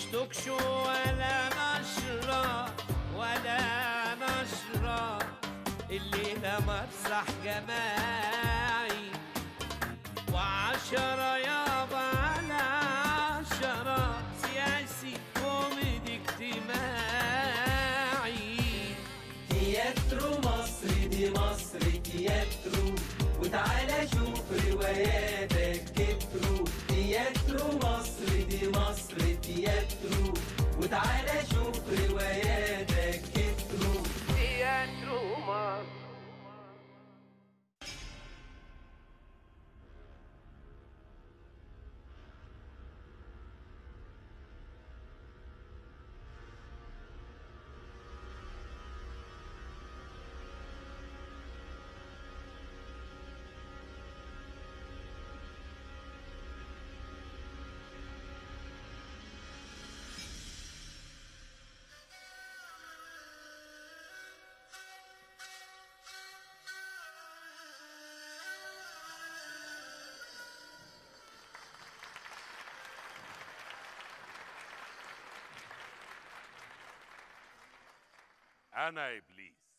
توكش ولا نشرة ولا نشرة الليلة مسرح جماعي وعشرة يابا على عشرة سياسي كوميدي اجتماعي تياترو مصر دي مصر تياترو وتعالى شوف رواياتك كترو تياترو مصر دي مصر تياترو وتعالى شوف رواياتك كترو تياترو مصر أنا إبليس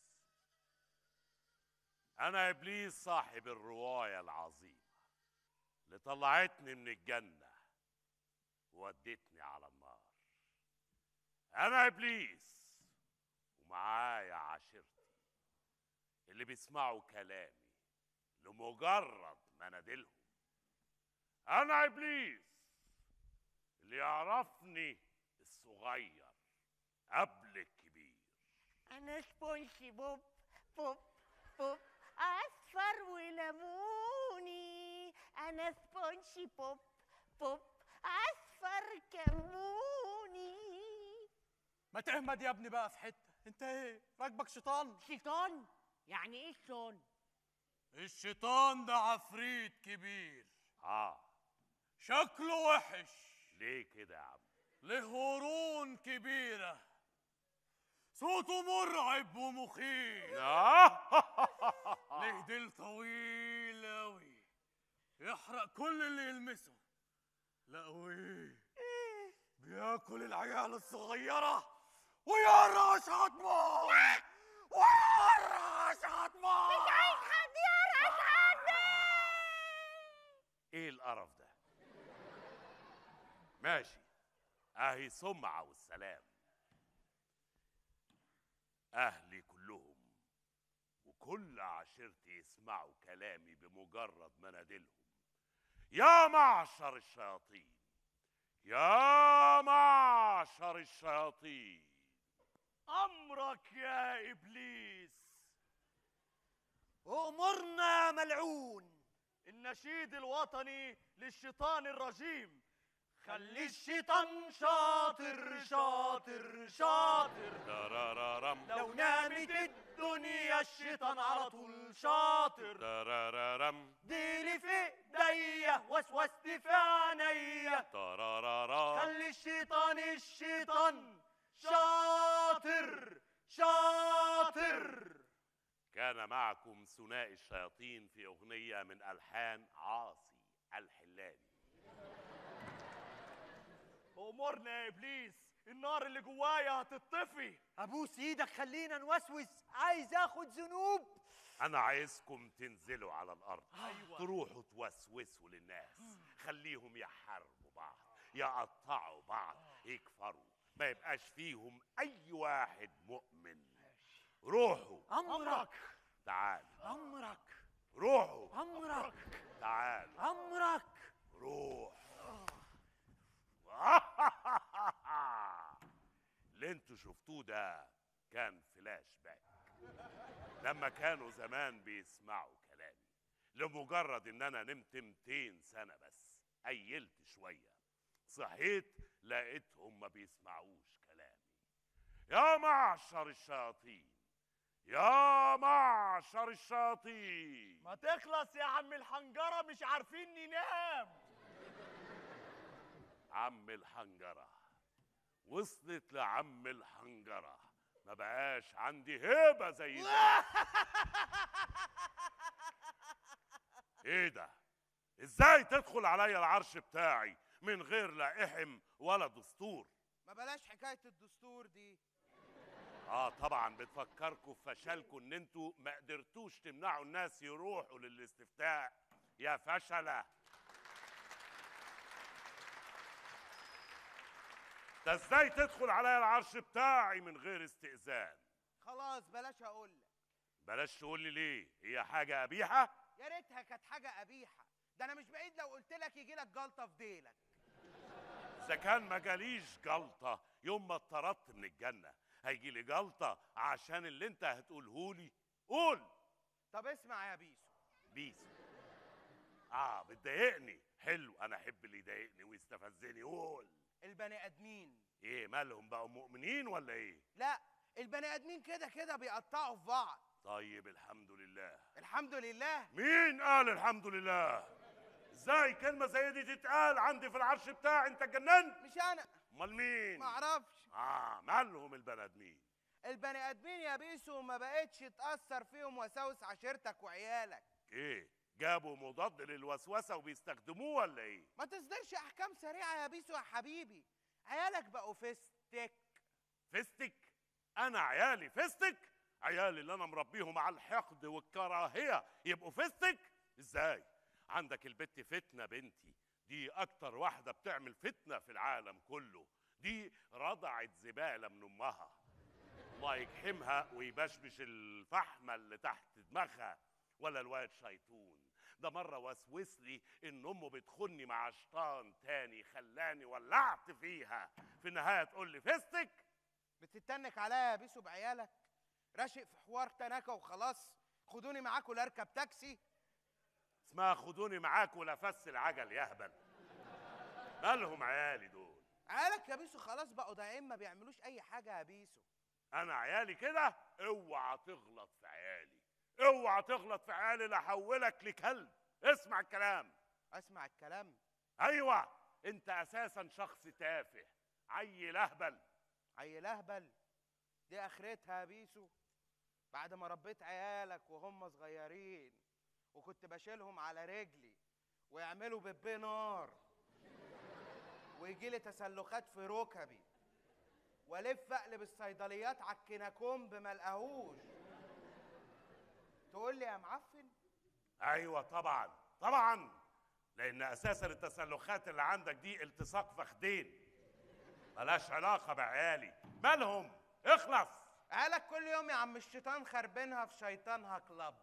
أنا إبليس صاحب الرواية العظيمة اللي طلعتني من الجنة وودتني على النار أنا إبليس ومعايا عشيرتي اللي بيسمعوا كلامي لمجرد مناديلهم أنا إبليس اللي يعرفني الصغير قبل الكبير أنا سبونجي بوب بوب بوب أصفر وليموني أنا سبونجي بوب بوب أصفر كموني ما تهمد يا ابني بقى في حته انت ايه راكبك شيطان شيطان يعني إيه شيطان؟ الشيطان ده عفريت كبير آه شكله وحش ليه كده يا عم له قرون كبيره صوته مرعب ومخيف له ديل طويل أوي يحرق كل اللي يلمسه لا وايه بياكل العيال الصغيرة ويرقص عضمه ويرقص عضمه مش عايز حد يرقص عضمي ايه القرف ده ماشي اهي سمعة والسلام اهلي كلهم وكل عشيرتي يسمعوا كلامي بمجرد مناديلهم يا معشر الشياطين يا معشر الشياطين أمرك يا إبليس أمرنا يا ملعون النشيد الوطني للشيطان الرجيم خلي الشيطان شاطر شاطر شاطر ترارارم لو نامت الدنيا الشيطان على طول شاطر ترارارم ديلي في ايديا وسوست في عينيا ترارارا خلي الشيطان الشيطان شاطر شاطر كان معكم ثنائي الشياطين في أغنية من ألحان عاصي الحلاني أمرنا يا إبليس النار اللي جوايا هتطفي ابوس ايدك خلينا نوسوس عايز اخد ذنوب أنا عايزكم تنزلوا على الأرض أيوة. تروحوا توسوسوا للناس خليهم يحاربوا بعض يقطعوا بعض يكفروا ما يبقاش فيهم أي واحد مؤمن روحوا امرك تعالوا امرك روحوا امرك تعالوا امرك روح اللي انتوا شفتوه ده كان فلاش باك لما كانوا زمان بيسمعوا كلامي لمجرد ان انا نمت 200 سنه بس قيلت شويه صحيت لقيتهم ما بيسمعوش كلامي يا معشر الشياطين يا معشر الشياطين ما تخلص يا عم الحنجرة مش عارفين ننام عم الحنجرة وصلت لعم الحنجرة ما بقاش عندي هيبة زي ده ايه ده ازاي تدخل عليا العرش بتاعي من غير لا احم ولا دستور ما بلاش حكايه الدستور دي اه طبعا بتفكركم في فشلكم ان انتوا ما قدرتوش تمنعوا الناس يروحوا للاستفتاء يا فشله ده ازاي تدخل عليا العرش بتاعي من غير استئذان خلاص بلاش اقول لك بلاش تقول لي ليه هي حاجه قبيحه يا ريتها كانت حاجه قبيحه ده انا مش بعيد لو قلت لك يجي لك جلطه في ديلك اذا كان ما جاليش جلطه يوم ما اتطردت من الجنه هيجي لي جلطه عشان اللي انت هتقوله لي قول طب اسمع يا بيسو بيس اه بتضايقني حلو انا احب اللي يضايقني ويستفزني قول البني ادمين ايه مالهم بقوا مؤمنين ولا ايه لا البني ادمين كده كده بيقطعوا في بعض طيب الحمد لله الحمد لله مين قال الحمد لله ازاي كلمه زي دي تتقال عندي في العرش بتاعي انت اتجننت مش انا امال مين ما اعرفش اه مالهم البني ادمين البني ادمين يا بيسو ما بقتش تاثر فيهم وساوس عشيرتك وعيالك ايه جابوا مضاد للوسوسه وبيستخدموه ولا ايه ما تصدرش احكام سريعه يا بيسو يا حبيبي عيالك بقوا فيستك فستك انا عيالي فستك عيالي اللي انا مربيهم على الحقد والكراهيه يبقوا فستك ازاي عندك البت فتنه بنتي دي اكتر واحده بتعمل فتنه في العالم كله دي رضعت زباله من امها الله يجحمها ويبشبش الفحمه اللي تحت دماغها ولا الواد شيطون ده مره وسوس لي ان امه بتخني مع شيطان تاني خلاني ولعت فيها في النهايه تقول لي فستك بتتنك عليا يا بيسو بعيالك راشق في حوار تناكة وخلاص خدوني معاكم لا اركب تاكسي اسمها خدوني معاك ولا فس العجل يهبل مالهم عيالي دول عيالك يا بيسو خلاص بقوا ضايعين ما بيعملوش اي حاجه يا بيسو انا عيالي كده اوعى تغلط في عيالي اوعى تغلط في عيالي لا احولك لكلب اسمع الكلام اسمع الكلام ايوه انت اساسا شخص تافه عيل اهبل عيل اهبل دي اخرتها يا بيسو بعد ما ربيت عيالك وهم صغيرين وكنت بشيلهم على رجلي ويعملوا بيبي نار ويجي لي تسلخات في ركبي والف اقلب الصيدليات على الكيناكومب ما لقاهوش تقول لي يا معفن ايوه طبعا طبعا لان اساسا التسلخات اللي عندك دي التصاق فخدين ملهاش علاقه بعيالي مالهم اخلص عيالك كل يوم يا عم الشيطان خربينها في شيطانها كلاب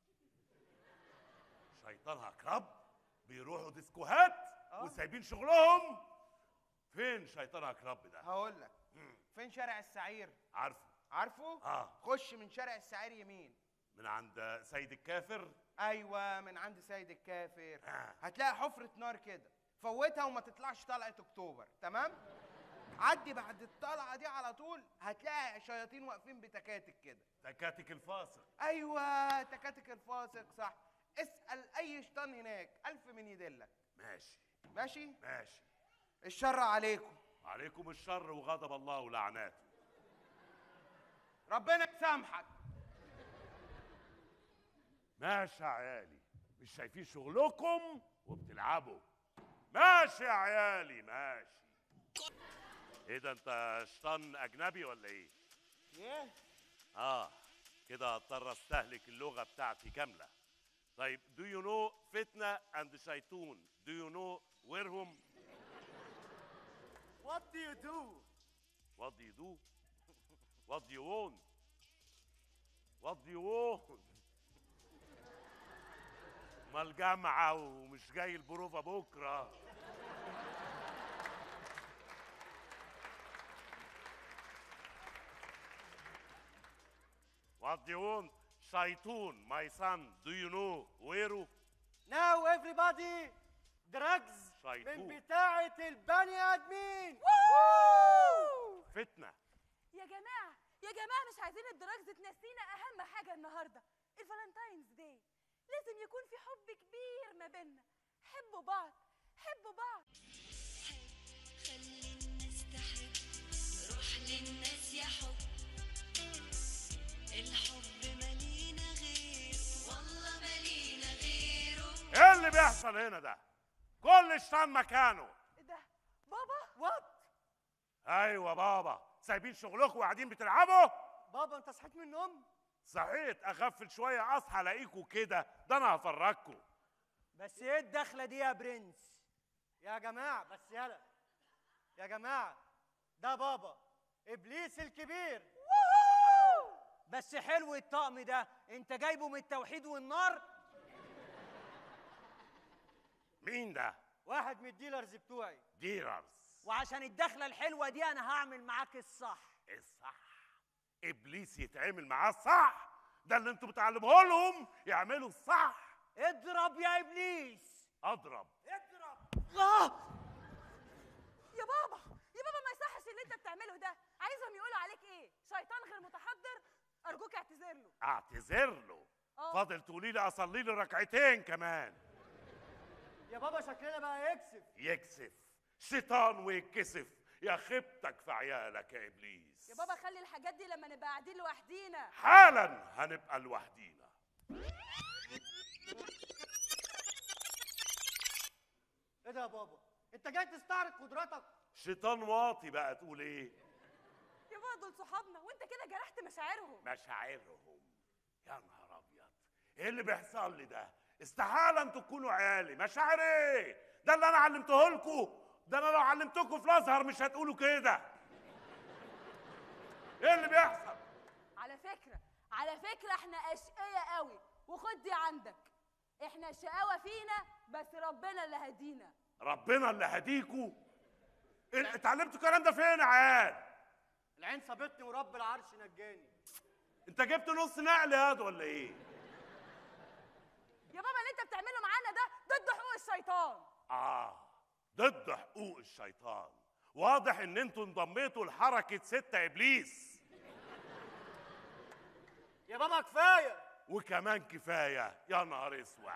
شيطانها كلاب بيروحوا ديسكوهات آه. وسايبين شغلهم فين شيطانها كلاب ده هقول لك فين شارع السعير عارفه عارفه اه خش من شارع السعير يمين من عند سيد الكافر ايوه من عند سيد الكافر آه. هتلاقي حفرة نار كده فوتها وما تطلعش طلعة اكتوبر تمام عدي بعد الطلعة دي على طول هتلاقي شياطين واقفين بتكاتك كده تكاتك الفاصل ايوه تكاتك الفاسق صح اسأل اي شيطان هناك الف من يدلك ماشي ماشي ماشي الشر عليكم عليكم الشر وغضب الله ولعناته ربنا يسامحك ماشي يا عيالي مش شايفين شغلكم وبتلعبوا ماشي يا عيالي ماشي ايه ده انت شيطان اجنبي ولا ايه ايه اه كده هضطر استهلك اللغه بتاعتي كامله طيب do you know فتنه and شيطون do you know where هم What do you do? what do you do what do you want what do you want ما الجامعة ومش جاي البروفة بكرة What do you want? شيطون my son do you know where Now everybody drugs شيطون. من بتاعة البني آدمين فتنة يا جماعة يا جماعة مش عايزين الدراجز تنسينا أهم حاجة النهاردة الفالنتاينز داي لازم يكون في حب كبير ما بيننا حبوا بعض حبوا بعض خلي الناس تحب روح للناس يا حب الحب مالينا غير والله مالينا غيره ايه اللي بيحصل هنا ده كل شيطان مكانه إيه ده بابا وات ايوه بابا سايبين شغلكم وقاعدين بتلعبوا بابا انت صحيت من النوم صحيت اغفل شويه اصحى الاقيكوا كده ده انا هفرجكوا بس ايه الدخله دي يا برنس يا جماعه بس يلا يا جماعه ده بابا ابليس الكبير بس حلو الطقم ده انت جايبه من التوحيد والنار مين ده واحد من الديلرز بتوعي ديررز وعشان الدخله الحلوه دي انا هعمل معاك الصح الصح ابليس يتعامل معاه الصح ده اللي انتوا بتعلموه لهم يعملوا الصح اضرب يا ابليس اضرب اضرب الله يا بابا يا بابا ما يصحش اللي انت بتعمله ده عايزهم يقولوا عليك ايه شيطان غير متحضر ارجوك اعتذر له اعتذر له اه. فاضل تقولي لي اصلي لي ركعتين كمان يا بابا شكلنا بقى يكسف يكسف شيطان ويتكسف يا خيبتك في عيالك يا ابليس يا بابا خلي الحاجات دي لما نبقى قاعدين لوحدينا حالا هنبقى لوحدينا ايه ده يا بابا انت جاي تستعرض قدراتك شيطان واطي بقى تقول ايه يا بابا دول صحابنا وانت كده جرحت مشاعرهم مشاعرهم يا نهار ابيض ايه اللي بيحصل لي ده استحاله انتوا تكونوا عيالي مشاعر ايه ده اللي انا علمته لكم ده انا لو علمتكم في الازهر مش هتقولوا كده ايه اللي بيحصل على فكرة على فكرة احنا اشقية قوي وخد دي عندك احنا الشقاوة فينا بس ربنا اللي هدينا ربنا اللي هديكوا إيه- اتعلمتوا الكلام ده فين يا عيال العين صابتني ورب العرش نجاني انت جبت نص نقل ياض ولا ايه يا بابا اللي انت بتعمله معانا ده ضد حقوق الشيطان اه ضد حقوق الشيطان واضح ان انتوا انضميتوا لحركه ستة ابليس يا بابا كفايه وكمان كفايه يا نهار اسود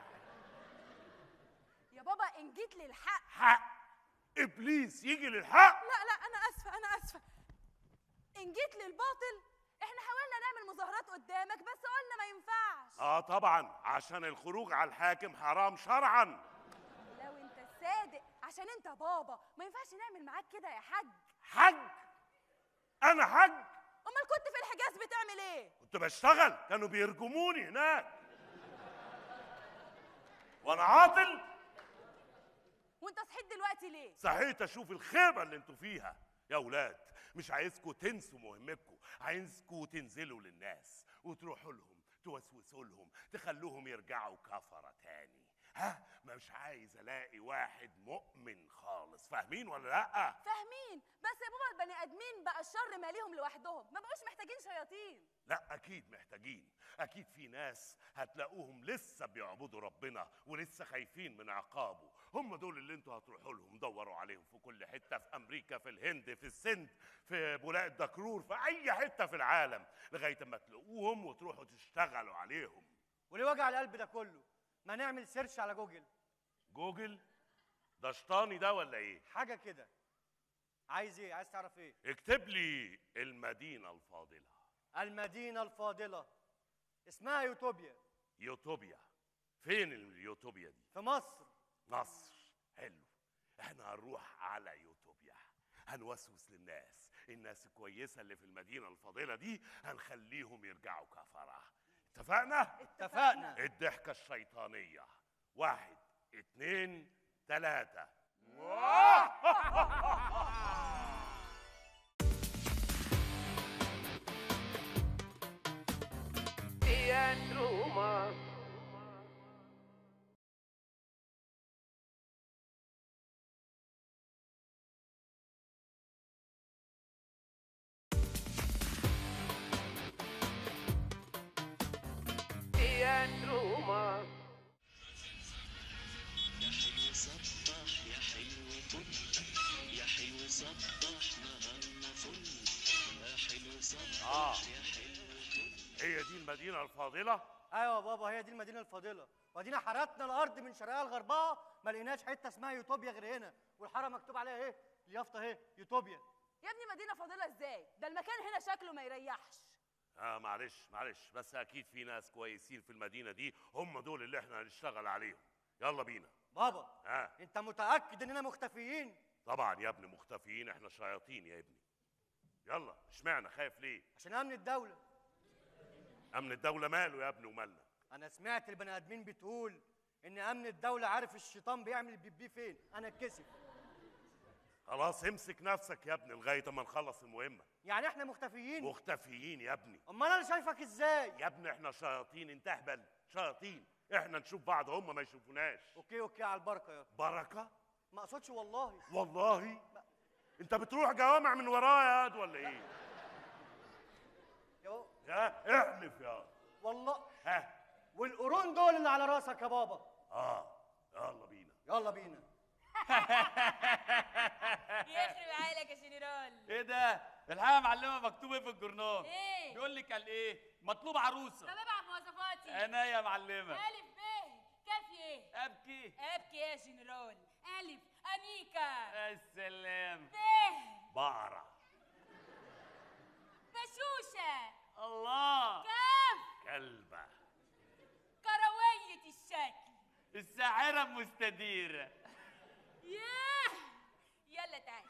يا بابا ان جيت للحق حق ابليس يجي للحق لا لا انا اسفة انا اسفة ان جيت للباطل احنا حاولنا نعمل مظاهرات قدامك بس قلنا ما ينفعش اه طبعا عشان الخروج على الحاكم حرام شرعا لو انت صادق عشان انت بابا ما ينفعش نعمل معاك كده يا حاج حج انا حج امال كنت في الحجاز بتعمل ايه كنت بشتغل كانوا بيرجموني هناك وانا عاطل وانت صحيت دلوقتي ليه صحيت اشوف الخيبه اللي انتوا فيها يا اولاد مش عايزكم تنسوا مهمتكم عايزكم تنزلوا للناس وتروحوا لهم توسوسوا لهم تخلوهم يرجعوا كفره تاني ها مش عايز الاقي واحد مؤمن خالص فاهمين ولا لا فاهمين بس يا بابا البني ادمين بقى الشر ماليهم لوحدهم ما بقوش محتاجين شياطين لا اكيد محتاجين اكيد في ناس هتلاقوهم لسه بيعبدوا ربنا ولسه خايفين من عقابه هم دول اللي انتوا هتروحوا لهم دوروا عليهم في كل حته في امريكا في الهند في السند في بولاق الدكرور في اي حته في العالم لغايه اما تلاقوهم وتروحوا تشتغلوا عليهم وليه وجع القلب ده كله ما نعمل سيرش على جوجل جوجل ده شطاني ده ولا ايه حاجه كده عايز ايه عايز تعرف ايه اكتب لي المدينه الفاضله المدينه الفاضله اسمها يوتوبيا يوتوبيا فين اليوتوبيا دي في مصر مصر حلو احنا هنروح على يوتوبيا هنوسوس للناس الناس الكويسة اللي في المدينة الفاضلة دي هنخليهم يرجعوا كفرة اتفقنا؟ اتفقنا الضحكة الشيطانية واحد اتنين تلاتة Teatro Mas. Teatro Mas. يا حلو سطح يا حلو طل يا حلو سطح نهارنا فل يا حلو سطح آه. يا حلو طل هي دي المدينة الفاضلة؟ ايوه يا بابا هي دي المدينه الفاضله وادينا حرتنا الارض من شرقها لغربها ما لقيناش حته اسمها يوتوبيا غير هنا والحاره مكتوب عليها ايه اليافطه اهي يوتوبيا يا ابني مدينه فاضله ازاي ده المكان هنا شكله ما يريحش اه معلش معلش بس اكيد في ناس كويسين في المدينة دي هم دول اللي احنا هنشتغل عليهم يلا بينا بابا ها انت متاكد اننا مختفيين طبعا يا ابني مختفيين احنا شياطين يا ابني يلا اشمعنى خايف ليه عشان امن الدوله امن الدوله ماله يا ابني ومالنا انا سمعت البني ادمين بتقول ان امن الدوله عارف الشيطان بيعمل البيبي فين انا اتكسف خلاص امسك نفسك يا ابني لغايه اما نخلص المهمه يعني احنا مختفيين مختفيين يا ابني امال انا شايفك ازاي يا ابني احنا شياطين انت اهبل شياطين احنا نشوف بعض هم ما يشوفوناش اوكي اوكي على البركه يا بركه ما اقصدش والله والله انت بتروح جوامع من ورايا يا واد ولا ايه يا يا احلف يا والله ها والقرون دول اللي على راسك يا بابا اه يلا بينا يلا بينا يخرب عقلك يا جنرال ايه ده الحقيقه يا معلمه مكتوب ايه في الجورنال ايه بيقول لك قال ايه مطلوب عروسه طب ابعت مواصفاتي انا يا معلمه الف ب كاف ايه ابكي ابكي يا جنرال الف انيكا السلام ب بقرة بشوشه الله كاف كلبة كرويه الشكل الساحره مستديره ياه يلا تعال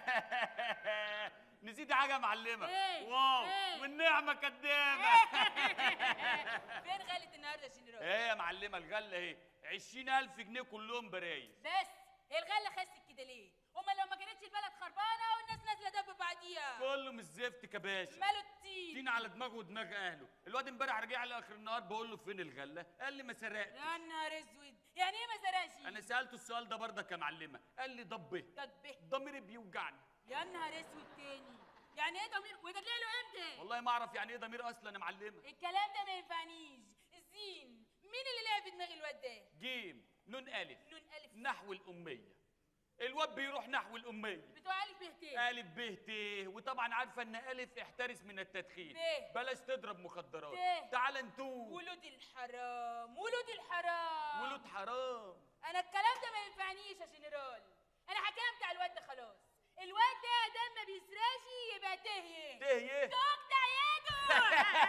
نسيت حاجه يا معلمه إيه؟ واو إيه؟ والنعمه كدابه فين غلة النهارده يا جنرال ايه يا معلمه الغله اهي 20000 جنيه كلهم برايز بس هي الغله خست كده ليه امال لو ما كانتش البلد خربانه والناس نازله دب بعديها كله مش زفت كباشا ماله التين تين على دماغه ودماغ اهله الواد امبارح رجع لي اخر النهار بقول له فين الغله قال لي ما سرقتش يا نهار اسود يعني ايه ما زرعش انا سالته السؤال ده برضك يا معلمه قال لي ضبه تطبيح ضميري بيوجعني يا نهار اسود تاني يعني ايه ضمير وده طلع له امتى والله ما اعرف يعني ايه ضمير اصلا يا معلمه الكلام ده ما ينفعنيش الزين مين اللي لعب في دماغ الواد ده جيم نون الف نون الف نحو الاميه الواد بيروح نحو الاميه بتوع الف بهتين الف ب ت وطبعا عارفه ان الف احترس من التدخين ب. بلاش تضرب مخدرات ب. تعال نتوب ولود الحرام ولود الحرام ولود حرام انا الكلام ده ما ينفعنيش يا جنرال انا حكمت على الواد ده خلاص الواد ده دم ما بيسراش يبقى تهيه تهيه تقطع يده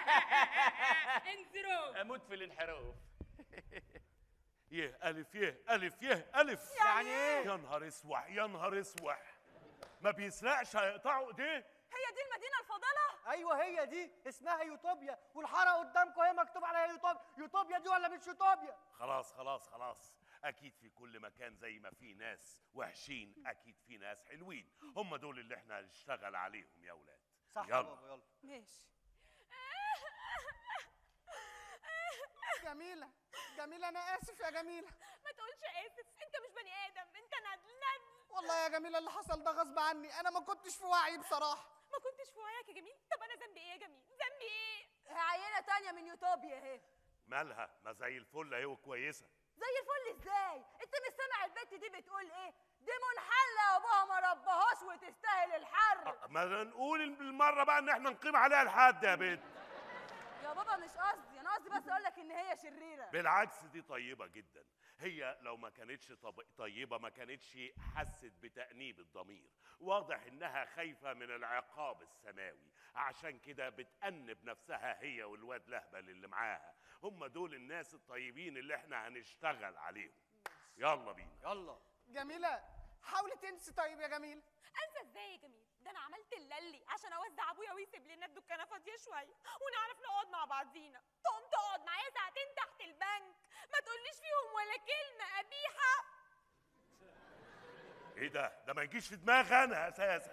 انزروا اموت في الانحراف يه ألف يه ألف يه ألف يعني ايه يا نهار اسوح يا نهار اسوح ما بيسرقش هيقطعوا ايديه هي دي المدينه الفاضله ايوه هي دي اسمها يوتوبيا والحاره قدامكم هي مكتوب عليها يوتوبيا يوتوبيا دي ولا مش يوتوبيا خلاص خلاص خلاص اكيد في كل مكان زي ما في ناس وحشين اكيد في ناس حلوين هم دول اللي احنا هنشتغل عليهم يا اولاد صح يا يلا. بابا يلا ماشي جميلة جميلة أنا آسف يا جميلة ما تقولش اسف انت مش بني ادم انت ندل ندل والله يا جميلة اللي حصل ده غصب عني أنا ما كنتش في وعي بصراحة ما كنتش في وعيك يا جميل طب انا ذنبي ايه يا جميل ذنبي ايه عينه تانية من يوتوبيا اهي مالها ما زي الفل اهي وكويسه زي الفل ازاي انت مش سامع البت دي بتقول ايه دي منحله وابوها ما ربهاش وتستاهل الحر أه، ما نقول بالمره بقى ان احنا نقيم عليها الحد يا بنت يا بابا مش قصدي انا قصدي بس اقول لك ان هي شريره بالعكس دي طيبة جدا هي لو ما كانتش طب... طيبة ما كانتش حست بتأنيب الضمير واضح انها خايفة من العقاب السماوي عشان كده بتأنب نفسها هي والواد لهبل اللي معاها هم دول الناس الطيبين اللي احنا هنشتغل عليهم يلا بينا يلا جميلة حاولي تنسي طيب يا جميلة انسى ازاي يا جميل ده انا عملت اللي عشان اوزع ابويا ويسيب لنا الدكانه فاضيه شويه ونعرف نقعد مع بعضينا تقوم تقعد معايا ساعتين تحت البنك ما تقوليش فيهم ولا كلمه قبيحه ايه ده ده ما يجيش في دماغي انا اساسا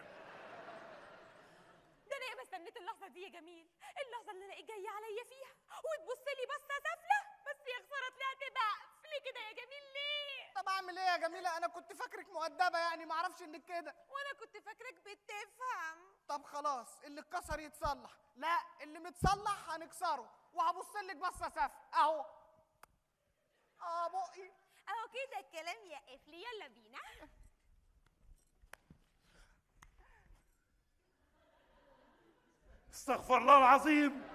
ده انا ياما استنيت اللحظه دي يا جميل اللحظه اللي الاقيك جاي عليا فيها وتبص لي بصه سافله بس يا خساره طلعت بقف ليه كده يا جميل ليه طب أعمل إيه يا جميلة أنا كنت فاكرك مؤدبة يعني معرفش إنك كده وانا كنت فاكرك بتفهم طب خلاص اللي اتكسر يتصلح لا اللي متصلح هنكسره وهبص لك بصة سافة أهو اه بقي اهو كده الكلام يا قفلي يلا بينا استغفر الله العظيم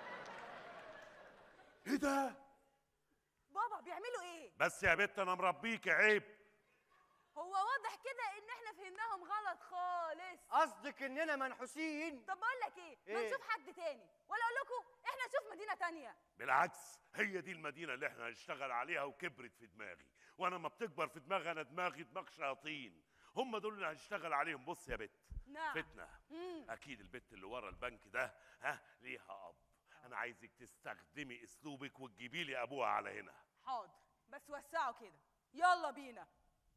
ايه ده بابا بيعملوا ايه بس يا بت انا مربيك عيب هو واضح كده ان احنا فهمناهم غلط خالص قصدك اننا منحوسين طب بقول لك ايه ما إيه؟ نشوف حد تاني ولا اقول لكم احنا نشوف مدينه تانية بالعكس هي دي المدينة اللي احنا هنشتغل عليها وكبرت في دماغي وانا ما بتكبر في دماغي انا دماغي دماغ شياطين هم دول اللي هنشتغل عليهم بص يا بت نعم فتنه مم. اكيد البت اللي ورا البنك ده ها ليها اب انا عايزك تستخدمي اسلوبك وتجيبي لي ابوها على هنا حاضر بس وسعوا كده يلا بينا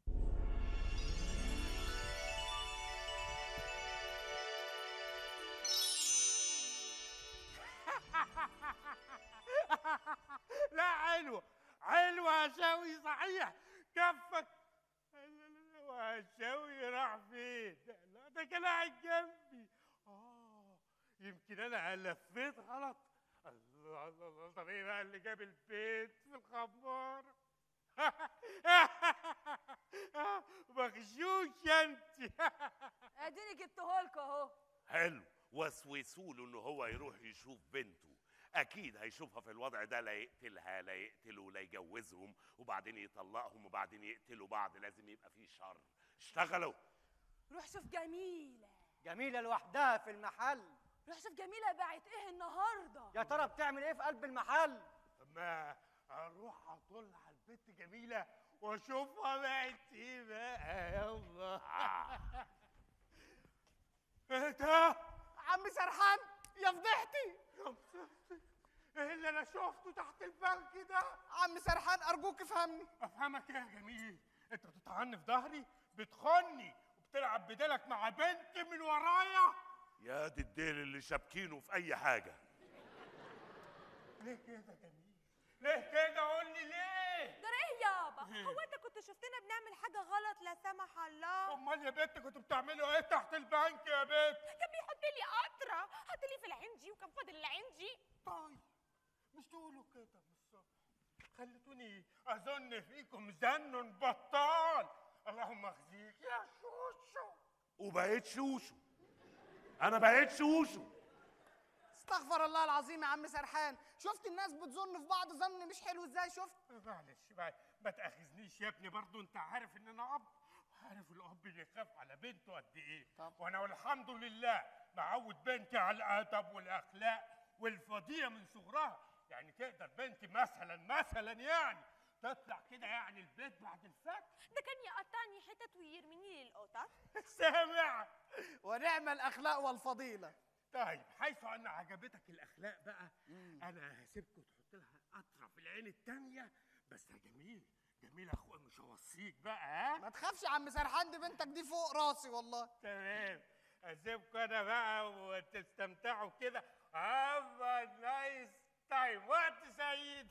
لا حلوة حلوة يا شوي صحيح كفك وهشاوي راح فين؟ لا ده كان قاعد جنبي اه يمكن انا لفيت غلط الله الله الله طب ايه بقى اللي جاب البيت في الخمارة؟ مغشوش انت اديني جبتهولكوا اهو حلو وسوسوا له ان هو يروح يشوف بنته اكيد هيشوفها في الوضع ده لا يقتلها لا يقتله لا يجوزهم وبعدين يطلقهم وبعدين يقتلوا بعض لازم يبقى فيه شر اشتغلوا روح شوف جميلة جميلة لوحدها في المحل روح شوف جميلة باعت ايه النهاردة يا ترى بتعمل ايه في قلب المحل؟ ما اروح اطل على البنت جميلة واشوفها بقت ايه بقى يلا ايه ده؟ عم سرحان يا فضحتي يا فضحتي ايه اللي انا شفته تحت البنك ده؟ عم سرحان ارجوك افهمني افهمك ايه يا جميل؟ انت بتطعني في ظهري بتخني وبتلعب بديلك مع بنت من ورايا يا دي الديل اللي شابكينه في اي حاجه ليه كده يا جميل؟ ليه كده قول لي ليه؟ ده ايه يابا هو انت كنت شفتنا بنعمل حاجة غلط لا سمح الله امال يا بنت كنتوا بتعملوا ايه تحت البنك يا بنت؟ كان بيحط لي قطرة حط لي في العنجي وكان فاضل العنجي طيب مش تقولوا كده من الصبح خلتوني اظن فيكم زن بطال اللهم اخزيك يا شوشو وبقيت شوشو انا بقيت شوشو استغفر الله العظيم يا عم سرحان شفت الناس بتظن في بعض ظن مش حلو ازاي شفت معلش ما, ما تاخذنيش يا ابني برضو انت عارف ان انا اب عارف الاب يخاف على بنته قد ايه طب. وانا والحمد لله معود بنتي على الادب والاخلاق والفضيله من صغرها يعني تقدر بنتي مثلا مثلا يعني تطلع كده يعني البيت بعد الفجر ده كان يقطعني حتت ويرميني للقطط سامع ونعم الاخلاق والفضيله طيب حيث ان عجبتك الاخلاق بقى انا هسيبكم تحط لها قطره في العين التانيه بس يا جميل جميل اخويا مش هوصيك بقى ها ما تخافش يا عم سرحان دي بنتك دي فوق راسي والله تمام اسيبكم انا بقى وتستمتعوا كده هاف نايس تايم وقت سعيد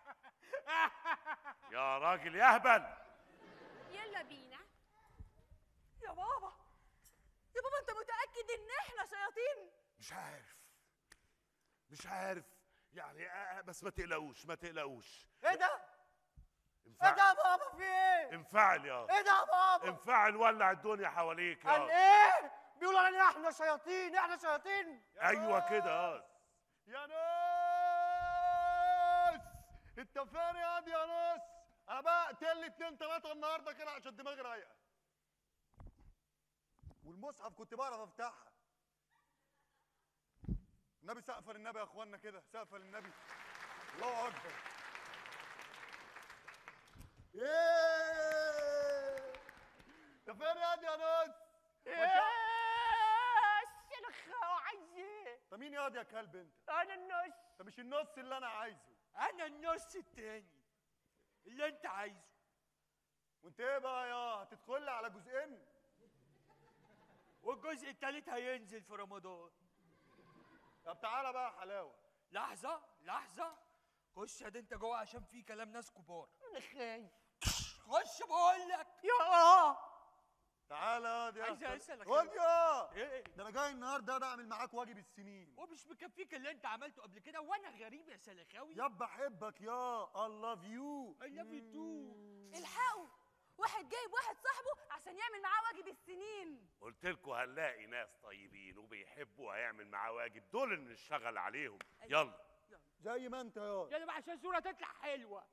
يا راجل يهبل يلا بينا يا بابا يا بابا انت متأكد ان احنا شياطين مش عارف مش عارف يعني آه بس ما تقلقوش ما تقلقوش ايه ده؟ ايه انفعل ده يا بابا في ايه؟ انفعل يا ايه ده يا بابا؟ انفعل ولع الدنيا حواليك قال يا ايه؟ بيقولوا علينا احنا شياطين احنا شياطين ايوه كده يا يا ناس انت فين يا دي يا ناس انا بقى اقتل لي اتنين تلاته النهارده كده عشان دماغي رايقه والمصحف كنت بعرف افتحها النبي سقف للنبي يا اخوانا كده سقف للنبي الله اكبر ايه انت فين يا دي يا ناس الشلخة عايز ايه؟ انت مين يا دي يا كلب انت انا النص انت مش النص اللي انا عايزه انا النص التاني اللي انت عايزه وانت ايه بقى يا هتدخل لي على جزئين والجزء التالت هينزل في رمضان طب تعالى بقى يا حلاوه لحظة لحظة خش يا دي انت جوه عشان في كلام ناس كبار انا خايف خش بقول لك يا تعالى يا دي عايز أسألك خد يا ايه ده انا جاي النهارده ده اعمل معاك واجب السنين ومش مكفيك اللي انت عملته قبل كده وانا غريب يا سلخاوي يا بحبك يا I love you I love you too الحقوا واحد جايب واحد صاحبه عشان يعمل معاه واجب السنين قلت لكم هنلاقي ناس طيبين وبيحبوا هيعمل معاه واجب دول اللي نشتغل عليهم يلا زي ما انت يا يلا بقى عشان الصورة تطلع حلوة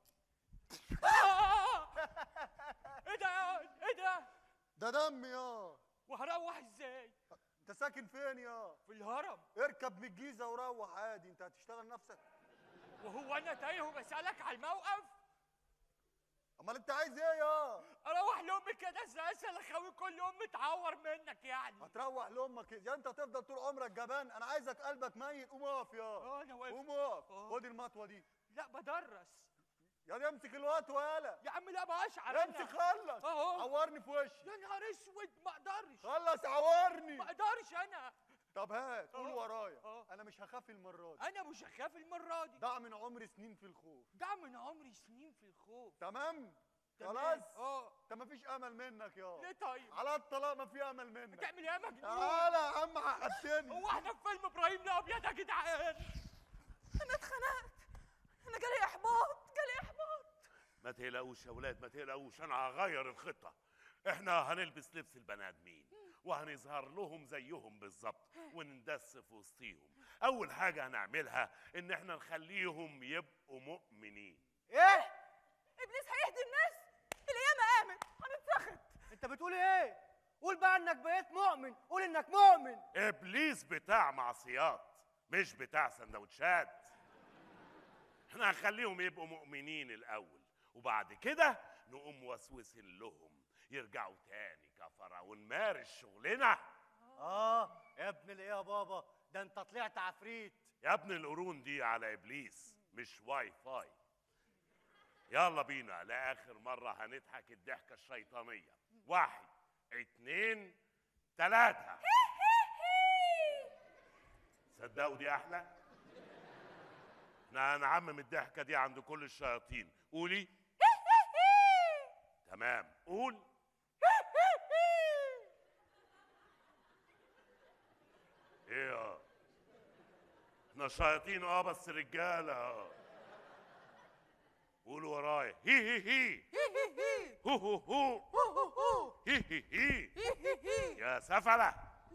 ايه ده يا ايه ده ده دم يا وهروح ازاي انت ساكن فين يا في الهرم اركب من الجيزه وروح عادي انت هتشتغل نفسك وهو انا تايه وبسألك على الموقف امال انت عايز ايه يا اروح لامي كده ازاي سلخاوي كل يوم متعور منك يعني هتروح لامك يا انت هتفضل طول عمرك جبان انا عايزك قلبك ميت قوم اقف يا اه انا واقف قوم اقف آه. خد المطوه دي لا بدرس يا دي امسك المطوه يالا يا عم لا بقشعر امسك خلص اهو عورني في وشي يا نهار اسود ما اقدرش خلص عورني ما اقدرش انا طب هات قول آه. ورايا آه. انا مش هخاف المره دي انا مش هخاف المره دي ضاع من عمري سنين في الخوف ده من عمري سنين في الخوف تمام تمام. خلاص اه انت مفيش امل منك يا ليه طيب على الطلاق ما في امل منك هتعمل ايه يا مجنون تعالى يا عم عقدتني هو احنا في فيلم ابراهيم الابيض يا جدعان انا اتخنقت انا جالي احباط جالي احباط ما تقلقوش يا ولاد ما تقلقوش انا هغير الخطه احنا هنلبس لبس البني ادمين وهنظهر لهم زيهم بالظبط وندس في وسطيهم اول حاجه هنعملها ان احنا نخليهم يبقوا مؤمنين ايه ابليس هيهدي الناس القيامه قامت هنتسخط انت بتقول ايه قول بقى انك بقيت مؤمن قول انك مؤمن ابليس بتاع معصيات مش بتاع سندوتشات احنا هنخليهم يبقوا مؤمنين الاول وبعد كده نقوم وسوسين لهم يرجعوا تاني كفره ونمارس شغلنا اه يا ابن الايه يا بابا ده انت طلعت عفريت يا ابن القرون دي على ابليس مش واي فاي يلا بينا لاخر مره هنضحك الضحكه الشيطانيه واحد اتنين تلاته صدقوا دي احلى احنا هنعمم الضحكه دي عند كل الشياطين قولي تمام قول ايه اه احنا شياطين اه بس رجاله اه قولوا ورايا هي هي هي هو هو هو هي هي هي يا سفله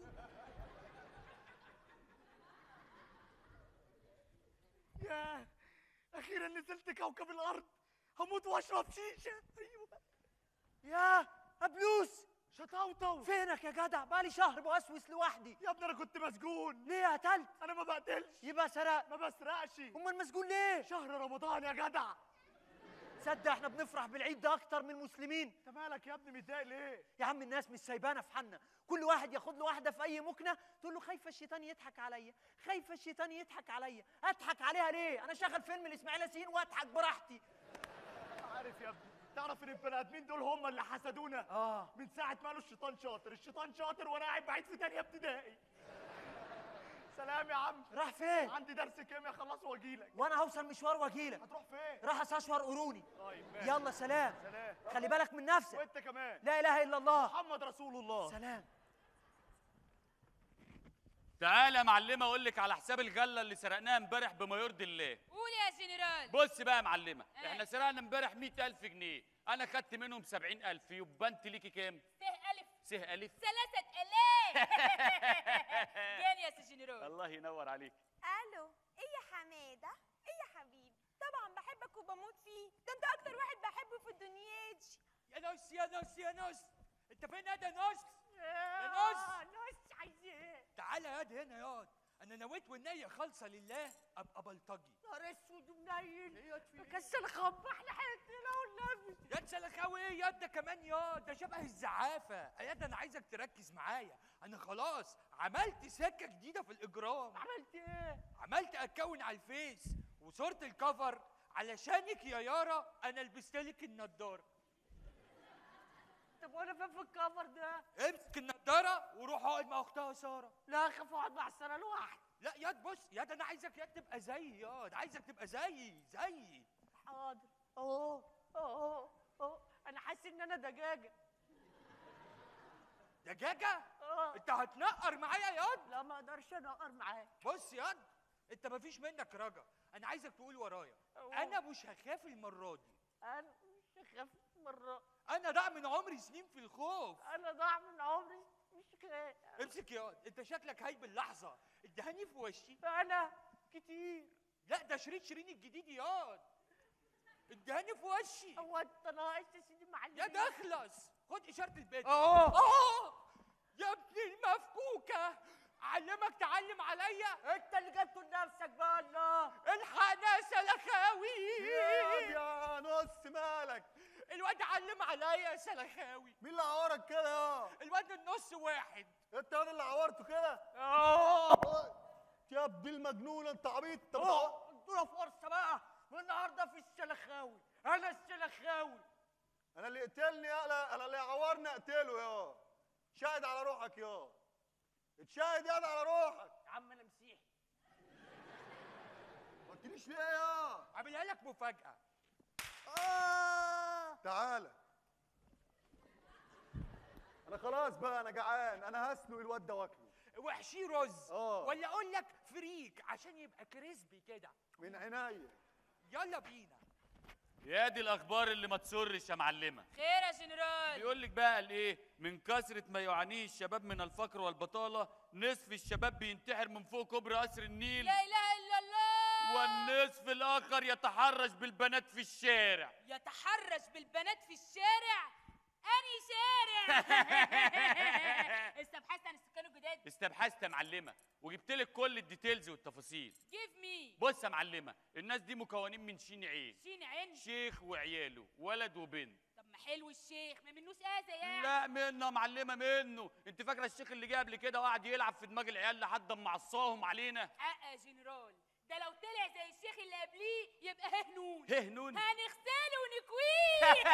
يا اخيرا نزلت كوكب الارض هموت واشرب شيشه ايوه يا ابلوس شطاوطو فينك يا جدع بقالي شهر بوسوس لوحدي يا ابني انا كنت مسجون ليه قتلت انا ما بقتلش يبقى سرقت ما بسرقش امال مسجون ليه شهر رمضان يا جدع تصدق احنا بنفرح بالعيد ده اكتر من المسلمين انت مالك يا ابني متضايق ليه يا عم الناس مش سايبانا في حالنا كل واحد ياخد له واحده في اي مكنه تقول له خايفه الشيطان يضحك عليا خايفه الشيطان يضحك عليا اضحك عليها ليه انا شغل فيلم لاسماعيل ياسين واضحك براحتي عارف يا ابني تعرف ان البني ادمين دول هم اللي حسدونا اه من ساعه ما قالوا الشيطان شاطر الشيطان شاطر وانا قاعد بعيد في تانية ابتدائي سلام يا عم راح فين عندي درس كيمياء اخلصه واجيلك وانا هوصل مشوار واجيلك هتروح فين راح استشوار قروني طيب ماشي يلا سلام سلام خلي بالك من نفسك وانت كمان لا اله الا الله محمد رسول الله سلام تعالى يا معلمه اقول لك على حساب الغله اللي سرقناها امبارح بما يرضي الله قول يا جنرال بص بقى يا معلمه إيه؟ احنا سرقنا امبارح 100000 جنيه انا خدت منهم 70000 يبقى انت ليكي كام سه الف سه الف ثلاثة الاف جاني يا سي جنرال الله ينور عليك الو ايه يا حماده ايه يا حبيبي طبعا بحبك وبموت فيه ده انت اكتر واحد بحبه في الدنيا دي يا نص يا نص يا نص انت فين يا ده نص يا نص نص عايز ايه تعالى يا ده هنا ياض انا نويت والنية خالصة لله ابقى بلطجي نهار اسود ومنيل مكسل خبح لحياتنا والنبي يا سلخاوي ايه يا ده كمان يا ده شبه الزعافة يا ده انا عايزك تركز معايا انا خلاص عملت سكة جديدة في الاجرام عملت ايه عملت اكون على الفيس وصورة الكفر علشانك يا يارا انا لبستلك النضارة طب وانا فين في الكفر ده امسك النضارة وروح اقعد مع اختها سارة لا اخاف اقعد مع السنه لوحدي لا ياد بص ياد انا عايزك ياد تبقى زيي ياد عايزك تبقى زيي زيي حاضر اهو اهو اهو انا حاسس ان انا دجاجه دجاجة اه انت هتنقر معايا ياد لا ما اقدرش انقر معاك بص ياد انت مفيش منك رجا انا عايزك تقول ورايا أهو. انا مش هخاف المرة دي انا مش هخاف مره انا ضاع من عمري سنين في الخوف انا ضاع من عمري مش خايف امسك ياد انت شكلك هايب اللحظة ادهاني في وشي انا كتير لا ده شريط شيرين الجديد ياد ادهاني في وشي هو انت ناقص يا سيدي معلم يا ده اخلص خد اشارة البيت اهو اه يا ابن المفكوكة علمك تعلم عليا انت اللي جبته لنفسك بقى الله الحقنا يا سلخاوي يا يا نص مالك الواد علم عليا يا سلخاوي مين اللي عورك كده يا الواد النص واحد انت الواد اللي عورته كده اه يا ابن المجنون انت عبيط انت بتعور- اه ادونا فرصه بقى والنهارده في السلخاوي انا السلخاوي انا اللي يقتلني يا انا اللي يعورني اقتله يا شاهد على روحك يا اتشاهد ياض على روحك يا عم انا مسيحي ما قلتليش ليه يا عاملها لك مفاجاه آه. تعالى انا خلاص بقى انا جعان انا هسلق الواد ده واكله وحشي رز اه. ولا اقول لك فريك عشان يبقى كريسبي كده من عينيا يلا بينا يا دي الاخبار اللي ما تسرش يا معلمه خير يا جنرال بيقول لك بقى الايه من كثره ما يعانيه الشباب من الفقر والبطاله نصف الشباب بينتحر من فوق كوبري قصر النيل لا اله الا الله والنصف الاخر يتحرش بالبنات في الشارع يتحرش بالبنات في الشارع اني شارع استبحثت عن السكان الجداد استبحثت يا معلمه وجبت لك كل الديتيلز والتفاصيل جيف مي بص يا معلمه الناس دي مكونين من شين عين شين عين شيخ وعياله ولد وبنت طب ما حلو الشيخ ما منوش اذى يعني لا منه يا معلمه منه انت فاكره الشيخ اللي جه قبل كده وقعد يلعب في دماغ العيال لحد ما عصاهم علينا حق يا جنرال ده لو طلع زي الشيخ اللي قبليه يبقى هنون هنون هنغسله ونكويه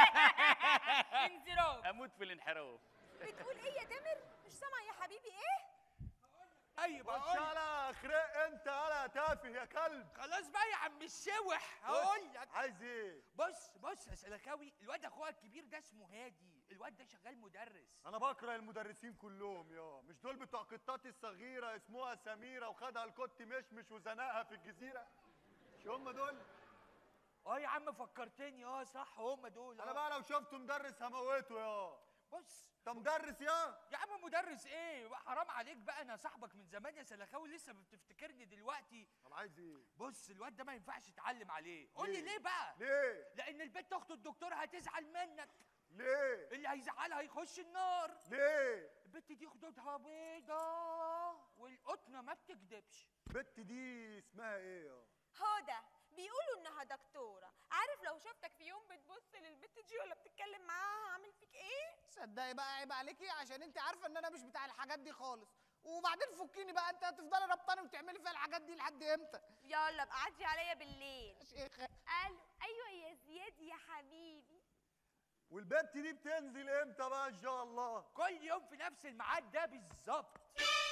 انزراف اموت في الانحراف بتقول ايه يا تامر مش سامع يا حبيبي ايه اي بص بقول يالا خرق انت يالا تافه يا كلب خلاص بقى يا عم الشوح هقول لك عايز ايه بص بص يا سلخاوي الواد اخويا الكبير ده اسمه هادي الواد ده شغال مدرس انا بكره المدرسين كلهم يا مش دول بتوع قطاتي الصغيره اسمها سميره وخدها الكت مشمش وزنقها في الجزيره مش هم دول اه يا عم فكرتني اه صح هم دول انا آه. بقى لو شفته مدرس هموته يا بص انت مدرس يا يا عم مدرس ايه بقى حرام عليك بقى انا صاحبك من زمان يا سلخاوي لسه بتفتكرني دلوقتي طب عايز ايه بص الواد ده ما ينفعش تتعلم عليه قول لي ليه؟ ليه بقى ليه لان البنت اخت الدكتور هتزعل منك ليه اللي هيزعلها هيخش النار ليه البنت دي خدودها بيضة والقطنة ما بتكدبش البت دي اسمها ايه يا هدى بيقولوا انها دكتوره عارف لو شفتك في يوم بتبص للبت دي ولا بتتكلم معاها هعمل فيك ايه صدقي بقى عيب عليكي عشان انت عارفه ان انا مش بتاع الحاجات دي خالص وبعدين فكيني بقى انت هتفضلي ربطاني وتعملي فيها الحاجات دي لحد امتى يلا ابقى عدي عليا بالليل يا شيخه الو ايوه يا زياد يا حبيبي والبت دي بتنزل امتى بقى ان شاء الله كل يوم في نفس الميعاد ده بالظبط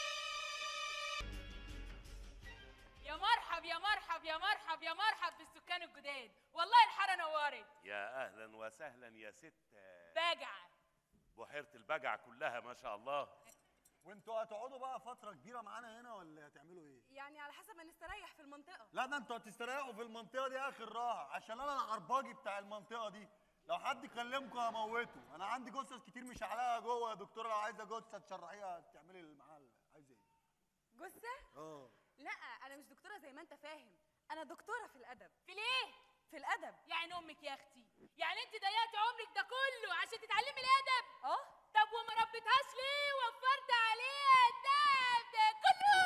يا مرحب يا مرحب يا مرحب يا مرحب بالسكان الجداد والله الحاره نورت يا اهلا وسهلا يا ست باجع بحيره البجع كلها ما شاء الله وانتوا هتقعدوا بقى فتره كبيره معانا هنا ولا هتعملوا ايه يعني على حسب ما نستريح في المنطقه لا ده انتوا هتستريحوا في المنطقه دي اخر راحه عشان انا العرباجي بتاع المنطقه دي لو حد كلمكم هموته انا عندي جثث كتير مش عليها جوه يا دكتوره لو عايزه جثه تشرحيها تعملي المحل عايزه ايه جثه اه لا انا مش دكتوره زي ما انت فاهم انا دكتوره في الادب في ليه في الادب يعني امك يا اختي يعني انت ضيعتي عمرك ده كله عشان تتعلمي الادب اه طب وما ربيتهاش ليه وفرت عليها التعب ده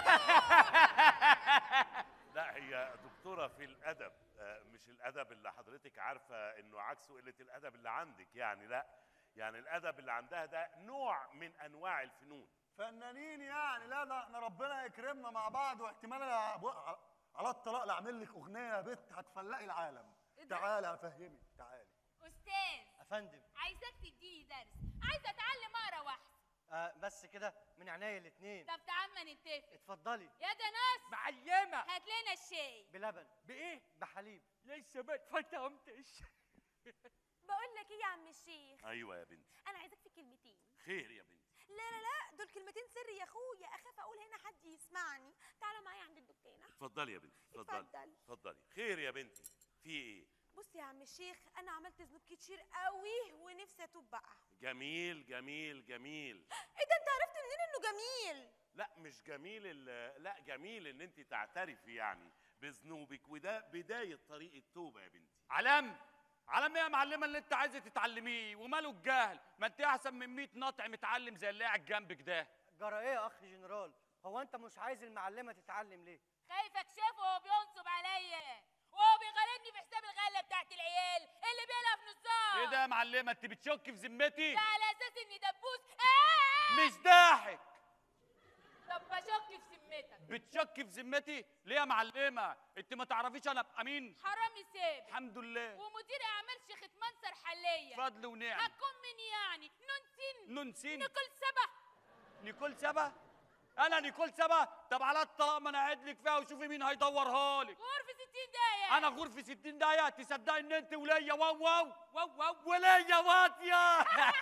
كله لا هي دكتوره في الادب آه، مش الادب اللي حضرتك عارفه انه عكسه قله الادب اللي عندك يعني لا يعني الادب اللي عندها ده نوع من انواع الفنون فنانين يعني لا ده احنا ربنا يكرمنا مع بعض واحتمال أنا أبقى على- على الطلاق لا اعمل لك اغنيه يا بت هتفلقي العالم إيه ده؟ تعالى افهمك تعالي استاذ افندم عايزاك تديني درس عايزه اتعلم اقرا واحسب آه بس كده من عينيا الاتنين طب تعال ما نتفق اتفضلي يا ده ناس معلمة هات لنا الشاي بلبن بايه بحليب لسه ما اتفطمتش بقول لك ايه يا عم الشيخ ايوه يا بنتي انا عايزاك في كلمتين خير يا بنتي لا لا لا دول كلمتين سر يا اخويا اخاف اقول هنا حد يسمعني تعالى معايا عند الدكانه اتفضلي يا بنتي اتفضلي اتفضل. اتفضلي خير يا بنتي في ايه بص يا عم الشيخ انا عملت ذنوب كتير قوي ونفسي اتوب بقى جميل جميل جميل ايه ده انت عرفت منين انه جميل لا مش جميل ال- لا جميل ان انت تعترفي يعني بذنوبك وده بدايه طريق التوبه يا بنتي علم علم ايه يا معلمه اللي انت عايزه تتعلميه وماله الجهل ما انت احسن من 100 ناطع متعلم زي اللي قاعد جنبك ده جرى ايه يا اخ جنرال هو انت مش عايز المعلمه تتعلم ليه خايفك شافه وهو بينصب عليا وهو بيغرضني في حساب الغله بتاعت العيال اللي بيلها في نصها ايه ده يا معلمه انت بتشك في ذمتي ده على اساس اني دبوس آه! مش ضاحك طب بشك في ذمتك بتشك في ذمتي ليه يا معلمه انت ما تعرفيش انا ابقى مين حرامي ساب الحمد لله ومدير اعمال شيخ منصر حليا فضل ونعم هتكون مين يعني نونسين نونسين نيكول سبا نيكول سبا انا نيكول سبا طب على الطلاق ما انا قاعد لك فيها وشوفي مين هيدورها لك غرفة 60 دقيقة انا غرفة 60 دقيقة تصدقي ان انت وليا واو واو واو واو وليا واطية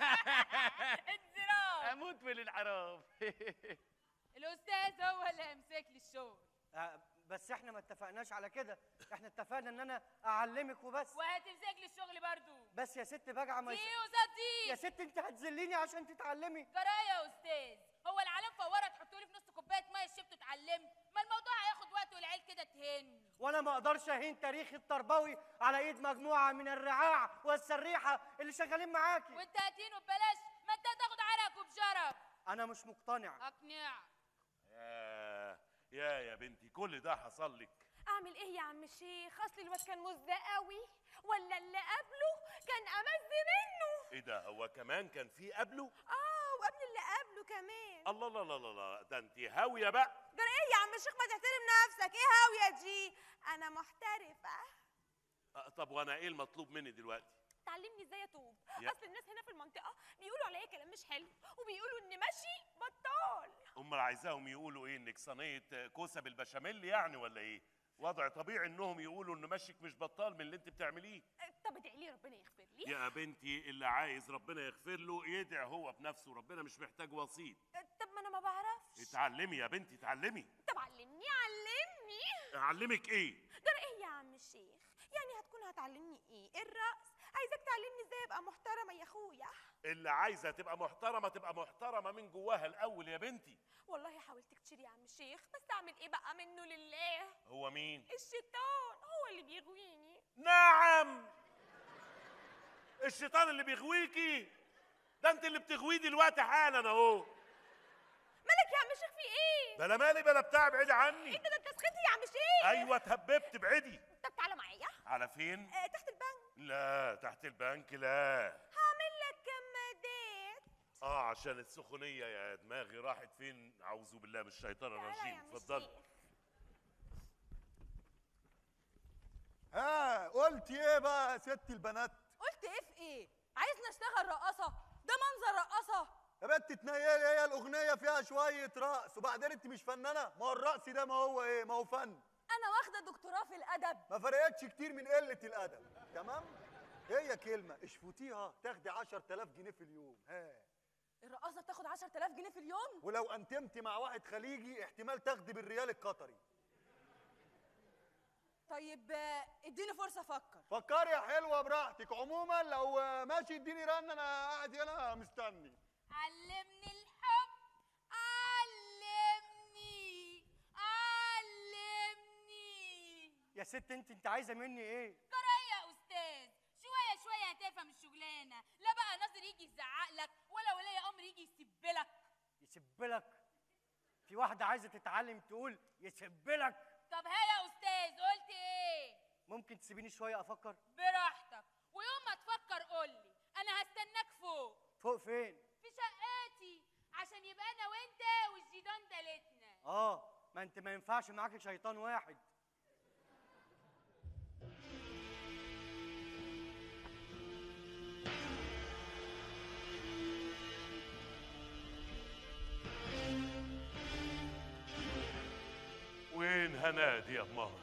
انزراف اموت في الانحراف الاستاذ هو اللي هيمسك لي الشغل آه، بس احنا ما اتفقناش على كده احنا اتفقنا ان انا اعلمك وبس وهتمسك لي الشغل برضو بس يا ست بجعه ما دي يس- قصاد دي يا ست انت هتذليني عشان تتعلمي جرايه يا استاذ هو العالم فوره تحطوا لي في نص كوبايه ميه شربت اتعلمت ما الموضوع هياخد وقت والعيال كده تهن وانا ما اقدرش اهين تاريخي التربوي على ايد مجموعه من الرعاع والسريحه اللي شغالين معاكي وانت هتهين وببلاش ما انت هتاخد عرق وبجرب انا مش مقتنع اقنع يا يا يا بنتي كل ده حصل لك اعمل ايه يا عم الشيخ اصل الواد كان مزدق قوي ولا اللي قبله كان امز منه ايه ده هو كمان كان في قبله اه وقبل اللي قبله كمان الله لا لا لا لا ده انت هاويه بقى جرى ايه يا عم الشيخ ما تحترم نفسك ايه هاويه دي انا محترفه آه، طب وانا ايه المطلوب مني دلوقتي تعلمني ازاي اتوب يا- اصل الناس هنا في المنطقه بيقولوا عليا كلام مش حلو وبيقولوا اني ماشي بطال امال عايزاهم يقولوا ايه انك صينيه كوسه بالبشاميل يعني ولا ايه وضع طبيعي انهم يقولوا ان مشيك مش بطال من اللي انت بتعمليه طب ادعي لي ربنا يغفر لي يا بنتي اللي عايز ربنا يغفر له يدعي هو بنفسه ربنا مش محتاج وسيط طب ما انا ما بعرفش اتعلمي يا بنتي اتعلمي طب علمني علمني اعلمك ايه جرى ايه يا عم الشيخ يعني هتكون هتعلمني ايه الرقص عايزاك تعلمني ازاي ابقى محترمه يا اخويا اللي عايزه تبقى محترمه تبقى محترمه من جواها الاول يا بنتي والله حاولت كتير يا عم الشيخ بس اعمل ايه بقى منه لله هو مين الشيطان هو اللي بيغويني نعم الشيطان اللي بيغويكي ده انت اللي بتغويه دلوقتي حالا اهو مالك يا عم الشيخ في ايه بلا مالي بلا بتاع ابعدي عني انت ده انت سخنت يا عم الشيخ ايوه اتهببت ابعدي طب تعالى معايا على فين آه تحت البنك لا تحت البنك لا هعمل لك كمادات اه عشان السخونيه يا دماغي راحت فين اعوذ بالله من الشيطان تعالى يا الرجيم عم اتفضل الشيخ. ها قلت ايه بقى يا ست البنات قلت ايه في ايه عايزني اشتغل رقاصه ده منظر رقاصه يا بنت تنيلي هي الاغنيه فيها شويه رقص وبعدين انت مش فنانه ما هو الرقص ده ما هو ايه ما هو فن انا واخده دكتوراه في الادب ما فرقتش كتير من قله الادب تمام هي كلمه اشفوتيها تاخدي 10000 جنيه في اليوم ها الرقاصه بتاخد 10000 جنيه في اليوم ولو انتمتي مع واحد خليجي احتمال تاخدي بالريال القطري طيب آه، اديني فرصه افكر فكري يا حلوه براحتك عموما لو آه، ماشي اديني رن انا قاعد هنا مستني علمني الحب علمني علمني يا ست انت انت عايزه مني ايه جرايه يا استاذ شويه شويه هتفهم الشغلانه لا بقى ناظر يجي يزعق لك ولا ولي امر يجي يسبلك يسبلك في واحده عايزه تتعلم تقول يسبلك طب ها يا استاذ قلت ايه ممكن تسيبيني شويه افكر براحتك ويوم ما تفكر قولي انا هستناك فوق فوق فين في شقتي عشان يبقى انا وانت والجيران تالتنا اه ما انت ما ينفعش معاكي شيطان واحد وين هنادي يا ماي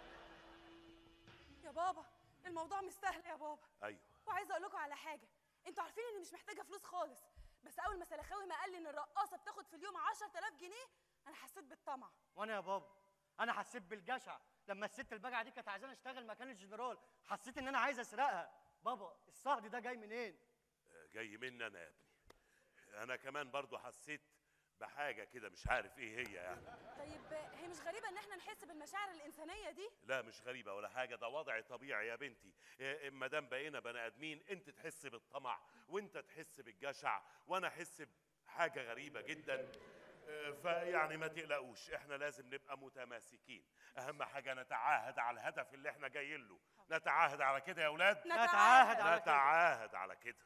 يا بابا الموضوع مش سهل يا بابا ايوه وعايزه اقول لكم على حاجه انتوا عارفين اني مش محتاجه فلوس خالص بس اول ما سلخاوي ما قال لي ان الرقاصه بتاخد في اليوم 10000 جنيه انا حسيت بالطمع وانا يا بابا انا حسيت بالجشع لما الست البجعه دي كانت عايزاني اشتغل مكان الجنرال حسيت ان انا عايز اسرقها بابا الصهد ده جاي منين جاي مني انا يا ابني انا كمان برضو حسيت بحاجه كده مش عارف ايه هي يعني طيب آه، هي مش غريبه ان احنا نحس بالمشاعر الانسانيه دي لا مش غريبه ولا حاجه ده وضع طبيعي يا بنتي إيه، ما دام بقينا بني ادمين انت تحس بالطمع وانت تحس بالجشع وانا احس بحاجه غريبه جدا إيه، فيعني ما تقلقوش احنا لازم نبقى متماسكين اهم حاجه نتعاهد على الهدف اللي احنا جايين له نتعاهد على كده يا اولاد نتعاهد على كده. نتعاهد على كده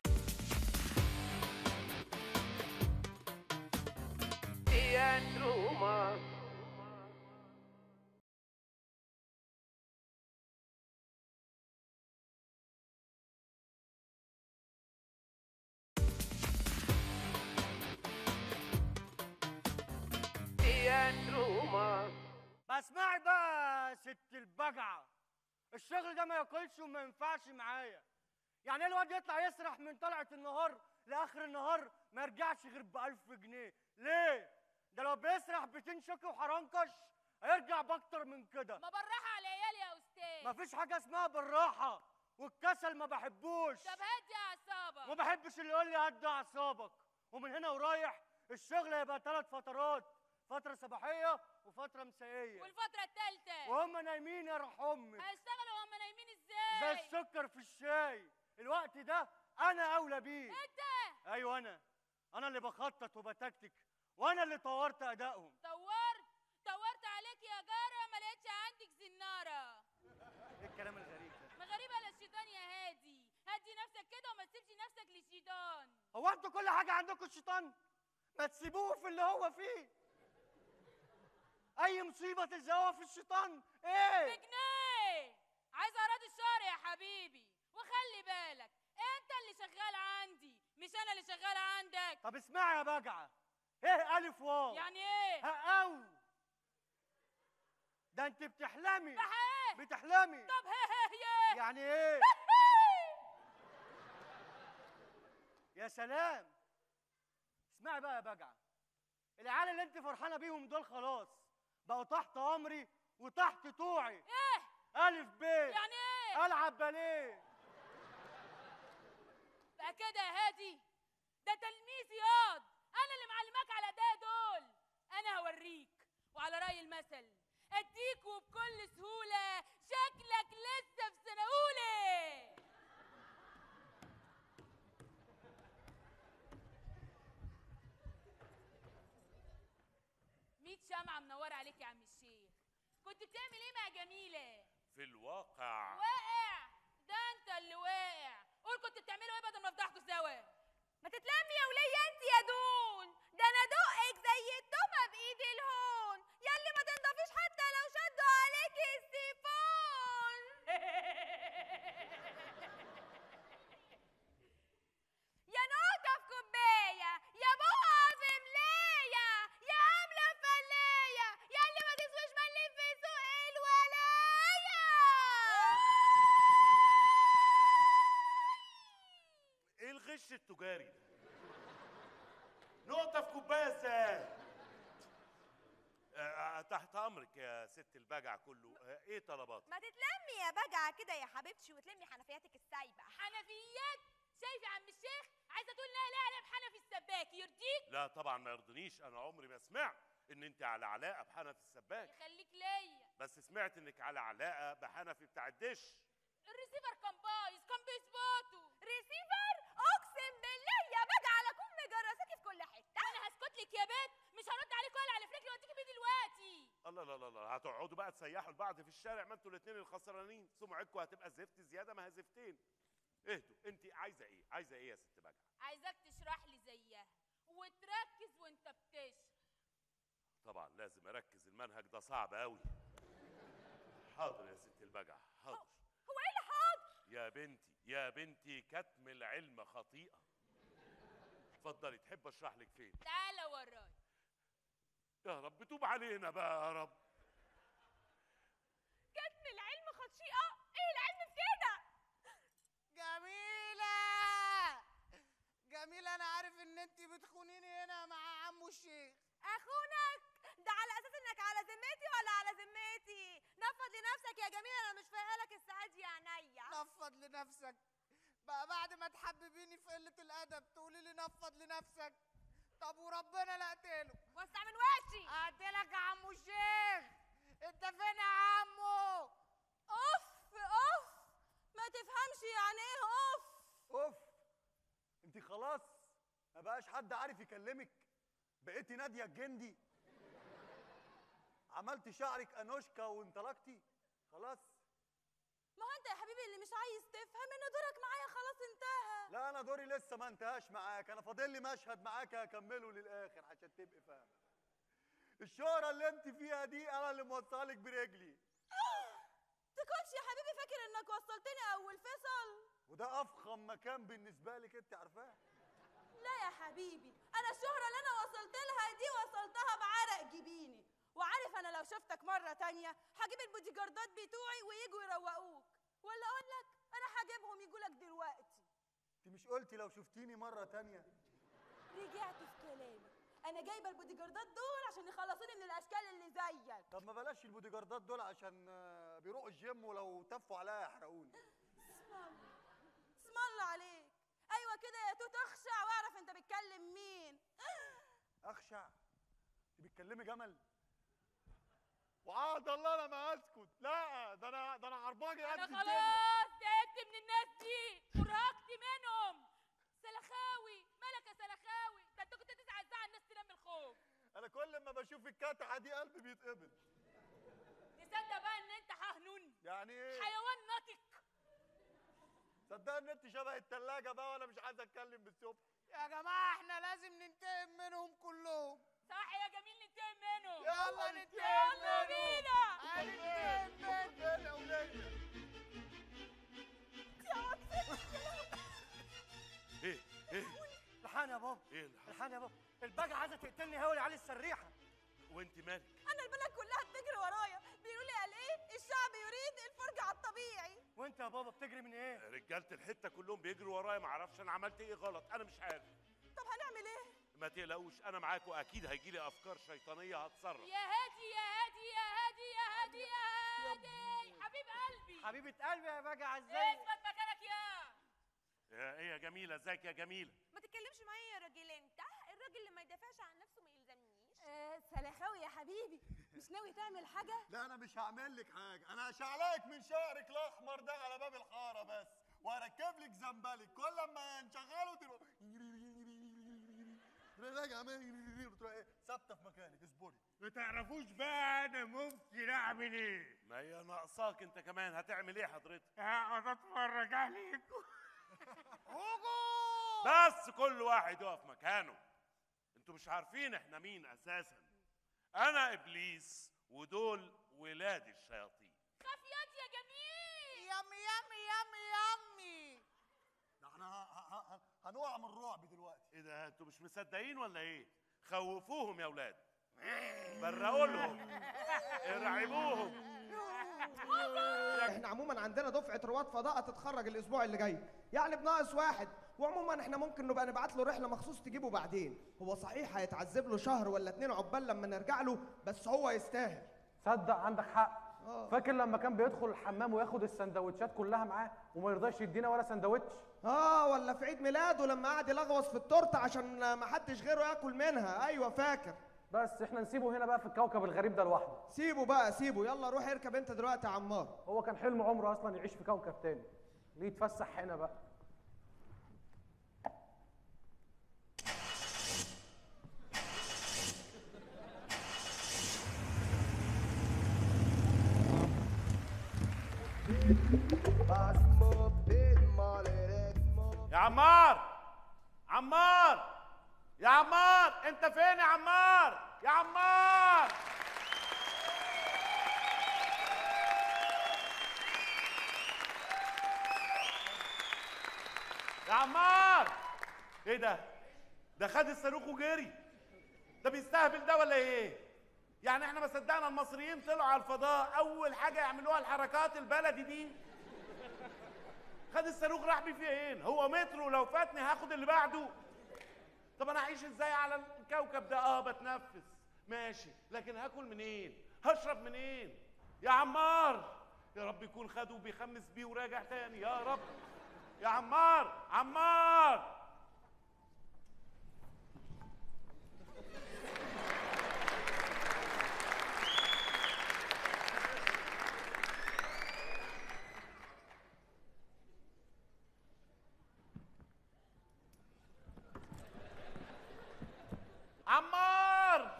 تياترو تياترو بسمعي بقى يا ست البجعة الشغل ده ما ياكلش وما ينفعش معايا يعني إيه الواد يطلع يسرح من طلعة النهار لآخر النهار ما يرجعش غير بألف جنيه ليه؟ ده لو بيسرح بتين شوكي وحرنكش هيرجع بأكتر من كده ما بالراحه على عيالي يا استاذ مفيش حاجة اسمها بالراحة والكسل ما بحبوش طب هدي اعصابك ما بحبش اللي يقول لي هدي اعصابك ومن هنا ورايح الشغل هيبقى ثلاث فترات فتره صباحيه وفتره مسائيه والفتره الثالثه وهم نايمين يا روح امك هيشتغلوا وهم نايمين زي ازاي السكر في الشاي الوقت ده انا اولى بيه انت ايوه انا انا اللي بخطط وبتكتك وانا اللي طورت ادائهم طورت طورت عليك يا جاره ما لقيتش عندك زناره ايه الكلام الغريب ده ما غريبه على الشيطان يا هادي هدي نفسك كده وما تسيبش نفسك للشيطان هو انتوا كل حاجه عندكم الشيطان ما تسيبوه في اللي هو فيه اي مصيبه تلزقوها في الشيطان ايه بجنيه عايز اراضي الشهر يا حبيبي وخلي بالك انت اللي شغال عندي مش انا اللي شغال عندك طب اسمعي يا بجعه ايه الف واو يعني ايه هقاو ده انت بتحلمي بحق بتحلمي طب هي هي يعني ايه يا سلام اسمعي بقى يا بجعه العيال اللي انت فرحانه بيهم دول خلاص بقوا تحت امري وتحت طوعي ايه الف ب يعني ايه العب باليه بقى كده يا هادي ده تلميذ ياض انا اللي معلماك على ده دول انا هوريك وعلى راي المثل اديك وبكل سهوله شكلك لسه في سنه اولى ميت شمعة منورة عليك يا عم الشيخ كنت بتعمل ايه مع جميلة؟ في الواقع واقع ده انت اللي واقع قول كنت بتعملوا ايه بدل ما افضحكوا سوا ما تتلمي يا ولية انت يا دون ده انا دقك زي التومة بايد الهون ياللي ما تنضفيش حتى لو شدوا عليكي السيفون يا نقطة في كوباية يا بقعة في ملاية يا عاملة فلاية ياللي ما تسويش ملي في سوق الولاية ايه الغش التجاري ده؟ نقطة في كوباية ازاي؟ آه، تحت امرك يا ست البجع كله آه، ايه طلباتك؟ ما تتلمي يا بجعة كده يا حبيبتي وتلمي حنفياتك السايبة حنفيات شايف يا عم الشيخ عايزه تقول انها لها علب حنفي السباك يرضيك لا طبعا ما يرضنيش انا عمري ما سمعت ان انت على علاقه بحنفي السباك يخليك ليا بس سمعت انك على علاقه بحنفي بتاع الدش الريسيفر كان بايظ كان بيظبطه ريسيفر اقسم بالله يا بجعة اكون مجرساكي في كل حتة انا هسكت لك يا بنت مش هرد عليك ولا على فريكي واديكي بيه دلوقتي الله لا لا لا هتقعدوا بقى تسيحوا لبعض في الشارع ما انتوا الاثنين الخسرانين سمعتكم هتبقى زفت زياده ما هي زفتين اهدوا انت عايزه ايه عايزه ايه يا ست بجع عايزاك تشرح لي زيها وتركز وانت بتشرح طبعا لازم اركز المنهج ده صعب قوي حاضر يا ست البجع حاضر هو ايه اللي حاضر يا بنتي يا بنتي كتم العلم خطيئه اتفضلي تحب اشرح لك فين تعالى وراي يا رب توب علينا بقى يا رب كتم العلم خطيئة ايه العلم في كده جميلة جميلة أنا عارف إن أنت بتخونيني هنا مع عمو الشيخ اخونك ده على اساس انك على ذمتي ولا على ذمتي نفض لنفسك يا جميل انا مش فايقالك الساعات دي يا عينيا نفض لنفسك بقى بعد ما تحببيني في قلة الأدب تقولي لي نفض لنفسك طب وربنا لا أقتله وسع من وشي أقتلك يا عمو الشيخ أنت فين يا عمو اوف اوف ما تفهمش يعني ايه اوف اوف انت خلاص ما بقاش حد عارف يكلمك بقيتي ناديه الجندي عملتي شعرك انوشكا وانطلقتي خلاص ما هو انت يا حبيبي اللي مش عايز تفهم ان دورك معايا خلاص انتهى لا انا دوري لسه ما انتهاش معاك انا فاضل لي مشهد معاك هكمله للاخر عشان تبقي فاهمه الشهرة اللي انت فيها دي انا اللي موصلك برجلي تكونش يا حبيبي فاكر انك وصلتني اول فيصل وده افخم مكان بالنسبه لك انت عارفاه لا يا حبيبي انا الشهرة اللي انا وصلت لها دي وصلتها بعرق جبيني وعارف انا لو شفتك مرة تانية هجيب البودي جاردات بتوعي ويجوا يروقوك ولا اقول لك انا هجيبهم يجوا لك دلوقتي انت مش قلتي لو شفتيني مره تانية رجعت في كلامي انا جايبه البودي جاردات دول عشان يخلصوني من الاشكال اللي زيك طب ما بلاش البودي جاردات دول عشان آه، بيروحوا الجيم ولو تفوا عليا يحرقوني اسم الله اسم الله عليك ايوه كده يا توت اخشع واعرف انت بتكلم مين اخشع انت بتكلمي جمل وعاد الله انا ما اسكت لا ده انا ده انا عرباجي قد انا الدنيا. خلاص زهقت من الناس دي ارهقت منهم سلخاوي مالك يا سلخاوي ده انت كنت تسعى ساعه الناس تنام من الخوف انا كل ما بشوف الكتعه دي قلبي بيتقبض تصدق بقى ان انت حهنون يعني ايه حيوان ناطق صدق ان انت شبه التلاجة بقى وانا مش عايز اتكلم بالصبح يا جماعه احنا لازم ننتقم منهم كلهم صح يا جميل ننتقم منهم يلا ننتقم يلا منهم. بينا هننتقم منهم يا ولية ايه ايه الحقني يا بابا ايه اللي حصل الحقني يا بابا الباجة عايزه تقتلني هولي علي السريحه وانت مالك انا البلد كلها بتجري ورايا بيقولوا لي قال ايه الشعب يريد الفرجه على الطبيعي وانت يا بابا بتجري من ايه رجاله الحته كلهم بيجروا ورايا ما اعرفش انا عملت ايه غلط انا مش عارف طب هنعمل ايه ما تقلقوش انا معاكم اكيد هيجي لي افكار شيطانيه هتصرف يا هادي يا هادي يا هادي يا هادي يا هادي حبيب قلبي حبيبه قلبي يا باجة عزيز اثبت مكانك يا يا ايه يا جميله ازيك يا جميله ما تتكلمش معايا يا راجل انت الراجل اللي ما يدافعش عن نفسه ما يلزمنيش آه سلخاوي يا حبيبي مش ناوي تعمل حاجه لا انا مش هعمل لك حاجه انا هشعلقك من شعرك الاحمر ده على باب الحاره بس وهركب لك زنبلك كل ما نشغله تروح تروح راجع عمال تروح ايه ثابته في مكانك اصبري ما تعرفوش بقى انا ممكن اعمل ايه ما هي ناقصاك انت كمان هتعمل ايه حضرتك هقعد اتفرج عليكم بس كل واحد يقف مكانه انتوا مش عارفين احنا مين اساسا انا ابليس ودول ولاد الشياطين خفيات يا جميل يامي يامي يامي يامي ده احنا ه- ه- ه- هنقع من الرعب دلوقتي ايه ده انتوا مش مصدقين ولا ايه خوفوهم يا ولاد برقوا لهم ارعبوهم احنا عموما عندنا دفعه رواد فضاء تتخرج الاسبوع اللي جاي يعني بناقص واحد وعموما احنا ممكن نبقى نبعت له رحله مخصوص تجيبه بعدين هو صحيح هيتعذب له شهر ولا اتنين عقبال لما نرجع له بس هو يستاهل تصدق عندك حق فاكر لما كان بيدخل الحمام وياخد السندوتشات كلها معاه وما يرضاش يدينا ولا سندوتش اه ولا في عيد ميلاده لما قعد يلغوص في التورته عشان ما حدش غيره ياكل منها ايوه فاكر بس احنا نسيبه هنا بقى في الكوكب الغريب ده لوحده سيبه بقى سيبه يلا روح اركب انت دلوقتي يا عمار هو كان حلم عمره اصلا يعيش في كوكب تاني ليه يتفسح هنا بقى يا عمار عمار يا عمار انت فين يا عمار يا عمار يا عمار ايه ده ده خد الصاروخ وجري ده بيستهبل ده ولا ايه يعني احنا ما صدقنا المصريين طلعوا على الفضاء اول حاجه يعملوها الحركات البلدي دي خد الصاروخ راح بيه فين هو مترو لو فاتني هاخد اللي بعده طب انا اعيش ازاي على الكوكب ده اه بتنفس ماشي لكن هاكل منين هشرب منين يا عمار يا رب يكون خده وبيخمس بيه وراجع تاني يا رب يا عمار عمار عمار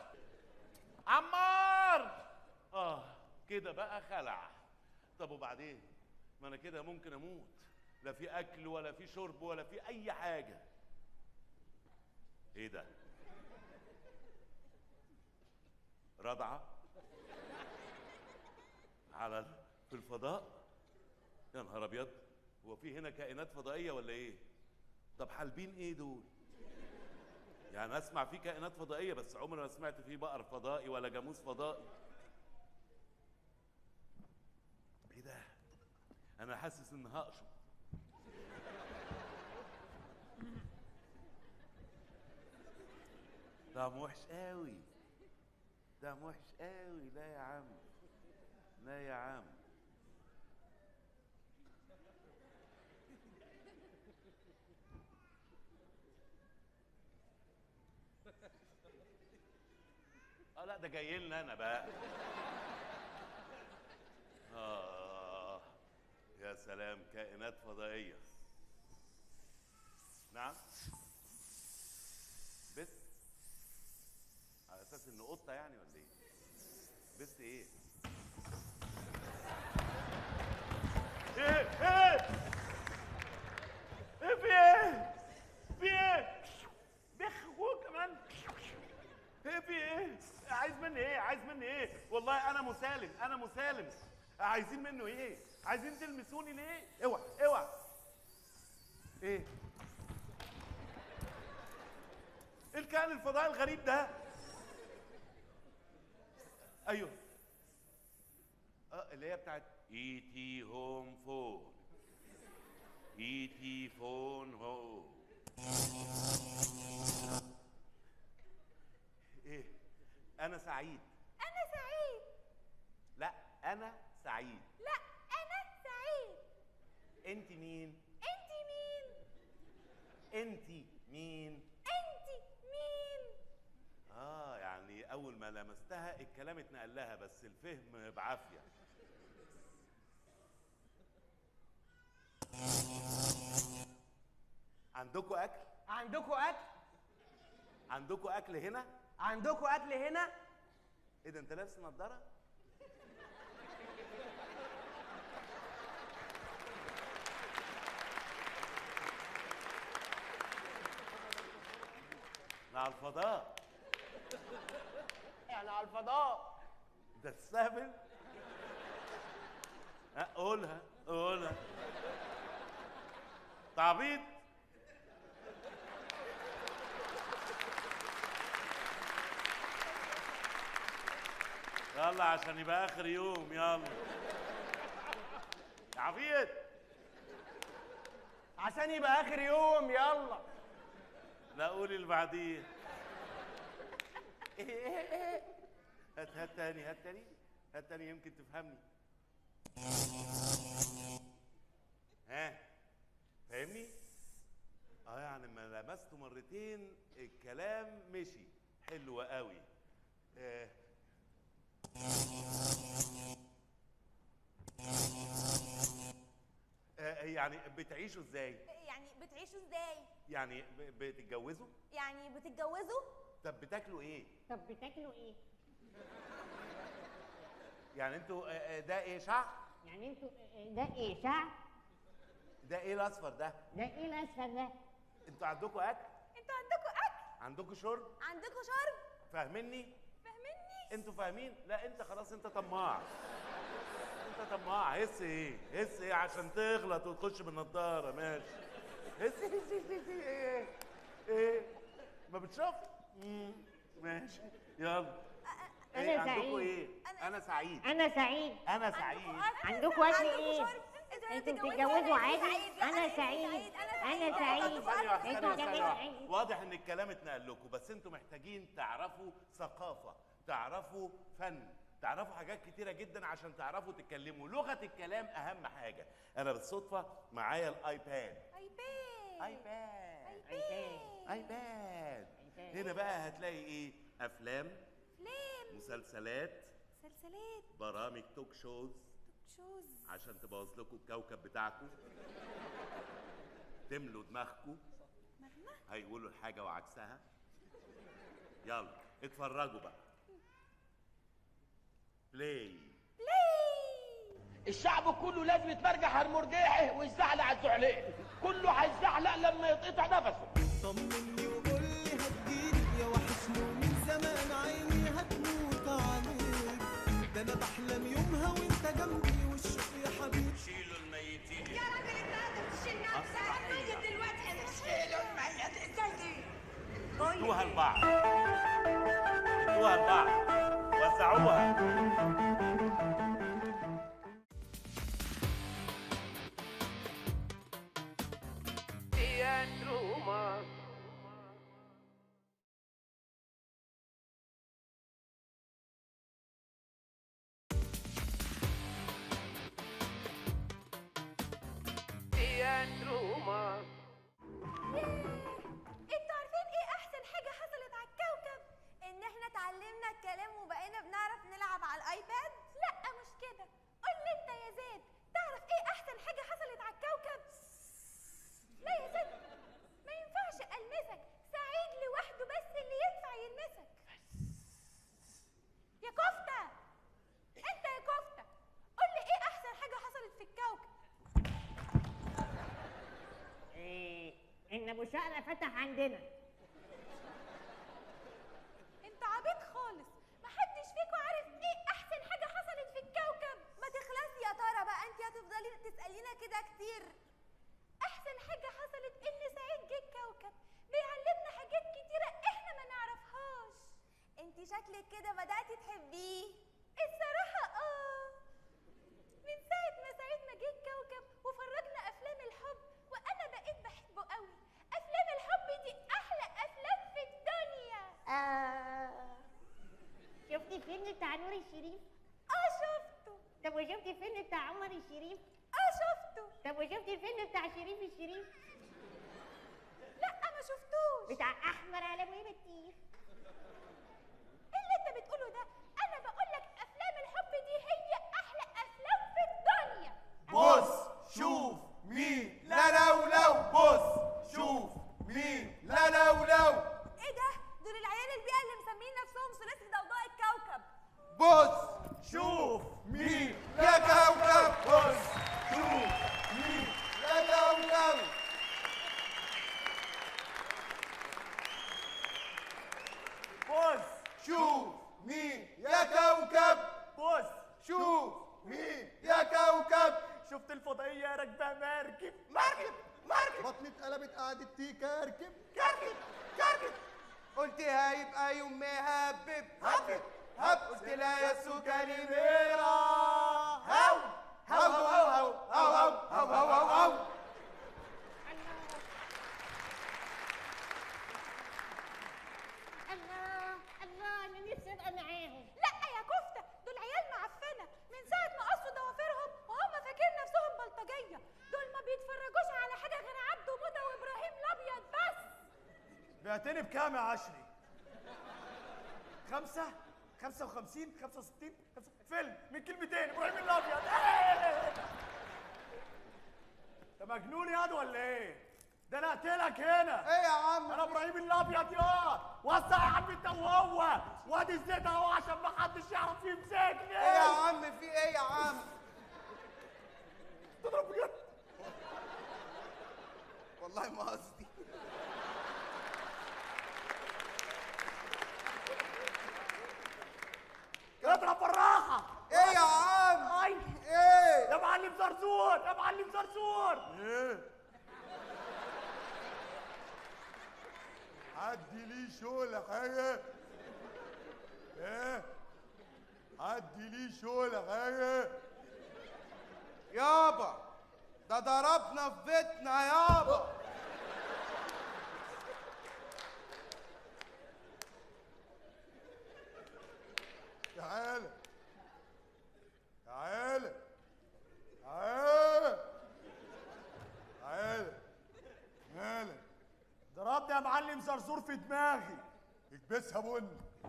عمار اه كده بقى خلع طب وبعدين ما انا كده ممكن اموت لا في اكل ولا في شرب ولا في اي حاجه ايه ده رضعه على ال- في الفضاء يا نهار ابيض هو في هنا كائنات فضائيه ولا ايه طب حالبين ايه دول يعني اسمع في كائنات فضائيه بس عمري ما سمعت في بقر فضائي ولا جاموس فضائي ايه ده انا حاسس ان هقشط طعم وحش قوي طعم وحش قوي لا يا عم لا يا عم اه لا ده جاي لنا انا بقى اه يا سلام كائنات فضائيه نعم بس على اساس انه قطه يعني ولا ايه بس ايه ايه ايه ايه في ايه في ايه بخ هو كمان ايه في ايه عايز مني ايه عايز مني ايه والله انا مسالم انا مسالم عايزين منه ايه عايزين تلمسوني ليه اوعى اوعى ايه ايه الكائن الفضائي الغريب ده ايوه اه اللي هي بتاعت اي تي هوم فون اي تي فون هوم ايه انا سعيد انا سعيد لا انا سعيد لا انا سعيد انت مين انت مين انت مين انت مين اه يعني اول ما لمستها الكلام اتنقل لها بس الفهم بعافيه عندكم اكل عندكم اكل عندكم اكل هنا عندكم اكل هنا ايه ده انت لابس نظاره على الفضاء يعني على الفضاء ده تستهبل ها، قولها قولها تعبيط يلا عشان يبقى اخر يوم يلا يا عبيط عشان يبقى اخر يوم يلا لا قولي اللي بعديه ايه ايه ايه هات هات تاني هات تاني هات تاني يمكن تفهمني ها فاهمني اه يعني ما لمسته مرتين الكلام مشي حلو قوي آه. آه يعني بتعيشوا ازاي يعني بتعيشوا ازاي يعني ب- بتتجوزوا يعني بتتجوزوا طب بتاكلوا ايه طب بتاكلوا ايه يعني انتوا آه، آه، ده ايه شعر يعني انتوا ده ايه شعر؟ ده ايه الاصفر ده ده ايه الاصفر ده؟ انتوا عندكم اكل انتوا عندكم اكل عندكم شرب عندكم شرب فاهميني فاهميني انتوا فاهمين لا انت خلاص انت طماع انت طماع هس ايه هس ايه عشان تغلط وتخش بالنضاره ماشي هس هس هس هس ايه ايه ما بتشوف مم، ماشي يلا أنا ايه عندكم سعيد. ايه انا سعيد انا سعيد انا سعيد عندكم اكل ايه؟ انتوا بتتجوزوا عادي؟ انا سعيد انا سعيد ثانية واحدة، ثانية انتوا واحدة، ثانية بتتجوزوا واحدة. عادي؟ واضح ان الكلام اتنقل لكم بس انتوا محتاجين تعرفوا ثقافة تعرفوا فن تعرفوا حاجات كتيرة جدا عشان تعرفوا تتكلموا لغة الكلام أهم حاجة أنا بالصدفة معايا الآيباد ايباد ايباد ايباد ايباد هنا بقى هتلاقي ايه افلام افلام مسلسلات سلسلات برامج توك شوز شوز عشان تبوظ لكم الكوكب بتاعكم تملوا دماغكم هيقولوا الحاجة وعكسها يلا اتفرجوا بقى بلاي بلاي الشعب كله لازم يتمرجح على مرجحه ويزعل على الزعلين كله هيزعلق لما يتقطع نفسه طمني وقول لي هتجيلي يا وحشني ومن زمان عيني هتموت عليك ده انا بحلم يومها وانت جنبي والشوق يا حبيبي شيلوا الميتين يا راجل انت قادر تشيل نفسك الميت دلوقتي انا شيلوا الميت ازاي دي؟ ادوها لبعض ادوها لبعض وزعوها تياترو مصر تياترو مصر انتوا عارفين ايه احسن حاجة حصلت على الكوكب؟ ان احنا اتعلمنا الكلام وبقينا بنعرف نلعب على الايباد؟ لا مش كده قول لي انت يا زيد تعرف ايه احسن حاجة حصلت على الكوكب؟ لا يا زيد ما ينفعش المسك سعيد لوحده بس اللي ينفع يلمسك يا كفتة انت يا كفتة قول لي ايه احسن حاجة حصلت في الكوكب؟ إيه ان ابو شقره فتح عندنا انت عبيط خالص محدش فيكم عارف ايه احسن حاجه حصلت في الكوكب ما تخلصي يا ترى بقى انت هتفضلي تسالينا كده كتير احسن حاجه حصلت ان سعيد جه الكوكب بيعلمنا حاجات كتيره احنا ما نعرفهاش انت شكلك كده بداتي تحبيه الصراحه اه من ساعه ما سعيد ما جه الكوكب وفرجنا افلام الحب وانا بقيت بحبه قوي افلام الحب دي احلى افلام في الدنيا آه. شفتي فيلم بتاع نور الشريف اه شفته طب وشفتي فيلم بتاع عمر الشريف اه شفته طب وشفتي الفيلم بتاع شريف الشريف لا ما شفتوش بتاع احمر على ابو بطيخ ايه اللي انت بتقوله ده انا بقول لك افلام الحب دي هي احلى افلام في الدنيا بص شوف مين لا لو لو بص شوف مين لا لو لو ايه ده دول العيال البيئه اللي مسمين نفسهم ثلاثي ضوضاء الكوكب بص شوف مين يا كوكب بص شوف مين يا كوكب بص شوف مين يا كوكب بص شوف مين يا كوكب شفت الفضائية راكبة مركب مركب مركب بطني اتقلبت قعدت تكركب كركب كركب قلت هيبقى يوم مهبب هبب هب قلت لا يا سكري ميرا هاو هاو هاو هاو هاو هاو هاو هاو هاو هاو الله الله انا نفسي ابقى معاهم لا يا كفته دول عيال معفنه من ساعه ما قصوا ضوافرهم وهم فاكرين نفسهم بلطجيه دول ما بيتفرجوش على حاجه غير عبده وموتى وابراهيم الابيض بس بعتني بكام يا عشري؟ خمسة؟ خمسة وخمسين؟ خمسة وستين؟ خمسة فيلم من كلمتين إبراهيم الأبيض أنت مجنون ياض ولا إيه؟ ده أنا أقتلك هنا إيه يا عم؟ أنا إبراهيم الأبيض ياض وسع يا عم أنت وهو وادي الزيت أهو عشان ما حدش يعرف يمسكني إيه يا عم في إيه يا عم؟ تضرب بجد؟ والله ما قصدي اضرب بالراحة ايه يا عم؟ اي ايه؟ يا معلم زرزور يا معلم زرزور ايه؟ حد ليه شغل حاجة؟ ايه؟ حد ليه شغل حاجة؟ يابا ده ضربنا في بيتنا يابا تعالى تعالى تعالى تعالى مالك ضربني يا معلم زرزور في دماغي اكبسها بن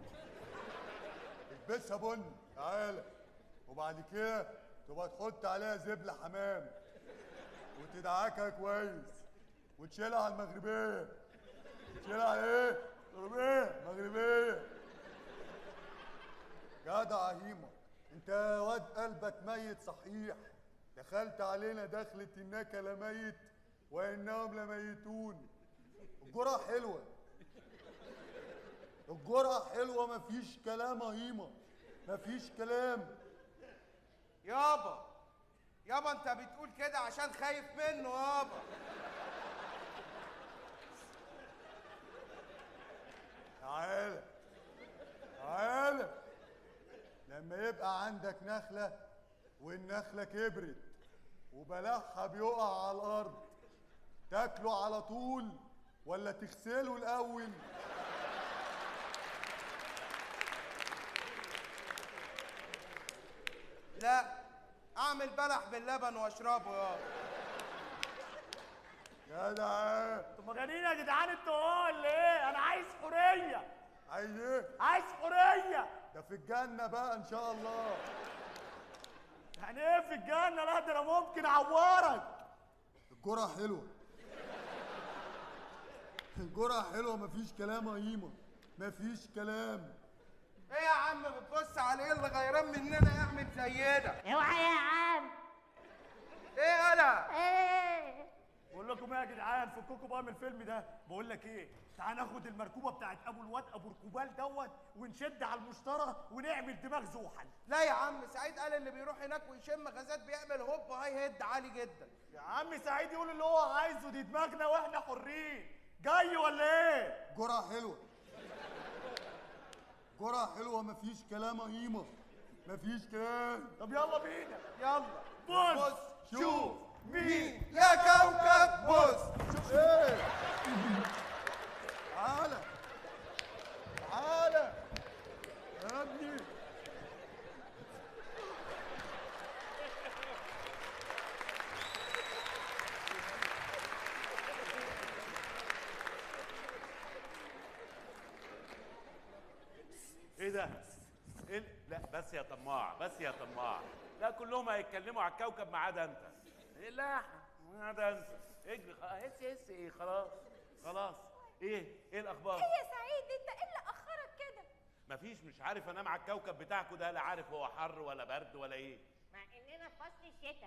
اكبسها بن تعالى وبعد كده تبقى تحط عليها زبلة حمام وتدعكها كويس وتشيلها على المغربية تشيلها على ايه؟ مغربية مغربية جدع هيما انت يا واد قلبك ميت صحيح دخلت علينا دخلة انك لميت وانهم لميتون الجرعة حلوة الجرعة حلوة مفيش كلام هيمة مفيش كلام يابا يابا انت بتقول كده عشان خايف منه يابا تعالى تعالى لما يبقى عندك نخلة والنخلة كبرت وبلعها بيقع على الأرض تاكله على طول ولا تغسله الأول لا اعمل بلح باللبن واشربه يابا جدع انتوا مجانين يا جدعان انتوا ولا ايه؟ انا عايز حرية عايز ايه؟ عايز حرية ده في الجنة بقى إن شاء الله يعني ايه في الجنة؟ لا ده انا ممكن اعورك الجرعة حلوة الجرعة حلوة مفيش كلام يا هيمة مفيش كلام ايه يا عم بتبص على ايه اللي غيران مننا يعمل زينا اوعى يا عم ايه انا ايه بقول لكم ايه يا جدعان فككوا بقى من الفيلم ده بقول لك ايه تعال ناخد المركوبه بتاعت ابو الواد ابو ركوبال دوت ونشد على المشترى ونعمل دماغ زوحل لا يا عم سعيد قال اللي بيروح هناك ويشم غازات بيعمل هوب هاي هيد عالي جدا يا عم سعيد يقول اللي هو عايزه دي دماغنا واحنا حرين جاي ولا ايه جرعة حلوة جرعة حلوة مفيش كلام يا هيمة مفيش كلام طب يلا بينا يلا بص شوف مين يا كوكب بص ايه تعالى تعالى يا ابني ايه ده؟ إيه ال- لا بس يا طماع بس يا طماع لا كلهم هيتكلموا على الكوكب ما عدا انت إيه لا ما عدا انت اجري خلاص هس هس ايه خلاص خلاص ايه ايه الاخبار؟ ايه يا سعيد انت ايه اللي اخرك كده مفيش مش عارف انام على الكوكب بتاعكوا ده لا عارف هو حر ولا برد ولا ايه مع اننا في فصل الشتاء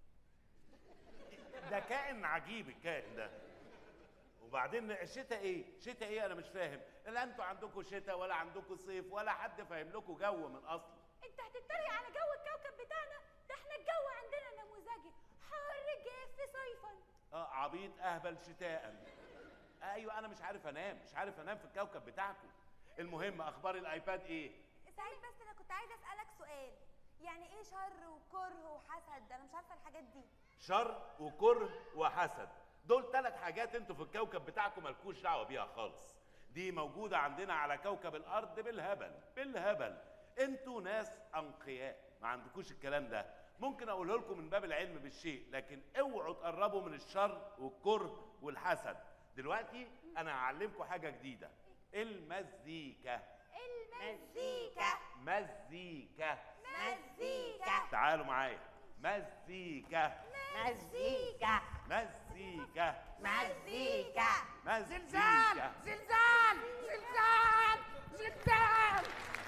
ده كائن عجيب الكائن ده وبعدين الشتاء ايه؟ شتاء ايه انا مش فاهم لا انتوا عندكم شتاء ولا عندكم صيف ولا حد فاهم لكم جو من اصله انت هتتريق على جو الكوكب بتاعنا ده احنا الجو عندنا نموذجي حر جاف صيفا اه عبيط اهبل شتاء ايوه انا مش عارف انام مش عارف انام في الكوكب بتاعكم المهم اخبار الايباد ايه سعيد بس انا كنت عايزه اسالك سؤال يعني ايه شر وكره وحسد انا مش عارفه الحاجات دي شر وكره وحسد دول ثلاث حاجات انتوا في الكوكب بتاعكم مالكوش دعوه بيها خالص دي موجوده عندنا على كوكب الارض بالهبل بالهبل انتوا ناس انقياء ما عندكوش الكلام ده ممكن اقوله لكم من باب العلم بالشيء لكن اوعوا تقربوا من الشر والكره والحسد دلوقتي انا هعلمكم حاجه جديده المزيكا المزيكا مزيكا مزيكا تعالوا معايا مزيكا مزيكا مزيكا مزيكا مزيكا زلزال زلزال زلزال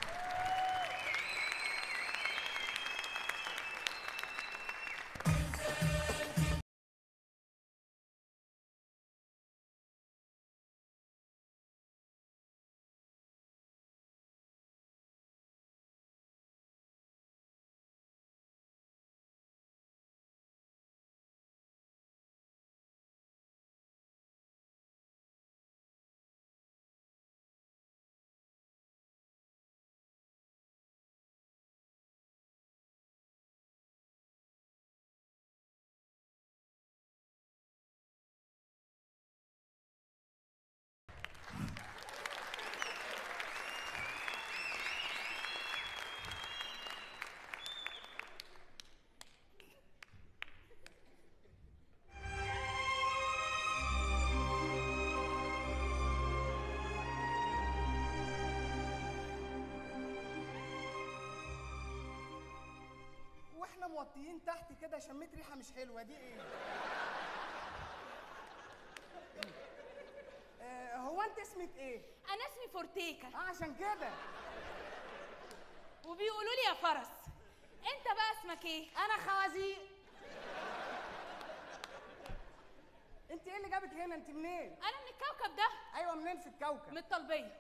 واحنا موطيين تحت كده شميت ريحه مش حلوه دي ايه آه، هو انت اسمك ايه انا اسمي فورتيكا اه عشان كده وبيقولوا لي يا فرس انت بقى اسمك ايه انا خوازيق انت ايه اللي جابك هنا انت منين انا من الكوكب ده ايوه منين في الكوكب من الطلبيه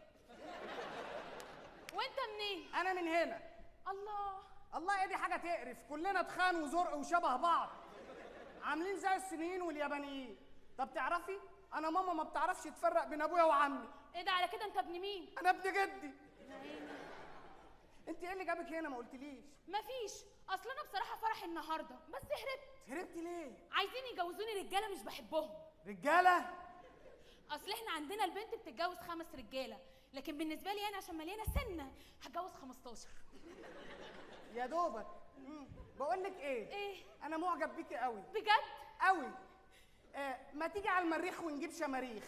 وانت منين انا من هنا الله الله ايه دي حاجه تقرف كلنا تخان وزرق وشبه بعض عاملين زي الصينيين واليابانيين طب تعرفي انا ماما ما بتعرفش تفرق بين ابويا وعمي ايه ده على كده انت ابن مين انا ابن جدي انت ايه اللي جابك هنا ما قلتليش مفيش اصل انا بصراحه فرح النهارده بس هربت هربتي ليه عايزين يجوزوني رجاله مش بحبهم رجاله اصل احنا عندنا البنت بتتجوز خمس رجاله لكن بالنسبه لي انا عشان مليانه سنه هتجوز 15 يا دوبك بقول لك ايه ايه انا معجب بيكي قوي بجد قوي آه ما تيجي على المريخ ونجيب شماريخ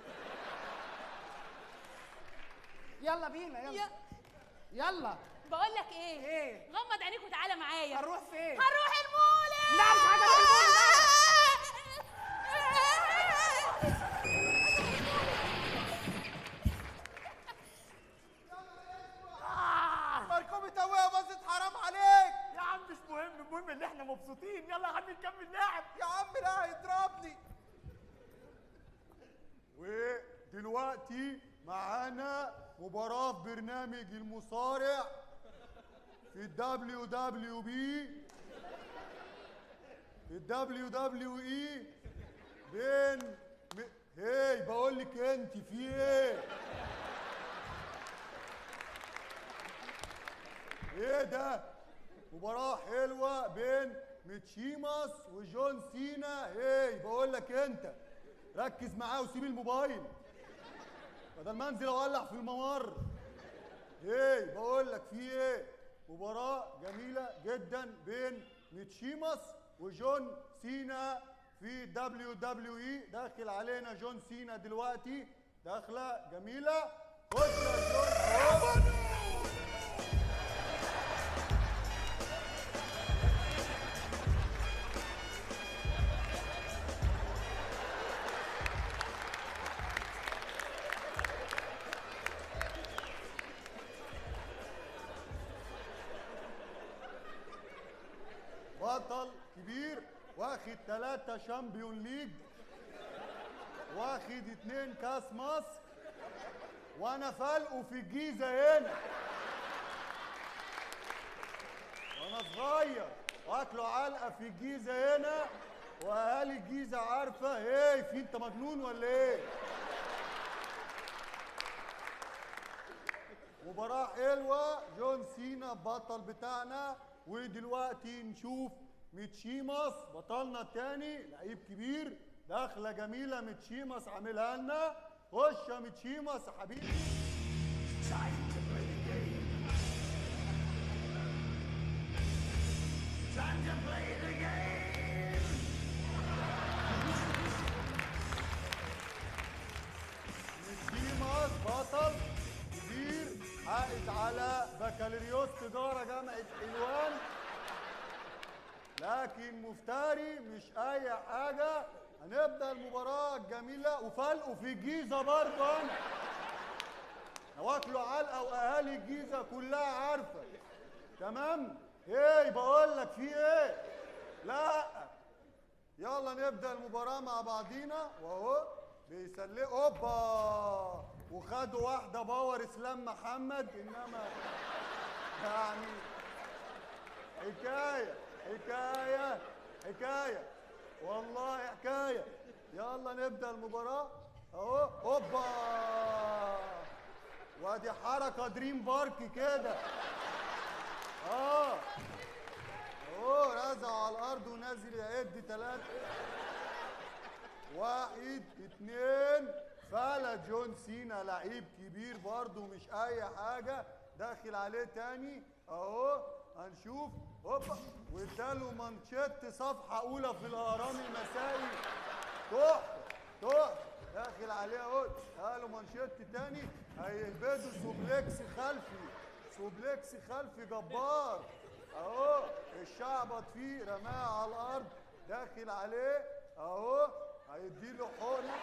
يلا بينا يلا يا- يلا بقول لك ايه ايه غمض عينيك وتعالى معايا هنروح فين هنروح المولد لا مش عايزه المول مركوب تويه باظت حرام عليك يا عم مش مهم المهم ان احنا مبسوطين يلا يا عم نكمل لعب يا عم لا هيضربني ودلوقتي معانا مباراة في برنامج المصارع في الدبليو دبليو بي في الدبليو دبليو اي بين م... هي بقول لك انت في ايه ايه ده مباراة حلوة بين ميتشيماس وجون سينا هي بقول لك انت ركز معاه وسيب الموبايل بدل ما انزل اولع في الممر ايه بقول لك في ايه مباراة جميلة جدا بين ميتشيماس وجون سينا في دبليو دبليو اي داخل علينا جون سينا دلوقتي داخلة جميلة خش يا جون أهو. بطل كبير واخد ثلاثة شامبيون ليج واخد اتنين كاس مصر وانا فالقه في الجيزة هنا وانا صغير واكله علقة في الجيزة هنا واهالي الجيزة عارفة ايه في انت مجنون ولا ايه مباراة حلوة جون سينا بطل بتاعنا ودلوقتي نشوف ميتشيماس بطلنا التاني لعيب كبير دخلة جميلة ميتشيماس عاملها لنا خش يا ميتشيماس يا حبيبي ميتشيماس بطل كبير حائز على بكالوريوس تجارة جامعة حلوان لكن مفتري مش أي حاجة هنبدأ المباراة الجميلة وفلقوا في الجيزة برضه أنا واكلوا علقة وأهالي الجيزة كلها عارفة تمام؟ إيه بقول لك في إيه؟ لا يلا نبدأ المباراة مع بعضينا وأهو بيسلقوا هوبا وخدوا واحدة باور اسلام محمد انما يعني حكاية حكاية حكاية والله حكاية يلا نبدأ المباراة اهو هوبا وادي حركة دريم بارك كده اه اهو رزع على الارض ونازل يعد ثلاثة واحد اتنين فلا جون سينا لعيب كبير برضه مش اي حاجة داخل عليه تاني اهو هنشوف هوبا واداله مانشيت صفحة اولى في الاهرام المسائي تحفة تحفة داخل عليه اهو اداله مانشيت تاني هيهبدوا سوبليكس خلفي سوبليكس خلفي جبار اهو الشعبط فيه رماه على الارض داخل عليه اهو هيديله حقنه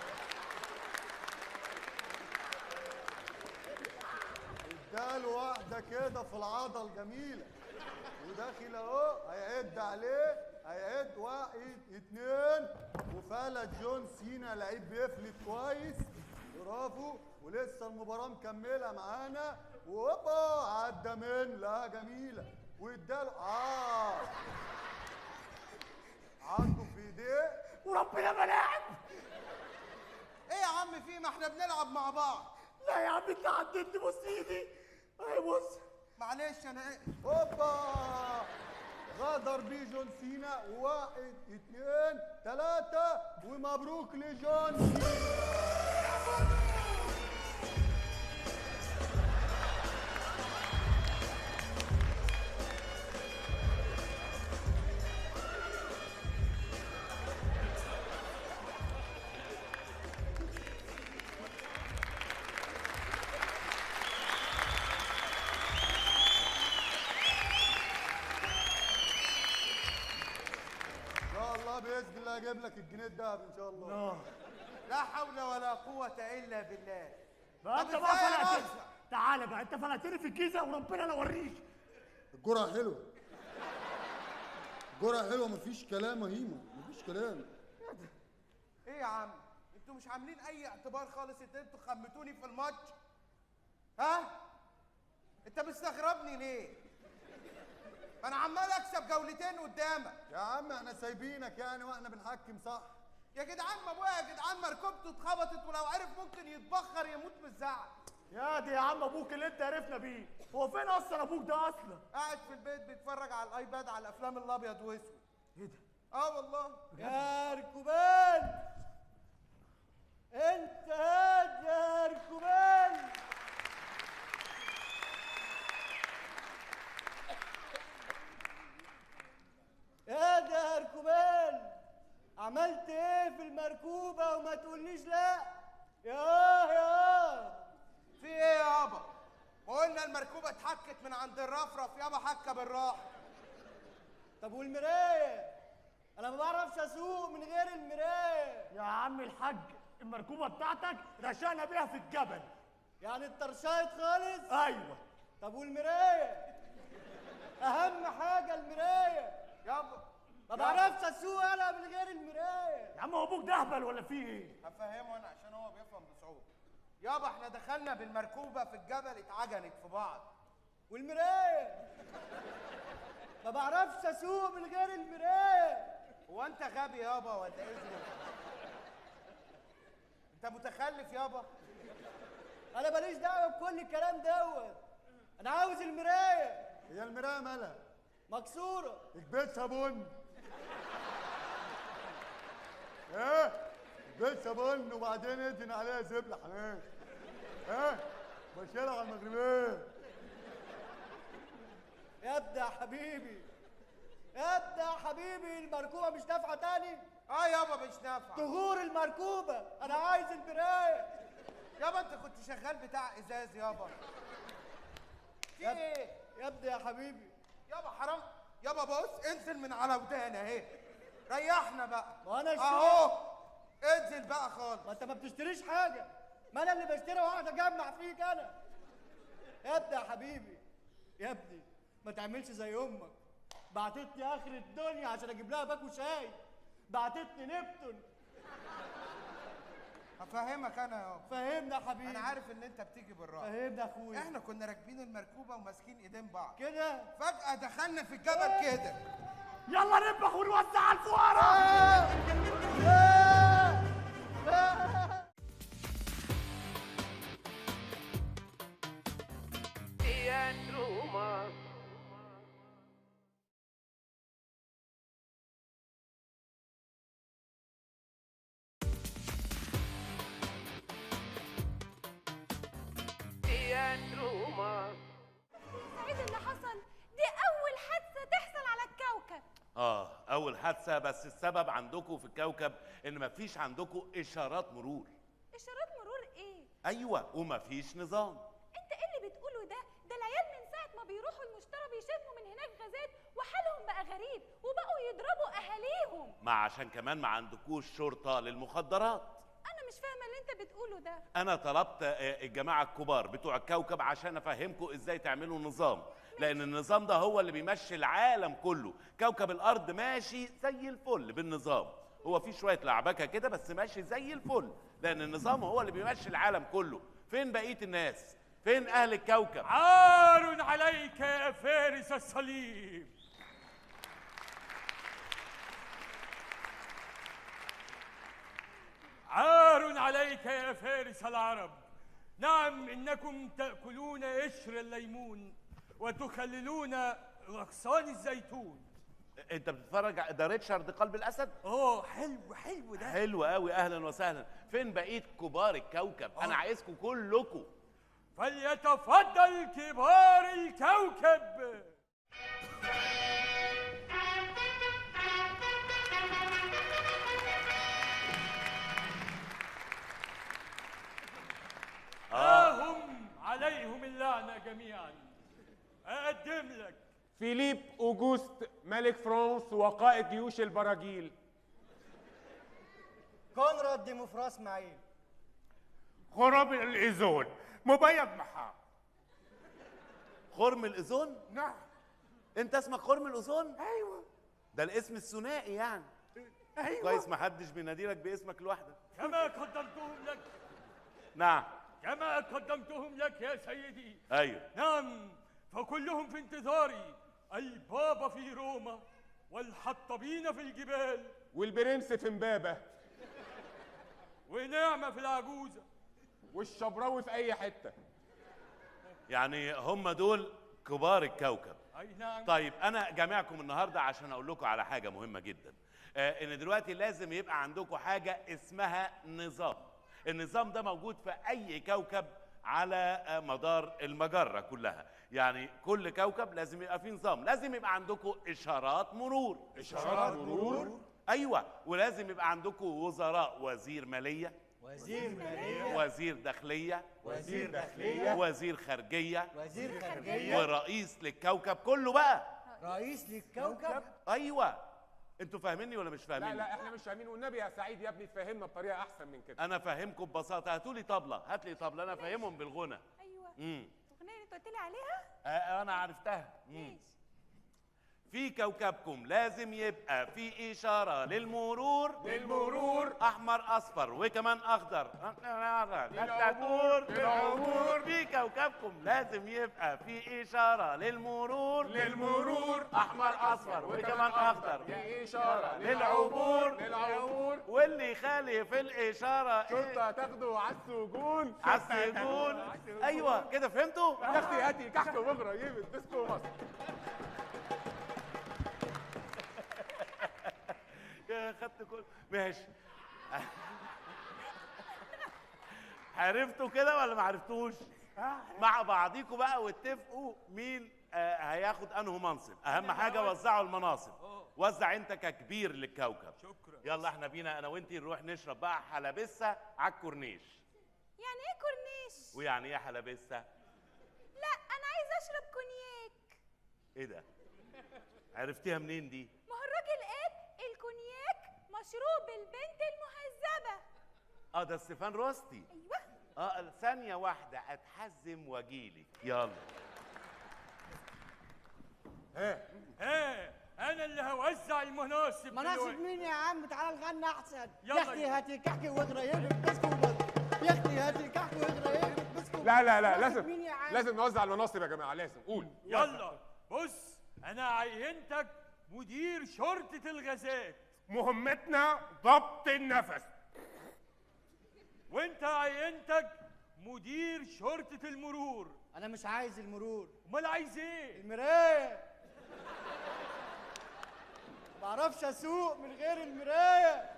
اداله واحده ده كده في العضل جميله وداخل اهو هيعد عليه هيعد واحد اتنين وفلت جون سينا لعيب بيفلت كويس برافو ولسه المباراه مكمله معانا وهوبا عدى من لا جميله واداله اه عنده في ايديه وربنا ملاعب ايه يا عم في ما احنا بنلعب مع بعض لا يا عم انت عدتني بص ايدي اهي بص معلش انا ايه هوبا غدر بيه جون سينا واحد اتنين تلاتة ومبروك لجون سينا ان شاء الله باذن الله اجيب لك الجنيه الذهب ان شاء الله لا حول ولا قوة إلا بالله بقى طب انت بقى إزاي يا فلقتني باشا؟ تعالى بقى انت فلقتني في الجيزه وربنا لا اوريك الجرعه حلوه الجرعه حلوه مفيش كلام يا هيما مفيش كلام ايه يا عم انتوا مش عاملين اي اعتبار خالص ان انتوا خمتوني في الماتش ها انت مستغربني ليه ما انا عمال اكسب جولتين قدامك يا عم احنا سايبينك يعني واحنا بنحكم صح يا جدعان ما ابويا يا جدعان مركبته اتخبطت ولو عرف ممكن يتبخر يموت من الزعل يا دي يا عم ابوك اللي انت عرفنا بيه هو فين اصلا ابوك ده اصلا قاعد في البيت بيتفرج على الايباد على الافلام الابيض واسود ايه ده اه والله يا ركوبان انت هاد يا ركوبان يا ده يا ركوبان عملت ايه في المركوبة وما تقوليش لا ياه ياه في ايه يابا قلنا المركوبه اتحكت من عند الرفرف يابا حكه بالراحه طب والمراية انا ما بعرفش اسوق من غير المراية يا عم الحاج المركوبه بتاعتك رشقنا بيها في الجبل يعني اترشقت خالص ايوه طب والمراية اهم حاجة المراية يابا ما بعرفش اسوق انا من غير المراية يا عم هو ابوك ده اهبل ولا فيه ايه هفهمه انا عشان هو بيفهم بصعوبه يابا احنا دخلنا بالمركوبه في الجبل اتعجنت في بعض والمراية ما بعرفش اسوق من غير المراية هو انت غبي يابا ولا ايه ظروفك؟ انت متخلف يابا انا ماليش دعوة بكل الكلام دوت انا عاوز المراية هي المرايه مالها مكسورة اكبسها بن ايه اكبسها بن وبعدين ادهن عليها زبله حمام ايه بشيلها على المغربيه يا ابني يا حبيبي يا ابني يا حبيبي المركوبة مش نافعة تاني اه يابا مش نافعه تغور المركوبة انا عايز المراية يابا انت كنت شغال بتاع ازاز يابا في يا اب- ايه يا ابني يا حبيبي يابا حرام يابا بص انزل من على ودانا اهي ريحنا بقى وانا اهو انزل بقى خالص ما انت ما بتشتريش حاجة ما انا اللي بشتري واقعد اجمع فيك انا يا ابني يا حبيبي يا ابني ما تعملش زي امك بعتتني اخر الدنيا عشان اجيب لها باكو شاي بعتتني نبتون هفهمك انا يابا فهمنا يا حبيبي انا عارف ان انت بتيجي بالراحه فهمنا يا اخويا احنا كنا راكبين المركوبه وماسكين ايدين بعض كده فجاه دخلنا في الجبل كده يلا نذبح ونوزع على الفقراء Roma. Roma. سعيد اللي حصل دي أول حادثة تحصل على الكوكب اه اول حادثه بس السبب عندكم في الكوكب ان مفيش عندكم اشارات مرور إشارات مرور إيه؟ ايوه ومفيش نظام أنت إيه اللي بتقوله ده؟ ده العيال من ساعة ما بيروحوا المشترى بيشموا من هناك غازات وحالهم بقى غريب وبقوا يضربوا أهاليهم ما عشان كمان ما عندكوش شرطه للمخدرات أنا مش فاهمه اللي انت بتقوله ده انا طلبت آه، الجماعه الكبار بتوع الكوكب عشان افهمكم ازاي تعملوا نظام لان النظام ده هو اللي بيمشي العالم كله كوكب الارض ماشي زي الفل بالنظام هو في شويه لعبكه كده بس ماشي زي الفل لان النظام هو اللي بيمشي العالم كله فين بقيه الناس فين اهل الكوكب عار عليك يا فارس الصليب عار عليك يا فارس العرب نعم انكم تاكلون قشر الليمون وتخللون غصان الزيتون انت بتتفرج ع- ده ريتشارد قلب الاسد اه حلو حلو ده حلو قوي اهلا وسهلا فين بقيه كبار الكوكب انا عايزكم كلكم فليتفضل كبار الكوكب ها هم عليهم اللعنة جميعا أقدم لك فيليب اوجوست ملك فرنسا وقائد جيوش البراجيل كونراد ديموفراس اسماعيل خراب الايزون مبيض محا خرم الاذون نعم انت اسمك خرم الاذون ايوه ده الاسم الثنائي يعني ايوه كويس ما حدش بيناديلك باسمك لوحدك كما قدمتهم لك نعم كما قدمتهم لك يا سيدي ايوه نعم فكلهم في انتظاري البابا في روما والحطبين في الجبال والبرنس في امبابه ونعمة في العجوزة والشبراوي في اي حته يعني هم دول كبار الكوكب أي نعم طيب انا جامعكم النهارده عشان اقول لكم على حاجه مهمه جدا آه ان دلوقتي لازم يبقى عندكم حاجه اسمها نظام النظام ده موجود في اي كوكب على آه، مدار المجره كلها يعني كل كوكب لازم يبقى فيه نظام لازم يبقى عندكم اشارات مرور إشارات مرور؟ ايوه ولازم يبقى عندكم وزراء وزير ماليه وزير مالية وزير داخليه وزير داخلية وزير خارجيه وزير خارجية ورئيس للكوكب كله بقى رئيس للكوكب ايوه انتوا فاهميني ولا مش فاهمين لا لا احنا مش فاهمين والنبي يا سعيد يا ابني تفهمنا بطريقه احسن من كده انا فاهمكم ببساطه هاتوا لي طبله هات لي طبله انا فاهمهم بالغنى ايوه امم الاغنيه اللي انت قلت لي عليها آه انا عرفتها مم. في كوكبكم لازم يبقى في اشاره للمرور للمرور احمر اصفر وكمان اخضر للعبور، للعبور. في كوكبكم لازم يبقى في اشاره للمرور للمرور احمر اصفر وكمان اخضر في اشاره للعبور للعبور واللي يخالف الاشاره شرطه تاخده على السجون على السجون ايوه كده فهمتوا يا اختي هاتي كحك وبغرة يجيب الديسكو مصر يا خدت كل ماشي عرفتوا كده ولا ما عرفتوش مع بعضيكوا بقى واتفقوا مين آه هياخد انه منصب اهم حاجه وزعوا المناصب وزع انت ككبير للكوكب شكرا يلا احنا بينا انا وانتي نروح نشرب بقى حلبسه على الكورنيش يعني ايه كورنيش ويعني ايه حلبسه لا انا عايزه اشرب كونياك ايه ده عرفتيها منين دي ما هو الراجل قال الكونياك مشروب البنت المهذبه اه ده ستيفان روستي ايوه اه ثانيه واحده اتحزم واجيلك يلا ها ها انا اللي هوزع المناصب مناصب دلوقتي. مين يا عم تعال نغني احسن يلا يا اختي يلا. هاتي كحك واغرى يهرب بسكو يا اختي هاتي كحك واغرى يهرب بسكو لا لا لا مناصب لازم مين يا عم لازم نوزع المناصب يا جماعه لازم قول يلا بص انا عينتك مدير شرطة الغازات مهمتنا ضبط النفس وانت عينتك مدير شرطة المرور انا مش عايز المرور امال عايز ايه المرايه ما بعرفش اسوق من غير المرايه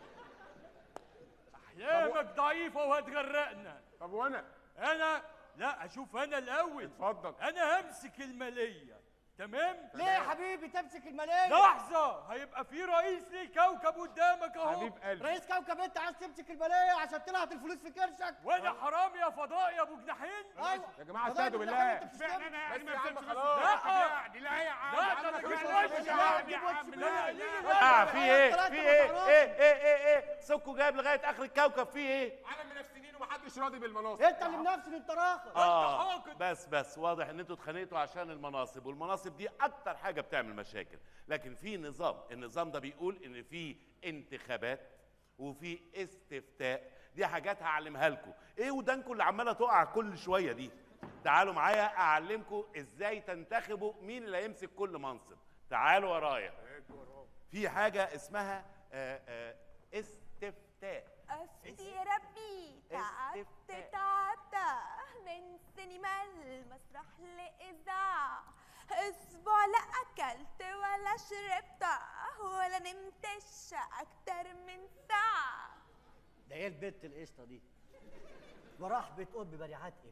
احلامك ضعيفة وهتغرقنا طب وانا انا لا اشوف انا الاول اتفضل انا همسك المالية تمام ليه يا حبيبي تمسك الملايين لحظه هيبقى في رئيس للكوكب قدامك اهو حبيب قلبي رئيس كوكب انت عايز تمسك الملايين عشان تلعب الفلوس في كرشك وانا حرام يا فضاء يا ابو جناحين ايوه يا جماعه فضايح استهدوا الجناحين بالله انت بتشتمني. انا يعني بس ما يا عم ينفعش خلاص. لا يعني لا يا عم لا، عم ده خلاص. تجيب يا عم يا عم لا اه في ايه في ايه ايه ايه ايه ايه سكو جايب لغايه اخر الكوكب في ايه عالم منافسين ومحدش راضي بالمناصب انت اللي منافس انت راخر اه بس بس واضح ان انتوا اتخانقتوا عشان المناصب والمناصب دي اكتر حاجه بتعمل مشاكل لكن في نظام النظام ده بيقول ان في انتخابات وفي استفتاء دي حاجات هعلمها لكم ايه ودانكم اللي عماله تقع كل شويه دي تعالوا معايا اعلمكم ازاي تنتخبوا مين اللي هيمسك كل منصب تعالوا ورايا في حاجه اسمها آه، آه، استفتاء أفتي يا ربي تعبت استفتاء. تعبت من سينما المسرح لإذاعة أسبوع لا أكلت ولا شربت ولا نمتش أكتر من ساعة ده ايه البت القشطه دي ورحبة ام بريعتك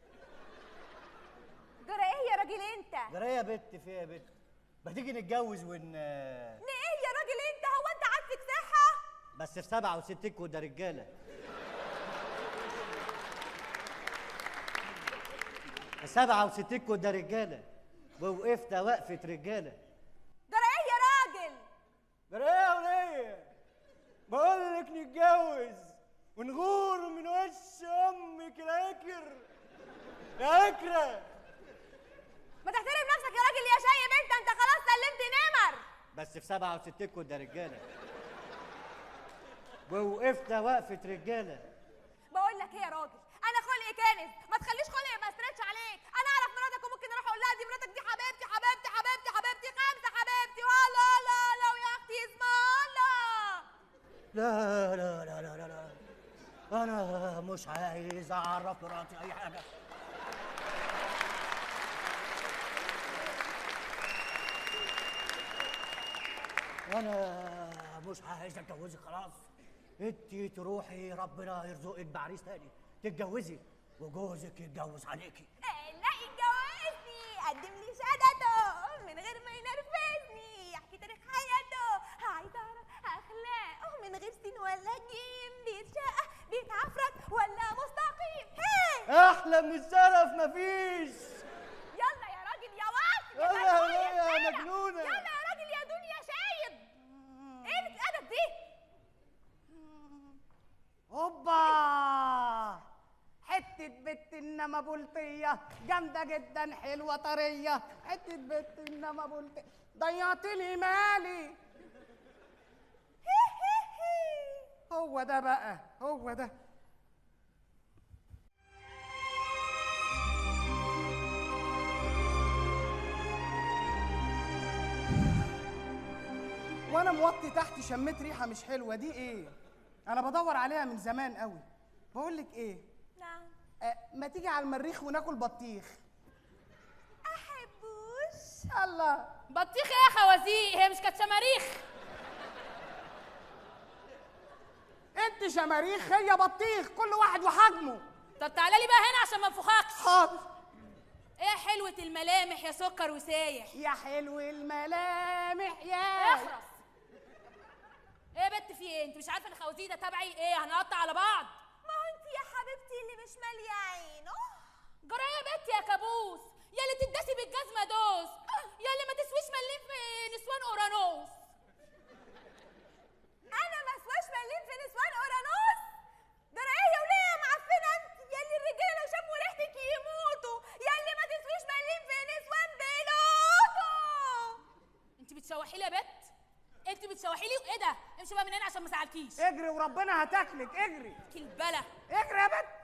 جرى إيه يا راجل أنت؟ جرى ايه يا بت في ايه يا بت ما تيجي نتجوز ون ليه إيه يا راجل أنت هو أنت عندك صحة؟ بس في سبعة وستين كنا رجالة في سبعة وستين كنا رجالة ووقفنا وقفة رجالة جرى إيه يا راجل؟ جرى ايه يا ولية بقول لك نتجوز ونغور من وش امك العكر يا عكرة ما تحترم نفسك يا راجل يا شايب أنت أنت خلاص سلمت نمر بس في سبعة وستين كنا رجالة ووقفنا وقفة رجالة بقول لك ايه يا راجل انا خلقي كانت ما تخليش خلقي ما يسردش عليك انا اعرف مراتك وممكن اروح اقول لها دي مراتك دي حبيبتي حبيبتي حبيبتي حبيبتي خمسه حبيبتي ولا لا لا ويا اختي اسم الله لا لا لا لا لا لا أنا مش عايز أعرف مراتي أي حاجة أنا مش عايز أتجوزك خلاص أنت تروحي ربنا يرزقك بعريس تاني تتجوزي وجوزك يتجوز عليكي لا يتجوزني قدم لي شهادته من غير ما ينرفزني يحكي تاريخ حياته عايز اعرف اخلاقه من غير سين ولا جيم بيتشقى بيتعفرت ولا مستقيم هي أحلى من الشرف مفيش يلا يا راجل يا واطي يلا يا مجنون ولية يا الشارع. مجنونة. يلا يا راجل يا دنيا شايب ايه الادب دي هوبا حتة بت انما بلطية جامدة جدا حلوة طرية حتة بت انما بلطية ضيعت لي مالي هو ده بقى هو ده وانا موطي تحت شميت ريحه مش حلوه دي ايه انا بدور عليها من زمان قوي بقول لك ايه نعم أه ما تيجي على المريخ وناكل بطيخ احبوش الله بطيخ ايه يا خوازيق هي مش كانت شماريخ انت شماريخ هي بطيخ كل واحد وحجمه طب تعالى لي بقى هنا عشان ما انفخكش حاضر ايه حلوة الملامح يا سكر وسايح يا حلو الملامح يا اخرس ايه يا بت في ايه انت مش عارفه ان خوازيق ده تبعي ايه هنقطع على بعض ما هو انت يا حبيبتي اللي مش ماليه عينه جرى يا بت يا كابوس يا اللي تداسي بالجزمه دوس يا اللي ما تسويش مليم في نسوان اورانوس انا ما اسواش مليم في نسوان اورانوس ده انا ايه يا وليه يا معفنه انت يا اللي الرجاله لو شموا ريحتك يموتوا يا اللي ما تسويش مليم في نسوان بلوتو انت بتشوحي لي يا بت انت بتشوحي لي ايه ده امشي بقى من هنا عشان ما ازعلكيش اجري وربنا هتاكلك اجري كلبله اجري يا بنت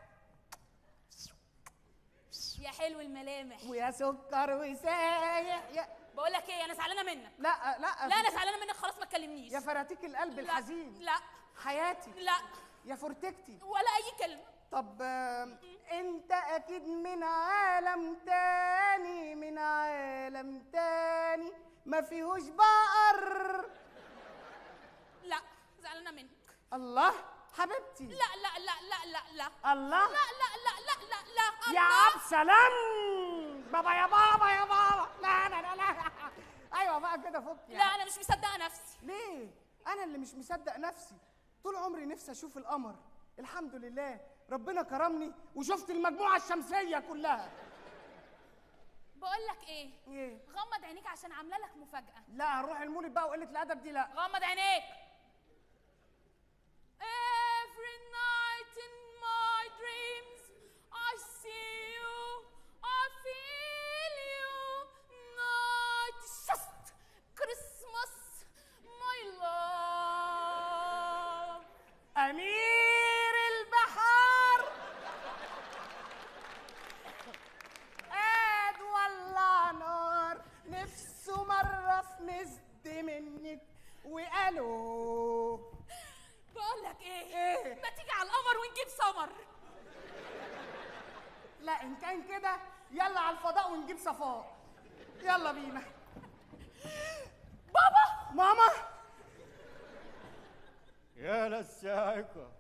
يا حلو الملامح ويا سكر وسايح يا بقول لك ايه انا زعلانه منك لا لا لا انا زعلانه منك خلاص ما تكلمنيش يا فراتيك القلب لا، الحزين لا حياتي لا يا فرتكتي ولا اي كلمه طب آم، انت اكيد من عالم تاني من عالم تاني ما فيهوش بقر لا زعلانه منك الله حبيبتي لا لا لا لا لا لا الله لا لا لا لا لا لا يا الله. عبد سلام بابا يا بابا يا بابا لا لا لا لا ايوه بقى كده فك لا انا مش مصدقه نفسي ليه انا اللي مش مصدق نفسي طول عمري نفسي اشوف القمر الحمد لله ربنا كرمني وشفت المجموعه الشمسيه كلها بقول لك ايه ايه غمض عينيك عشان عامله لك مفاجاه لا هنروح المولد بقى وقله الادب دي لا غمض عينيك Every night in my dreams I see you I feel you Night is just Christmas my love امير البحر قاد ولا نار نفسه مره في مزد منك وقالوا بقول لك ايه إيه؟ ما تيجي على القمر ونجيب سمر لا ان كان كده يلا على الفضاء ونجيب صفاء يلا بينا بابا ماما يا للساعقة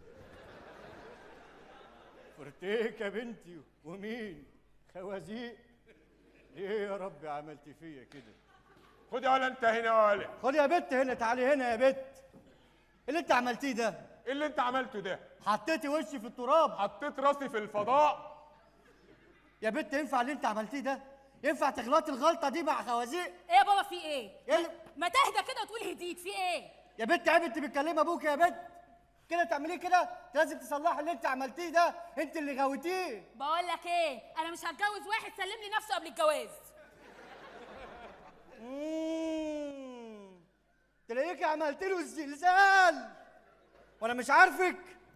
فرتيك يا بنتي ومين خوازيق ليه يا رب عملت فيا كده خد يا ولا انت هنا يا ولا خد يا بت هنا تعالي هنا يا بت اللي انت عملتيه ده ايه اللي انت عملته ده حطيتي وشي في التراب حطيت راسي في الفضاء يا بت ينفع اللي انت عملتيه ده ينفع تغلطي الغلطه دي مع خوازيق ايه يا بابا في ايه ايه اللي- ما تهدى كده وتقول هديت في ايه يا بت عيب انت بتكلمي ابوك يا بت كده تعمليه كده انت لازم تصلحي اللي انت عملتيه ده انت اللي غويتيه بقول لك ايه انا مش هتجوز واحد سلم لي نفسه قبل الجواز مم. تلاقيك عملت له الزلزال وانا مش عارفك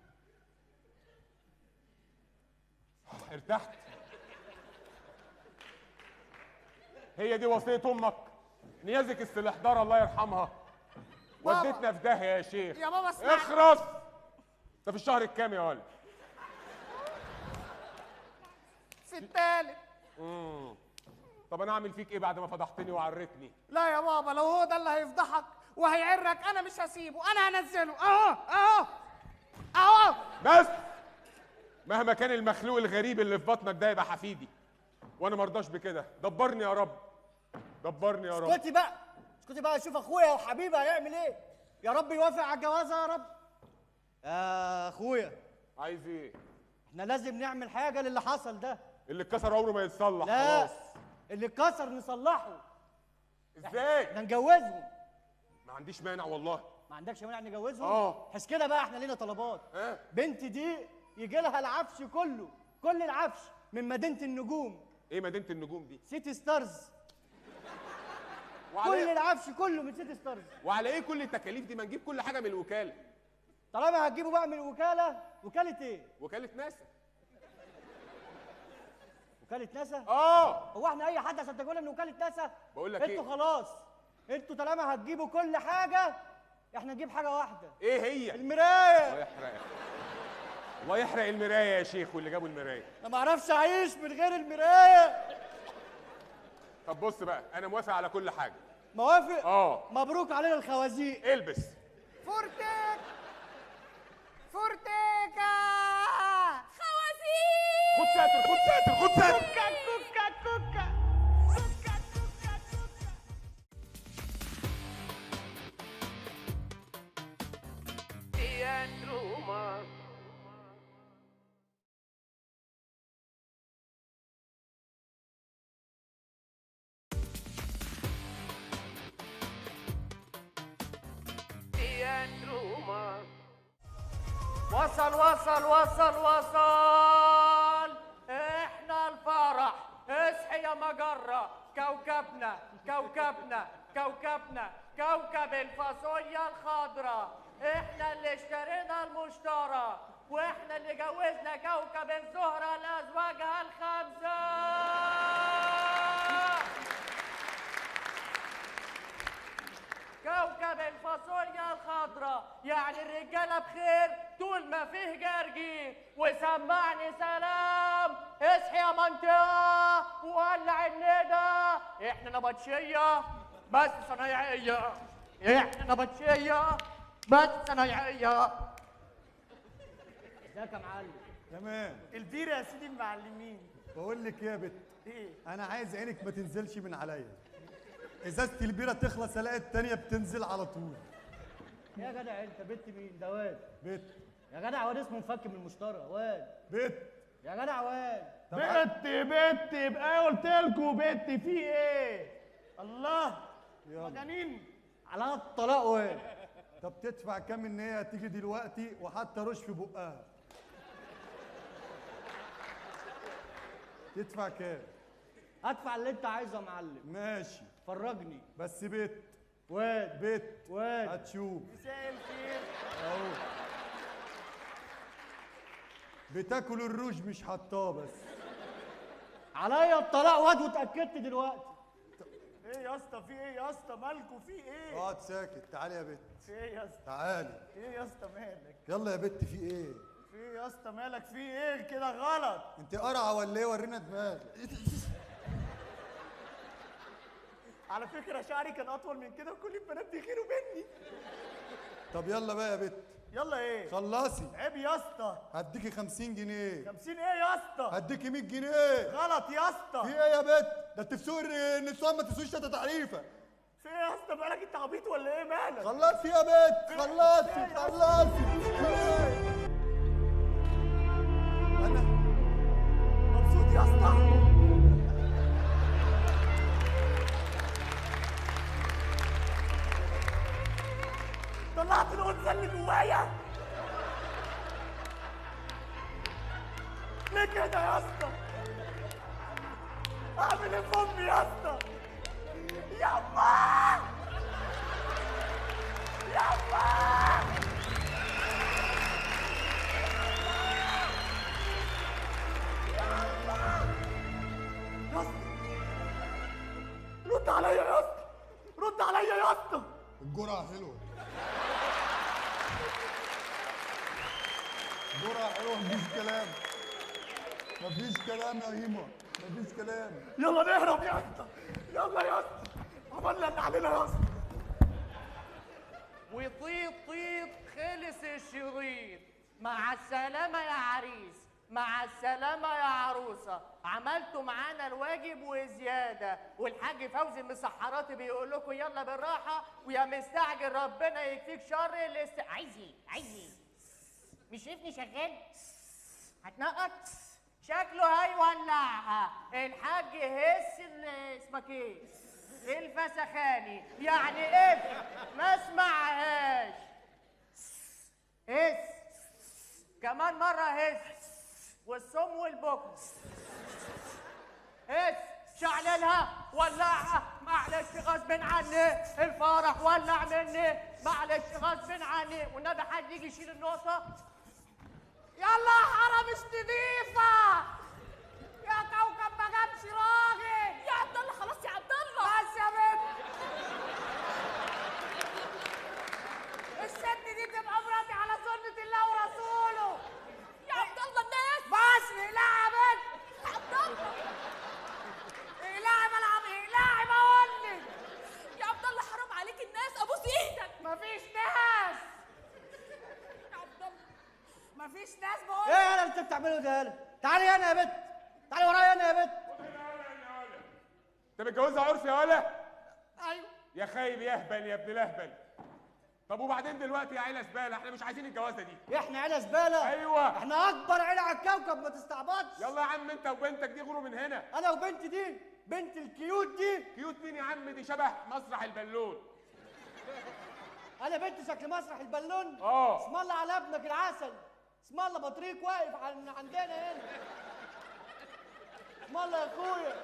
ارتحت هي دي وصية امك نيازك السلحدار الله يرحمها بابا. وديتنا في داهية يا شيخ يا بابا اسمع. اخرس انت في الشهر الكام يا ولد في التالت مم. طب انا اعمل فيك ايه بعد ما فضحتني وعرتني لا يا بابا لو هو ده اللي هيفضحك وهيعرك انا مش هسيبه انا هنزله اهو اهو اهو بس مهما كان المخلوق الغريب اللي في بطنك ده يبقى حفيدي وانا مرضاش بكده دبرني يا رب دبرني يا رب اسكتي بقى اسكتي بقى شوف اخويا وحبيبي هيعمل ايه يا رب يوافق على الجوازه يا رب يا اخويا عايز ايه احنا لازم نعمل حاجه للي حصل ده اللي اتكسر عمره ما يتصلح لا خلاص اللي اتكسر نصلحه ازاي احنا نجوزهم ما عنديش مانع والله ما عندكش مانع نجوزهم اه. حس كده بقى احنا لينا طلبات اه. بنتي دي يجي لها العفش كله كل العفش من مدينه النجوم ايه مدينه النجوم دي سيتي ستارز وعلى كل إيه؟ العفش كله من سيتي ستارز وعلى ايه كل التكاليف دي ما نجيب كل حاجه من الوكاله طالما هتجيبوا بقى من الوكاله وكاله ايه وكاله ناسا وكاله ناسا اه هو احنا اي حد عشان تقول من وكاله ناسا بقول لك انتوا ايه خلاص انتوا طالما هتجيبوا كل حاجه احنا نجيب حاجه واحده ايه هي المرايه الله يحرق الله يحرق المرايه يا شيخ واللي جابوا المرايه انا ما اعرفش اعيش من غير المرايه طب بص بقى انا موافق على كل حاجه موافق اه مبروك علينا الخوازيق البس فورتك فورتيكا خوازيق خد ساتر خد ساتر خد ساتر كوكا كوكا كوكا Teatro Mar. Teatro Mar. وصل وصل وصل وصل احنا الفرح اصحي يا مجرة كوكبنا كوكبنا كوكبنا كوكب الفاصوليا الخضراء احنا اللي اشترينا المشترى واحنا اللي جوزنا كوكب الزهرة لازواجها الخمسة كوكب الفاصوليا الخضراء يعني الرجاله بخير طول ما فيه جرجي وسمعني سلام اصحي يا منطقه وولع الندى احنا نبطشيه بس صنايعيه احنا نبطشيه بس صنايعيه ازيك يا معلم تمام البيرة يا سيدي المعلمين بقول لك ايه يا بت انا عايز عينك ما تنزلش من عليا ازازتي البيره تخلص الاقي التانيه بتنزل على طول يا جدع انت بنت مين ده واد بت يا جدع واد اسمه مفك من المشترى واد بت يا جدع واد بت بت يبقى قلت لكم بت في ايه الله يلا. مجانين على الطلاق واد طب تدفع كام ان هي تيجي دلوقتي وحتى رش في بقها تدفع كام ادفع اللي انت عايزه يا معلم ماشي فرجني بس بت واد بت واد هتشوف مساء الخير اهو بتاكل الروج مش حطاه بس عليا الطلاق واد واتاكدت دلوقتي ايه يا اسطى في ايه يا اسطى مالكوا في ايه اقعد ساكت تعالي يا بت في ايه يا اسطى تعالي ايه يا اسطى مالك يلا يا بت في ايه في ايه يا اسطى مالك في ايه كده غلط انت قرعه ولا ايه ورينا دماغك على فكره شعري كان اطول من كده وكل البنات بيغيروا مني طب يلا بقى يا بت يلا ايه خلصي عيب يا اسطى هديكي 50 جنيه 50 ايه يا اسطى هديكي 100 جنيه غلط يا اسطى في ايه يا بت ده انت في سوق النسوان ما تسويش تلاته تعريفه في ايه يا اسطى مالك انت عبيط ولا ايه مالك خلصي يا بت خلصي خلصي في ايه انا مبسوط يا اسطى طلعت الانثى اللي جوايا ليه كده يا اسطى اعمل ايه في امي يا اسطى يما يما يا اسطى رد عليا يا اسطى رد عليا يا اسطى الجرعه حلوه الجرعه حلوه مفيش كلام مفيش كلام يا هيما مفيش كلام يلا نهرب يا اسطى يلا يا اسطى عملنا اللي علينا يا اسطى وطيط طيط خلص الشريط مع السلامة يا عريس مع السلامة يا عروسة عملتوا معانا الواجب وزيادة والحاج فوزي مسحراتي بيقول لكم يلا بالراحة ويا مستعجل ربنا يكفيك شر الاست عايز ايه؟ عايز ايه؟ مش شايفني شغال؟ هتنقط؟ شكله هيولعها الحاج هس ال- اسمك ايه؟ الفسخاني يعني ايه؟ ما اسمعهاش هس كمان مرة هس والصم والبكم هس شعللها ولعها معلش غصب عني الفرح ولع مني معلش غصب عني والنبي حد يجي يشيل النقطة يلا يا حرام مش نضيفة يا كوكب ما جابش راجل يا عبد الله خلاص يا عبد الله بس يا بنت الست دي تبقى مراتي على سنة الله ورسوله يا عبد الله الناس بس اقلعي يا بنت عبد الله اقلعي بلعب اقلعي بقول لك يا عبد الله حرام عليك الناس ابوس ايدك مفيش ناس يا عبد الله مفيش ناس بقول ايه يا اللي انت بتعمله ده يالا تعالي هنا يا بت تعالي ورايا هنا يا بت انت متجوزها عرف يا ولا ايوه يا خايب يا اهبل يا ابن الاهبل طب وبعدين دلوقتي يا عيله زباله احنا مش عايزين الجوازه دي احنا عيله زباله ايوه احنا اكبر عيله على الكوكب ما تستعبطش يلا يا عم انت وبنتك دي غوروا من هنا انا وبنتي دي بنت الكيوت دي كيوت مين يا عم دي شبه مسرح البالون انا بنت شكل مسرح البالون اه. اسم الله على ابنك العسل اسم الله بطريق واقف عن عندنا هنا اسم الله يا اخويا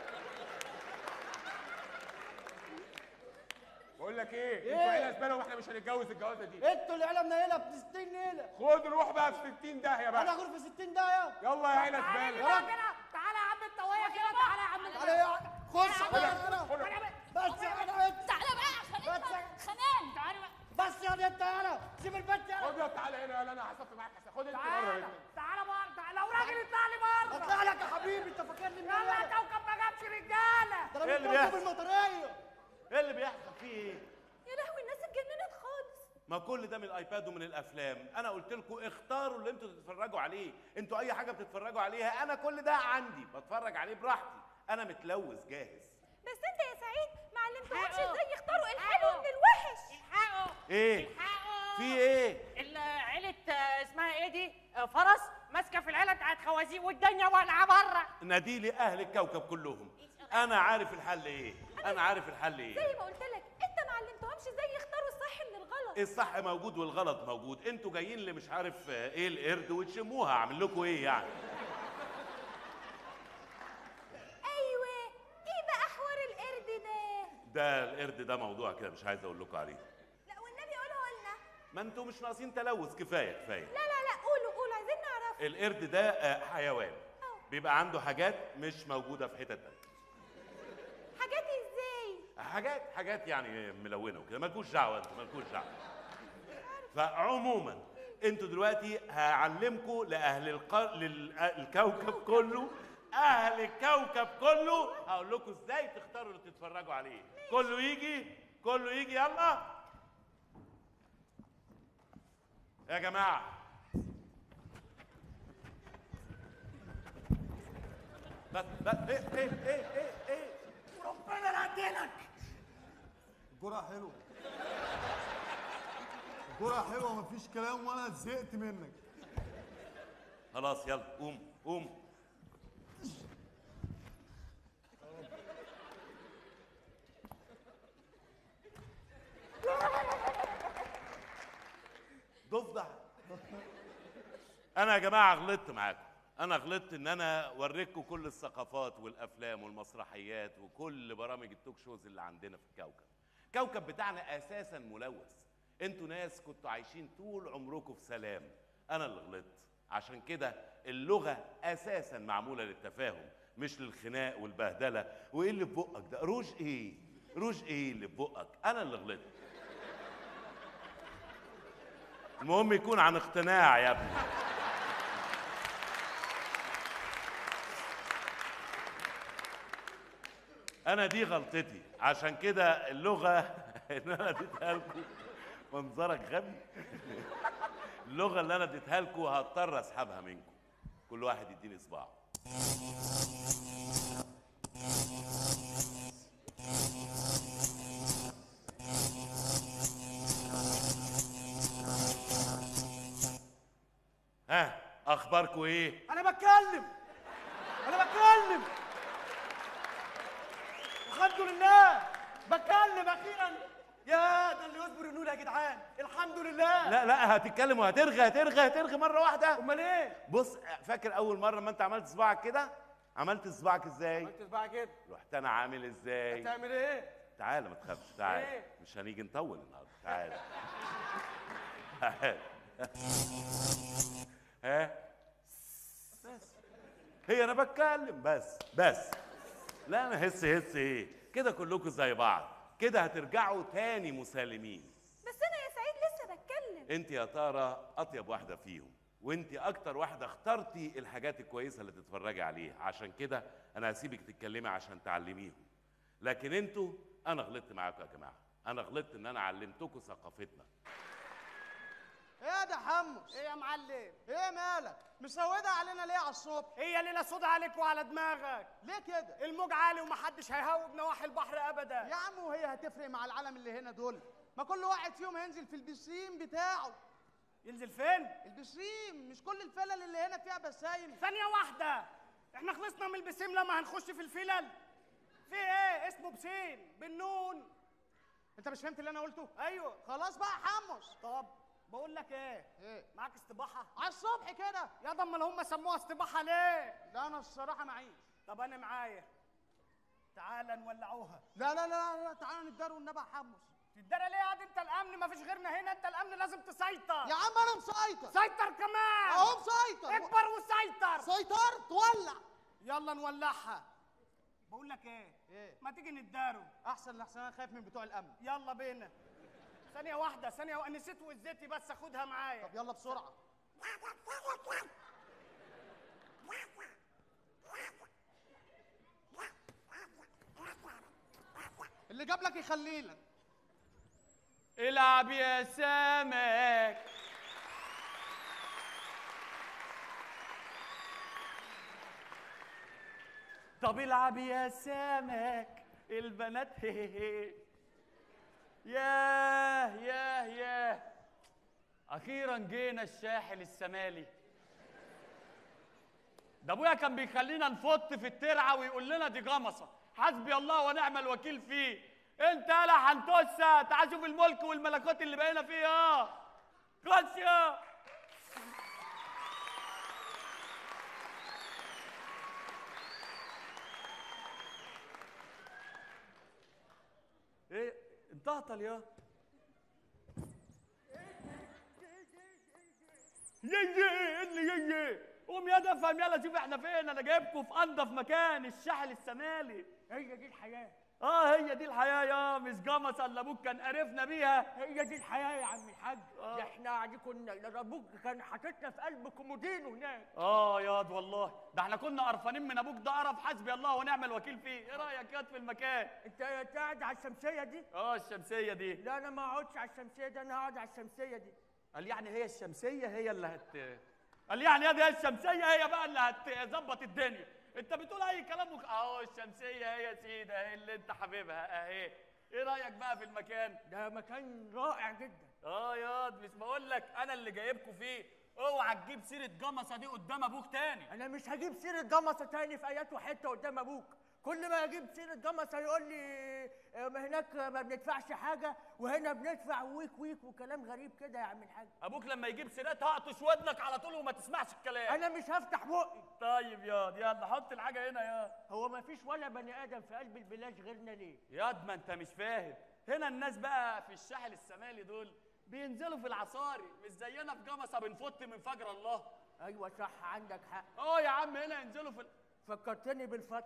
بقول لك ايه إيه؟ انتوا عيله زباله واحنا مش هنتجوز الجوازه دي انتوا اللي عيله منيله ب 60 نيله خد روح بقى في 60 داهيه انا بقى اغور في 60 داهيه يلا يا عيله تعالى زباله يا راجل. تعالى يا عم الطويه كده تعالى يا عم تعالى يا خش تعالى على يا هنا عم. بس يا انا تعالى بقى خلينا خنان تعالى بقى بس يا انت انا سيب البنت يا خد يا تعالى هنا يلا انا هصفي معاك حسن خد انت بره تعالى هنا تعالى بره تعالى لو راجل اطلع لي بره اطلع لك يا حبيبي انت فاكرني يلا يا منين كوكب ما جابش رجاله ده إيه انا اللي من بيحصل؟ كوكب المطريه ايه اللي بيحصل فيه ايه يا لهوي الناس اتجننت خالص ما كل ده من الايباد ومن الافلام انا قلت لكم اختاروا اللي انتوا تتفرجوا عليه انتوا اي حاجه بتتفرجوا عليها انا كل ده عندي بتفرج عليه براحتي انا متلوث جاهز بس انت يا سعيد ما علمتهمش الحقوا. ازاي يختاروا الحلو من الوحش الحقوا ايه في ايه ال- عيلة آه، اسمها ايه دي؟ آه، فرس ماسكة في العيلة بتاعت خوازيق والدنيا والعة بره نادي اهل الكوكب كلهم انا عارف الحل ايه انا عارف الحل ايه زي ما قلت لك انت ما علمتهمش ازاي يختاروا الصح من الغلط الصح موجود والغلط موجود انتوا جايين اللي مش عارف آه، ايه القرد وتشموها اعمل لكم ايه يعني ايوه ايه بقى حوار القرد ده ده القرد ده موضوع كده مش عايز اقول لكم عليه لا والنبي قوله لنا ما انتوا مش ناقصين تلوث كفايه كفايه لا لا لا قولوا قولوا عايزين نعرف القرد ده آه، حيوان بيبقى عنده حاجات مش موجوده في حتت تانية حاجات ازاي حاجات حاجات يعني ملونه وكده مالكوش دعوه انتوا مالكوش دعوه فعموما انتوا دلوقتي هعلمكم لاهل الق... للكوكب كله اهل الكوكب كله هقول لكم ازاي تختاروا اللي تتفرجوا عليه كله يجي كله يجي يلا يا جماعه بس بس ايه ايه ايه ايه ايه ربنا لا عدلك الجرعة حلوة الجرعة حلوة مفيش كلام وانا زهقت منك خلاص يلا قوم قوم ضفدع انا يا جماعه غلطت معاكم انا غلطت ان انا اوريكم كل الثقافات والافلام والمسرحيات وكل برامج التوك شوز اللي عندنا في الكوكب الكوكب بتاعنا اساسا ملوث انتوا ناس كنتوا عايشين طول عمركم في سلام انا اللي غلطت عشان كده اللغه اساسا معموله للتفاهم مش للخناق والبهدله وايه اللي في بقك ده روج ايه روج ايه اللي في بقك انا اللي غلطت المهم يكون عن اقتناع يا ابني انا دي غلطتي عشان كده اللغه ان انا اديتها لكم منظرك غبي اللغه اللي انا اديتها لكم هضطر اسحبها منكم كل واحد يديني صباعه ها اخباركم ايه انا بتكلم انا بتكلم الحمد لله بتكلم اخيرا يا ده اللي يصبر النور يا جدعان الحمد لله لا لا هتتكلم وهترغي هترغي هترغي مره واحده امال ايه بص فاكر اول مره ما انت عملت صباعك كده عملت صباعك ازاي عملت صباعي كده رحت انا عامل ازاي هتعمل ايه تعالى ما تخافش تعالى إيه؟ مش هنيجي نطول النهارده تعالى تعالى ها بس هي انا بتكلم بس بس لا انا هس هس ايه كده كلكم زي بعض كده هترجعوا تاني مسالمين بس انا يا سعيد لسه بتكلم انت يا ترى اطيب واحده فيهم وانت اكتر واحده اخترتي الحاجات الكويسه اللي تتفرجي عليها عشان كده انا هسيبك تتكلمي عشان تعلميهم لكن انتوا انا غلطت معاكم يا جماعه انا غلطت ان انا علمتكم ثقافتنا ايه ده حمص ايه يا معلم ايه مالك مسودة علينا ليه على الصبح هي ليله سودا عليك وعلى دماغك ليه كده الموج عالي ومحدش هيهوب نواحي البحر ابدا يا عم وهي هتفرق مع العالم اللي هنا دول ما كل واحد فيهم هينزل في البسيم بتاعه ينزل فين البسيم مش كل الفلل اللي هنا فيها بسايم ثانيه واحده احنا خلصنا من البسيم لما هنخش في الفلل في ايه اسمه بسين بالنون انت مش فهمت اللي انا قلته ايوه خلاص بقى حمص طب بقول لك ايه ايه معاك استباحه على الصبح كده يا ده امال هم سموها استباحه ليه لا انا الصراحه معيش طب انا معايا تعال نولعوها لا لا لا لا تعالى نتدار والنبي حمص تدرى ليه يا دي انت الامن مفيش غيرنا هنا انت الامن لازم تسيطر يا عم انا مسيطر سيطر كمان اهو مسيطر اكبر وسيطر سيطرت ولع يلا نولعها بقول لك ايه ايه ما تيجي نتداروا احسن لحسن انا خايف من بتوع الامن يلا بينا ثانية واحدة ثانية واحدة نسيت وزتي بس اخدها معايا طب يلا بسرعة اللي جاب لك يخلي لك العب يا سمك طب العب يا سمك البنات هي هي هي ياه ياه ياه اخيرا جينا الساحل الشمالي ده ابويا كان بيخلينا نفط في الترعه ويقول لنا دي جمصه حسبي الله ونعم الوكيل فيه انت يالا حنتوسه تعال شوف الملك والملكوت اللي بقينا فيه اه خش يا ايه انتهطل يا يجي اللي يجي قوم يا دفهم يلا شوف احنا فين انا جايبكم في انضف مكان الساحل الشمالي هي دي الحياه اه هي دي الحياه يا مش جمصه اللي ابوك كان قرفنا بيها هي دي الحياه يا عم الحاج ده احنا قاعدين كنا ده ابوك كان حاططنا في قلب كومودينو هناك اه ياض والله ده احنا كنا قرفانين من ابوك ده قرف حسبي الله ونعم الوكيل فيه ايه رايك ياض في المكان انت أنت قاعد على الشمسيه دي اه الشمسيه دي لا انا ما اقعدش على الشمسيه دي انا هقعد على الشمسيه دي قال يعني هي الشمسيه هي اللي هت قال يعني يا دي هي الشمسيه هي بقى اللي هتظبط الدنيا انت بتقول اي كلام وك... اهو الشمسيه هي يا سيدي اهي اللي انت حبيبها اهي ايه رايك بقى في المكان ده مكان رائع جدا اه ياض مش بقول لك انا اللي جايبكم فيه اوعى تجيب سيره جمصه دي قدام ابوك تاني انا مش هجيب سيره جمصه تاني في ايات وحته قدام ابوك كل ما اجيب سيره جمصه يقول لي آه، ما هناك ما بندفعش حاجه وهنا بندفع ويك ويك وكلام غريب كده يا عم الحاج ابوك لما يجيب سيرتها اقطش ودنك على طول وما تسمعش الكلام انا مش هفتح بقي طيب ياض يلا حط الحاجه هنا يا هو ما فيش ولا بني ادم في قلب البلاد غيرنا ليه ياض ما انت مش فاهم هنا الناس بقى في الساحل الشمالي دول بينزلوا في العصاري مش زينا في جمصه بنفط من فجر الله ايوه صح عندك حق اه يا عم هنا ينزلوا في ال... فكرتني بالفط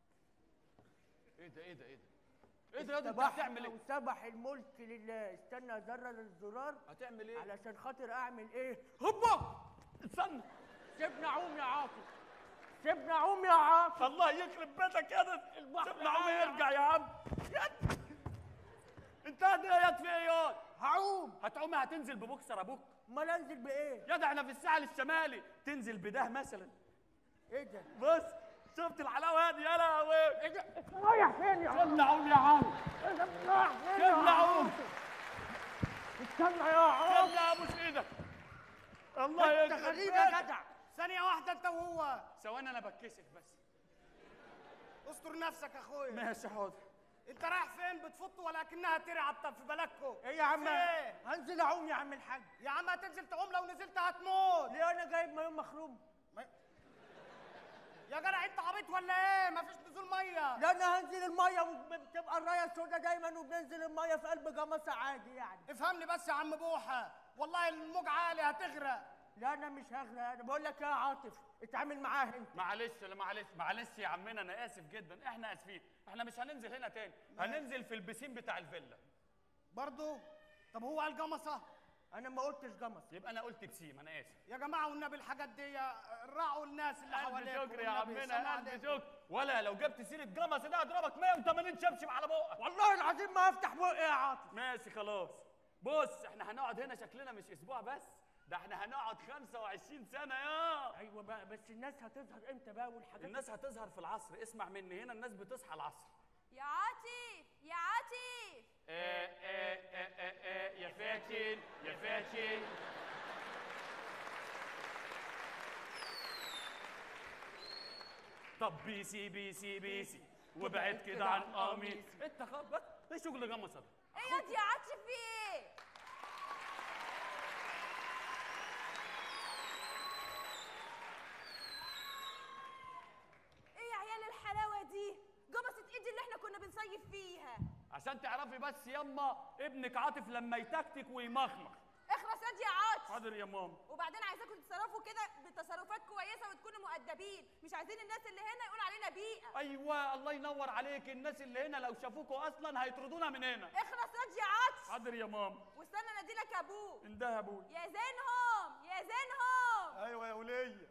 ايه ده ايه ده ايه ده ايه ده يا ده انت سبح هتعمل ايه وسبح الملك لله استنى ازرر الزرار هتعمل ايه علشان خاطر اعمل ايه هوبا استنى سيبني اعوم يا عاطف سيبني اعوم يا عاطف الله يخرب بيتك يا ده سيبنا عم يرجع يا عم يد. انت قد ايه يد في ايه ياض هعوم هتعوم هتنزل ببوكسر ابوك امال انزل بايه يا ده احنا في الساحل الشمالي تنزل بده مثلا ايه ده بص شفت الحلاوه دي يا لهوي ايه ده رايح فين يا سيبنا عوم يا عم رايح فين يا سيبنا عوم عاطف؟ استنى يا عاطف سيبنا ابوس ايدك الله انت يخرب غريب يا بيتك. جدع ثانية واحدة أنت وهو ثواني انا بتكسف بس استر نفسك يا أخويا ماشي حاضر أنت رايح فين بتفط ولكنها ترعى طب في بلدكم ايه يا عم إيه؟ هنزل اعوم يا عم الحاج يا عم هتنزل تعوم لو نزلت هتموت ليه انا جايب مايوه مخروم يا جدع أنت عبيط ولا إيه؟ مفيش نزول مية لا انا هنزل الميه وبتبقى الرايه سودا دايما وبننزل الميه في قلب جمصه عادي يعني افهمني بس يا عم بوحة والله الموج عالي هتغرق لا انا مش هغرق انا بقول لك يا عاطف اتعامل معاه انت معلش لا معلش معلش يا عمنا انا اسف جدا احنا اسفين احنا مش هننزل هنا تاني هننزل في البسين بتاع الفيلا برضو طب هو قال جمصة انا ما قلتش جمصه يبقى انا قلت بسيم انا اسف يا جماعة والنبي الحاجات دي راعوا الناس اللي الف حواليكم شكر يا والنبي، سلام عمنا الف عليكم. شكر ولا لو جبت سيره جمص ده هضربك 180 شبشب على بقك والله العظيم ما هفتح بقي يا عاطف ماشي خلاص بص احنا هنقعد هنا شكلنا مش اسبوع بس ده احنا هنقعد 25 سنه يا ايوه بقى بس الناس هتظهر امتى بقى والحاجات الناس هتظهر في العصر اسمع مني هنا الناس بتصحى العصر يا عاطف يا عاطف آه آه آه آه آه يا فاتن يا فاتن طب بيسي بيسي بيسي وبعد كده عن قميص انت خلاص بس ايه شغل جمصه ده ايه يا دي يا عاطف في ايه ايه يا عيال الحلاوه دي جبصت ايدي اللي احنا كنا بنصيف فيها عشان تعرفي بس يما ابنك عاطف لما يتكتك ويمخمخ اخلص يا دي يا عاطف حاضر يا ماما وبعدين عايزاكم تتصرفوا كده بتصرفات كويسه وتكونوا مؤدبين مش عايزين الناس اللي هنا يقولوا علينا بيئه ايوه الله ينور عليك الناس اللي هنا لو شافوكوا اصلا هيطردونا من هنا اخلص يا دي يا عاطف حاضر يا ماما واستنى ناديلك ابوك انده ابوي يا زينهم يا زينهم ايوه يا وليه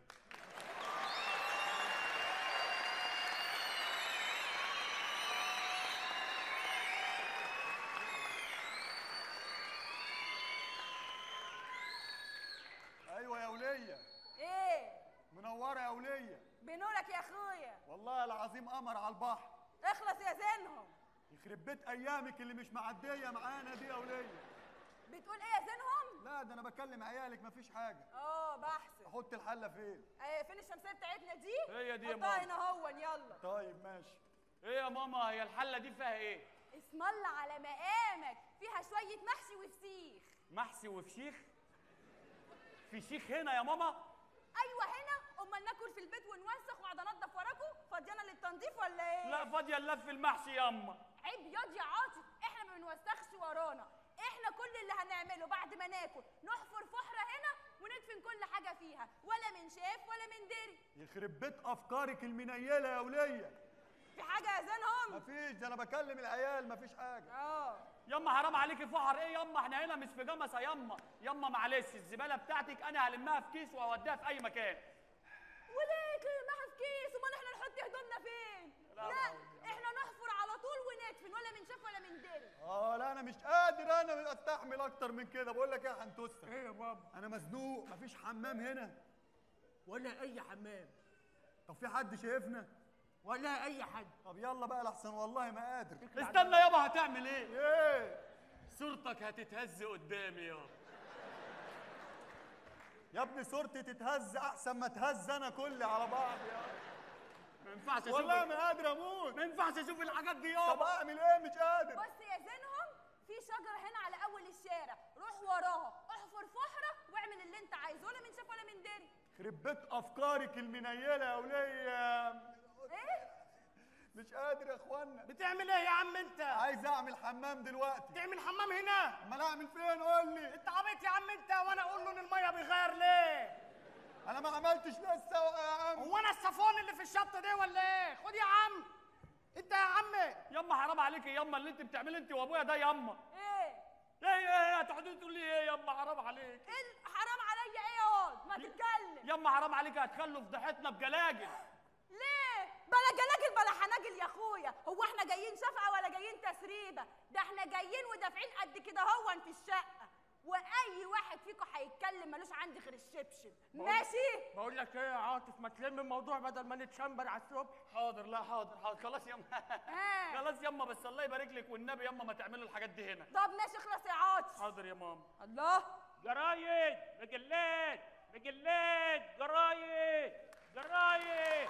ايوه يا وليه ايه منوره يا وليه بنورك يا اخويا والله العظيم قمر على البحر اخلص يا زينهم يخرب بيت ايامك اللي مش معديه معانا دي يا وليه بتقول ايه يا زينهم لا ده انا بكلم عيالك مفيش حاجه اه بحسب احط الحله فين ايه فين الشمسيه بتاعتنا دي هي دي يا حطها ماما. هنا هو يلا طيب ماشي ايه يا ماما هي الحله دي فيها ايه اسم الله على مقامك فيها شويه محشي وفسيخ محشي وفشيخ فشيخ هنا يا ماما ايوه هنا امال ناكل في البيت ونوسخ واقعد انضف وراكم فاضيانا للتنظيف ولا ايه لا فاضيه اللف المحشي ياما عيب ياض يا عاطف احنا ما بنوسخش ورانا احنا كل اللي هنعمله بعد ما ناكل نحفر فحره هنا وندفن كل حاجه فيها ولا من شاف ولا من دري يخرب بيت افكارك المنيله يا وليه في حاجه يا زينهم مفيش ده انا بكلم العيال مفيش حاجه اه ياما حرام عليكي فحر ايه ياما احنا هنا مش في جمصه ياما ياما معلش الزباله بتاعتك انا هلمها في كيس واوديها في اي مكان وليه تلمها في كيس امال احنا نحط هدومنا فين لا لا حول احنا نحفر على طول وندفن ولا من شاف ولا من دري اه لا انا مش قادر انا استحمل اكتر من كده بقول لك ايه يا حنتوسه ايه يا بابا انا مزنوق مفيش حمام هنا ولا اي حمام طب في حد شايفنا ولا اي حد طب يلا بقى لحسن والله ما قادر استنى يابا هتعمل ايه ايه صورتك هتتهز قدامي يابا يا ابني صورتي تتهز احسن ما اتهز انا كلي على بعض يا ما ينفعش اشوف والله ما قادر اموت ما ينفعش اشوف الحاجات دي طب يابا اعمل ايه مش قادر بص يا زينهم في شجره هنا على اول الشارع روح وراها احفر فحره واعمل اللي انت عايزه ولا من شاف ولا من دري يخرب بيت افكارك المنيله يا وليه ايه مش قادر يا اخوانا بتعمل ايه يا عم انت عايز اعمل حمام دلوقتي تعمل حمام هنا امال اعمل فين قول لي انت عبيط يا عم انت وانا اقول له ان الميه بيغير ليه انا ما عملتش لسه يا عم هو انا الصفون اللي في الشط دي ولا ايه خد يا عم انت يا عم ياما حرام عليكي ياما اللي انت بتعمليه انت وابويا ده ياما ايه ايه ايه ايه هتقعدي تقول لي ايه ياما حرام عليك ايه حرام عليا ايه يا واد ما تتكلم ياما حرام عليكي هتخلوا فضيحتنا بجلاجل ليه بلا جلاجل بلا حناجل يا اخويا هو احنا جايين شفقه ولا جايين تسريبه ده احنا جايين ودافعين قد كده هون في الشقه واي واحد فيكم هيتكلم ملوش عندي غير الشبشب ماشي بقول لك ايه يا عاطف ما تلم الموضوع بدل ما نتشمبر على الصبح حاضر لا حاضر حاضر خلاص ياما آه. خلاص ياما بس الله يبارك لك والنبي ياما ما تعملوا الحاجات دي هنا طب ماشي اخلص يا عاطف حاضر يا ماما الله جرايد مجلات مجلات جرايد جرايد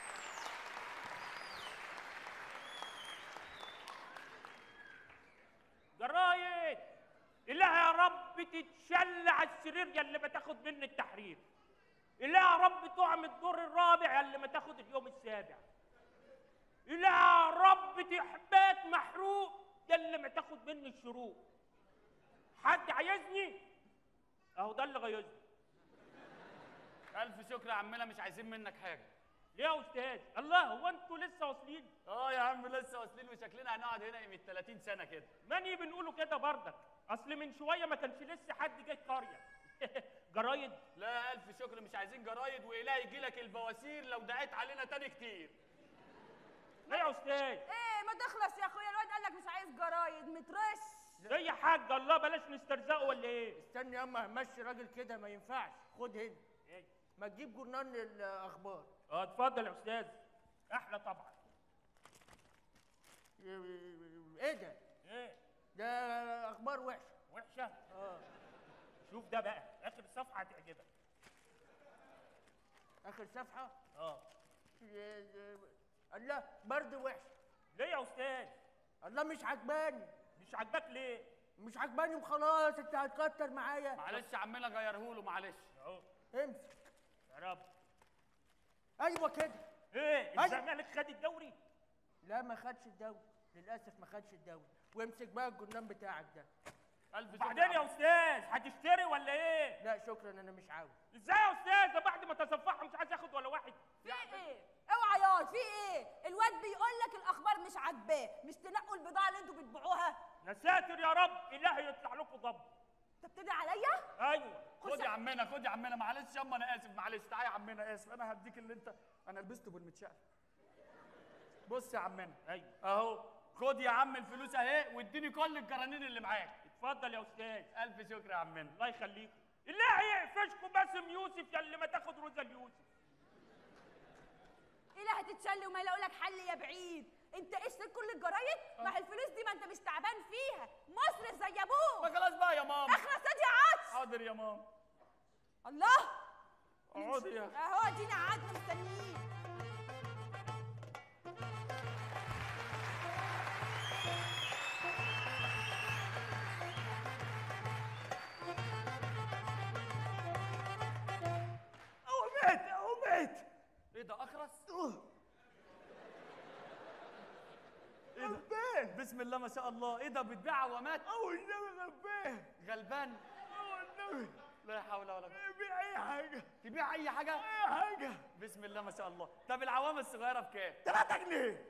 جرايد إله يا رب تتشل على السرير يا اللي بتاخد مني التحرير إله يا رب تعمل الدور الرابع يا اللي ما تاخد اليوم السابع إله يا رب تحبات محروق يا اللي ما تاخد مني الشروق حد عايزني اهو ده اللي غيظني الف شكر يا عمنا مش عايزين منك حاجه ليه يا استاذ الله هو انتوا لسه واصلين اه يا عم لسه واصلين وشكلنا هنقعد هنا يمين 30 سنه كده ماني بنقولوا كده بردك اصل من شويه ما كانش لسه حد جه القريه جرايد لا الف شكر مش عايزين جرايد واله يجي لك البواسير لو دعيت علينا تاني كتير ليه يا استاذ ايه ما تخلص يا اخويا الواد قال لك مش عايز جرايد مترش ليه يا حاج الله بلاش نسترزقه ولا ايه استني ياما همشي راجل كده ما ينفعش خد هنا ما تجيب جورنال الاخبار اه اتفضل يا استاذ احلى طبعا ايه ده ايه ده اخبار وحشه وحشه اه شوف ده بقى اخر صفحه هتعجبك اخر صفحه اه الله برضه وحشه ليه يا استاذ الله مش عجباني مش عاجباك ليه مش عجباني وخلاص انت هتكتر معايا معلش يا عمنا غيرهوله معلش اهو امسك يا رب ايوه كده ايه أيوة. الزمالك خد الدوري لا ما خدش الدوري للاسف ما خدش الدوري وامسك بقى الجرنان بتاعك ده الف بعدين يا استاذ هتشتري ولا ايه لا شكرا انا مش عاوز ازاي يا استاذ ده بعد ما تصفحها مش عايز ياخد ولا واحد في ايه اوعى ياض في ايه الواد بيقول لك الاخبار مش عاجباه مش تنقوا البضاعه اللي انتوا بتبيعوها يا ساتر يا رب الهي يطلع لكم ضب انت بتدعي عليا ايوه خد يا عمنا خد يا عمنا معلش ياما انا اسف معلش تعالى يا عمنا اسف انا هديك اللي انت انا لبسته بالمتشقلب بص يا عمنا ايوه اهو خد يا عم الفلوس اهي واديني كل الجرانين اللي معاك اتفضل يا استاذ الف شكر يا عمنا الله يخليكم الله يقفشكم باسم يوسف يا اللي ما تاخد روزا اليوسف ايه لا هتتشل وما يلاقوا لك حل يا بعيد انت اشتري كل الجرايد ما هي الفلوس دي ما انت مش تعبان فيها مصرف زي ابوك ما خلاص بقى يا ماما اخلص يا عطش حاضر يا ماما الله اقعدي يا اهو ادينا قعدنا مستنيين هو مات هو مات ايه ده اخرس ايه ده بسم الله ما شاء الله ايه ده بتبيع عوامات او النبي غلبان غلبان او النبي لا حول ولا قوه بيع اي حاجه تبيع اي حاجه اي حاجه بسم الله ما شاء الله طب العوامه الصغيره بكام 3 جنيه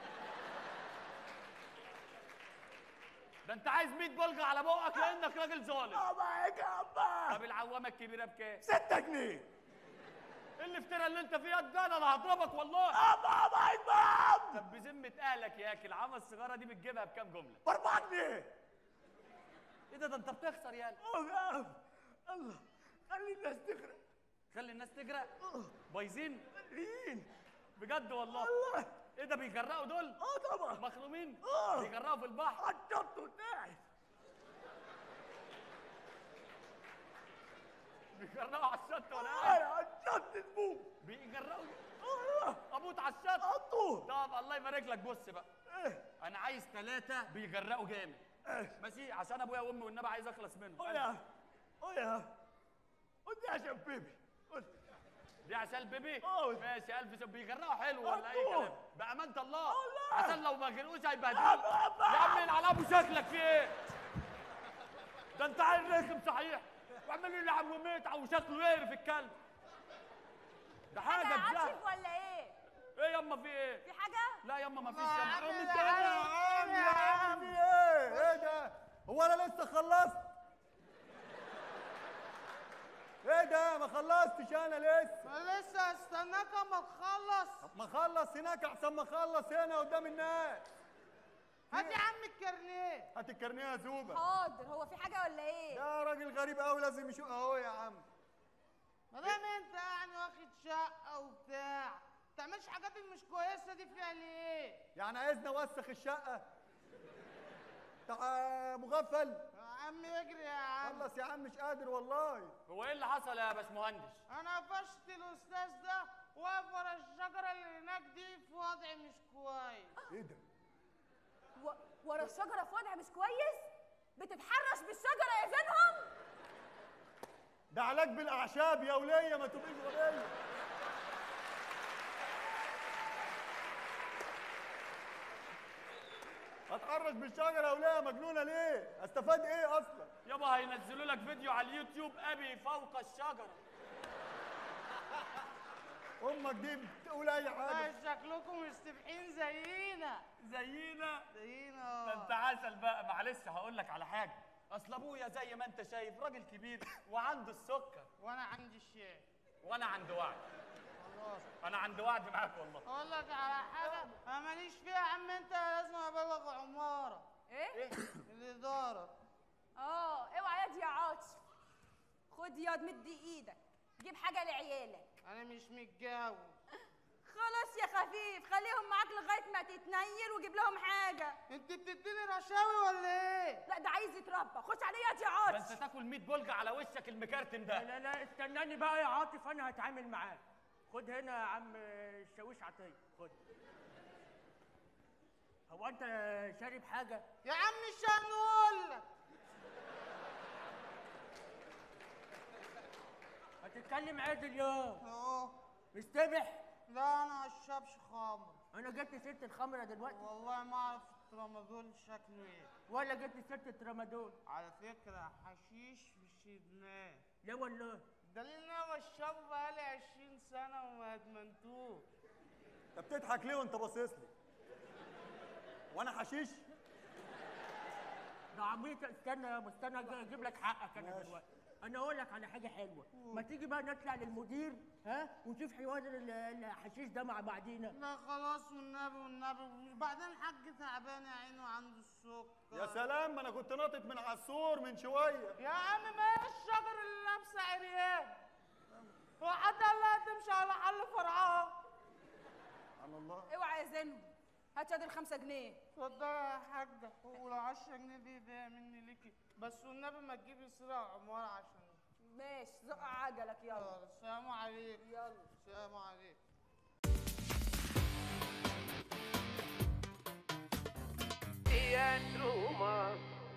ده انت عايز 100 بلغه على بقك لانك راجل ظالم ابا يا ابا طب العوامه الكبيره بكام 6 جنيه ايه الافتراء اللي انت فيها ده انا اللي هضربك والله ابا ابا ابا طب بذمه اهلك يا اخي العوامه الصغيره دي بتجيبها بكام جمله ب 4 جنيه ايه ده ده انت بتخسر يالا الله الله خلي الناس تغرق خلي الناس تجرأ بايظين مين بجد والله والله ايه ده بيجرأوا دول اه طبعا مخرومين اه بيجرأوا في البحر عطلت وتاعب بيجرأوا على الشط ولا اه ايه عطلت البوم بيجرأوا الله ابوط على الشط عطوه طب الله يبارك لك بص بقى ايه انا عايز ثلاثه بيجرأوا جامد ايه ماشي عشان ابويا وامي والنبي عايز اخلص منهم قول يا قول يا قول دي عشان بيبي قول دي عشان البيبي اه. ماشي الف شب بيجرأوا حلو ولا اي اه. كلام بامانه الله الله. عشان لو ما غرقوش هيبهدلوك ابا ابا يا عم العب ابو شكلك في ايه ده انت عيل رخم صحيح وعمال لي عم متعه وشكله يقرف الكلب ده حاجه حاجه تزهق عطشف ولا ايه ايه يما في ايه في حاجه لا يما ما فيش يا يما عم قوم ده تاني. عم يا عم ايه ايه ده هو انا لسه خلصت ايه ده ما خلصتش انا لسه لسه استناك اما تخلص طب ما اخلص هناك احسن ما اخلص هنا قدام الناس هات يا عم الكارنيه هات الكارنيه يا زوبه حاضر هو في حاجه ولا ايه ده راجل غريب قوي لازم يشوف اهو يا عم ما دام انت يعني واخد شقه وبتاع ما تعملش حاجات اللي مش كويسه دي فيها ليه؟ يعني عايزني اوسخ الشقه تع مغفل يا عم اجري يا عم خلص يا عم مش قادر والله هو ايه اللي حصل يا باشمهندس انا قفشت الاستاذ ده واقف ورا الشجره اللي هناك دي في وضع مش كويس ايه ده و... ورا الشجره في وضع مش كويس بتتحرش بالشجره يا زينهم ده علاج بالاعشاب يا وليه ما تبقيش غبيه اتحرش بالشجره يا وليه مجنونه ليه استفاد ايه اصلا يابا هينزلوا لك فيديو على اليوتيوب ابي فوق الشجره امك دي بتقول اي حاجه لا شكلكم مستبحين زينا زينا زينا ده انت عسل بقى معلش هقول لك على حاجه اصل ابويا زي ما انت شايف راجل كبير وعنده السكر وانا عندي الشاي وانا عند وعد خلاص انا عند وعد معاك والله اقول لك على حاجه انا ماليش فيها يا عم انت لازم ابلغ عماره ايه الاداره اه اوعى ياض يا عاطف خد ياض مد ايدك جيب حاجه لعيالك انا مش متجوز خلاص يا خفيف خليهم معاك لغايه ما تتنيل وجيب لهم حاجه انت بتديني رشاوي ولا ايه لا ده عايز يتربى خش عليه ياض يا ده عاطف انت تاكل 100 بلجه على وشك المكرتم ده لا لا استناني بقى يا عاطف انا هتعامل معاك خد هنا يا عم الشاويش عطيه خد هو انت شارب حاجه يا عم مش هنقول لك هتتكلم عدل يا اه مستبح لا انا اشربش خمر انا جبت سيره الخمره دلوقتي والله ما اعرف الترامادول شكله ايه ولا جبت سيره الترامادول على فكره حشيش مش ادمان لا والله دليل ان انا بشربه بقالي 20 سنه وما ادمنتوش انت بتضحك ليه وانت باصص لي وانا حشيش ده عبيط استنى يا استنى اجيب لك حقك انا ماشي. دلوقتي انا اقول لك على حاجه حلوه ما تيجي بقى نطلع للمدير ها ونشوف حوار ال- الحشيش ده مع بعضينا لا خلاص والنبي والنبي وبعدين الحاج تعبان يا عيني وعنده السكر يا سلام ما انا كنت ناطط من على السور من شويه يا عم ما هي الشجر اللي لابسه عريان وحتى الله تمشي على حل فرعها على الله اوعى يا زينهم هات يد الخمسة جنيه اتفضلي يا حاجة وال 10 جنيه دي ده مني ليكي بس والنبي ما تجيبي سرعة عمارة عشان ماشي زق عجلك يلا السلام عليكم يلا السلام عليكم Dietro uma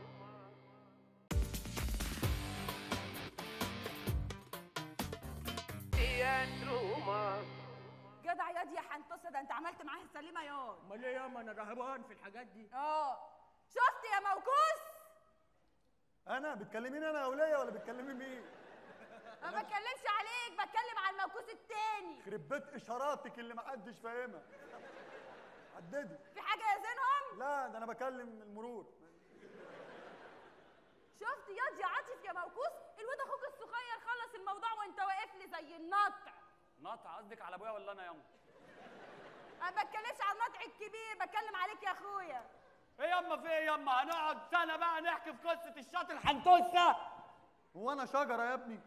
Dietro uma جدع ياض يا حنطسه ده انت عملت معاه السليمه ياض امال ايه ياما انا رهبان في الحاجات دي اه شفت يا موكوس انا بتكلميني انا يا وليه ولا بتكلمي مين انا ما بتكلمش عليك بتكلم على الموكوس التاني يخرب بيت اشاراتك اللي محدش فاهمها حددي في حاجه يا زينهم لا ده انا بكلم المرور شفت ياض يا عاطف يا موكوس الواد اخوك الصغير خلص الموضوع وانت واقف لي زي النطع نقطع قصدك على ابويا ولا انا ياما انا ما بتكلمش على النطع الكبير بتكلم عليك يا اخويا ايه ياما في ايه ياما هنقعد سنه بقى نحكي في قصه الشاطئ الحنتوسه هو انا شجره يا ابني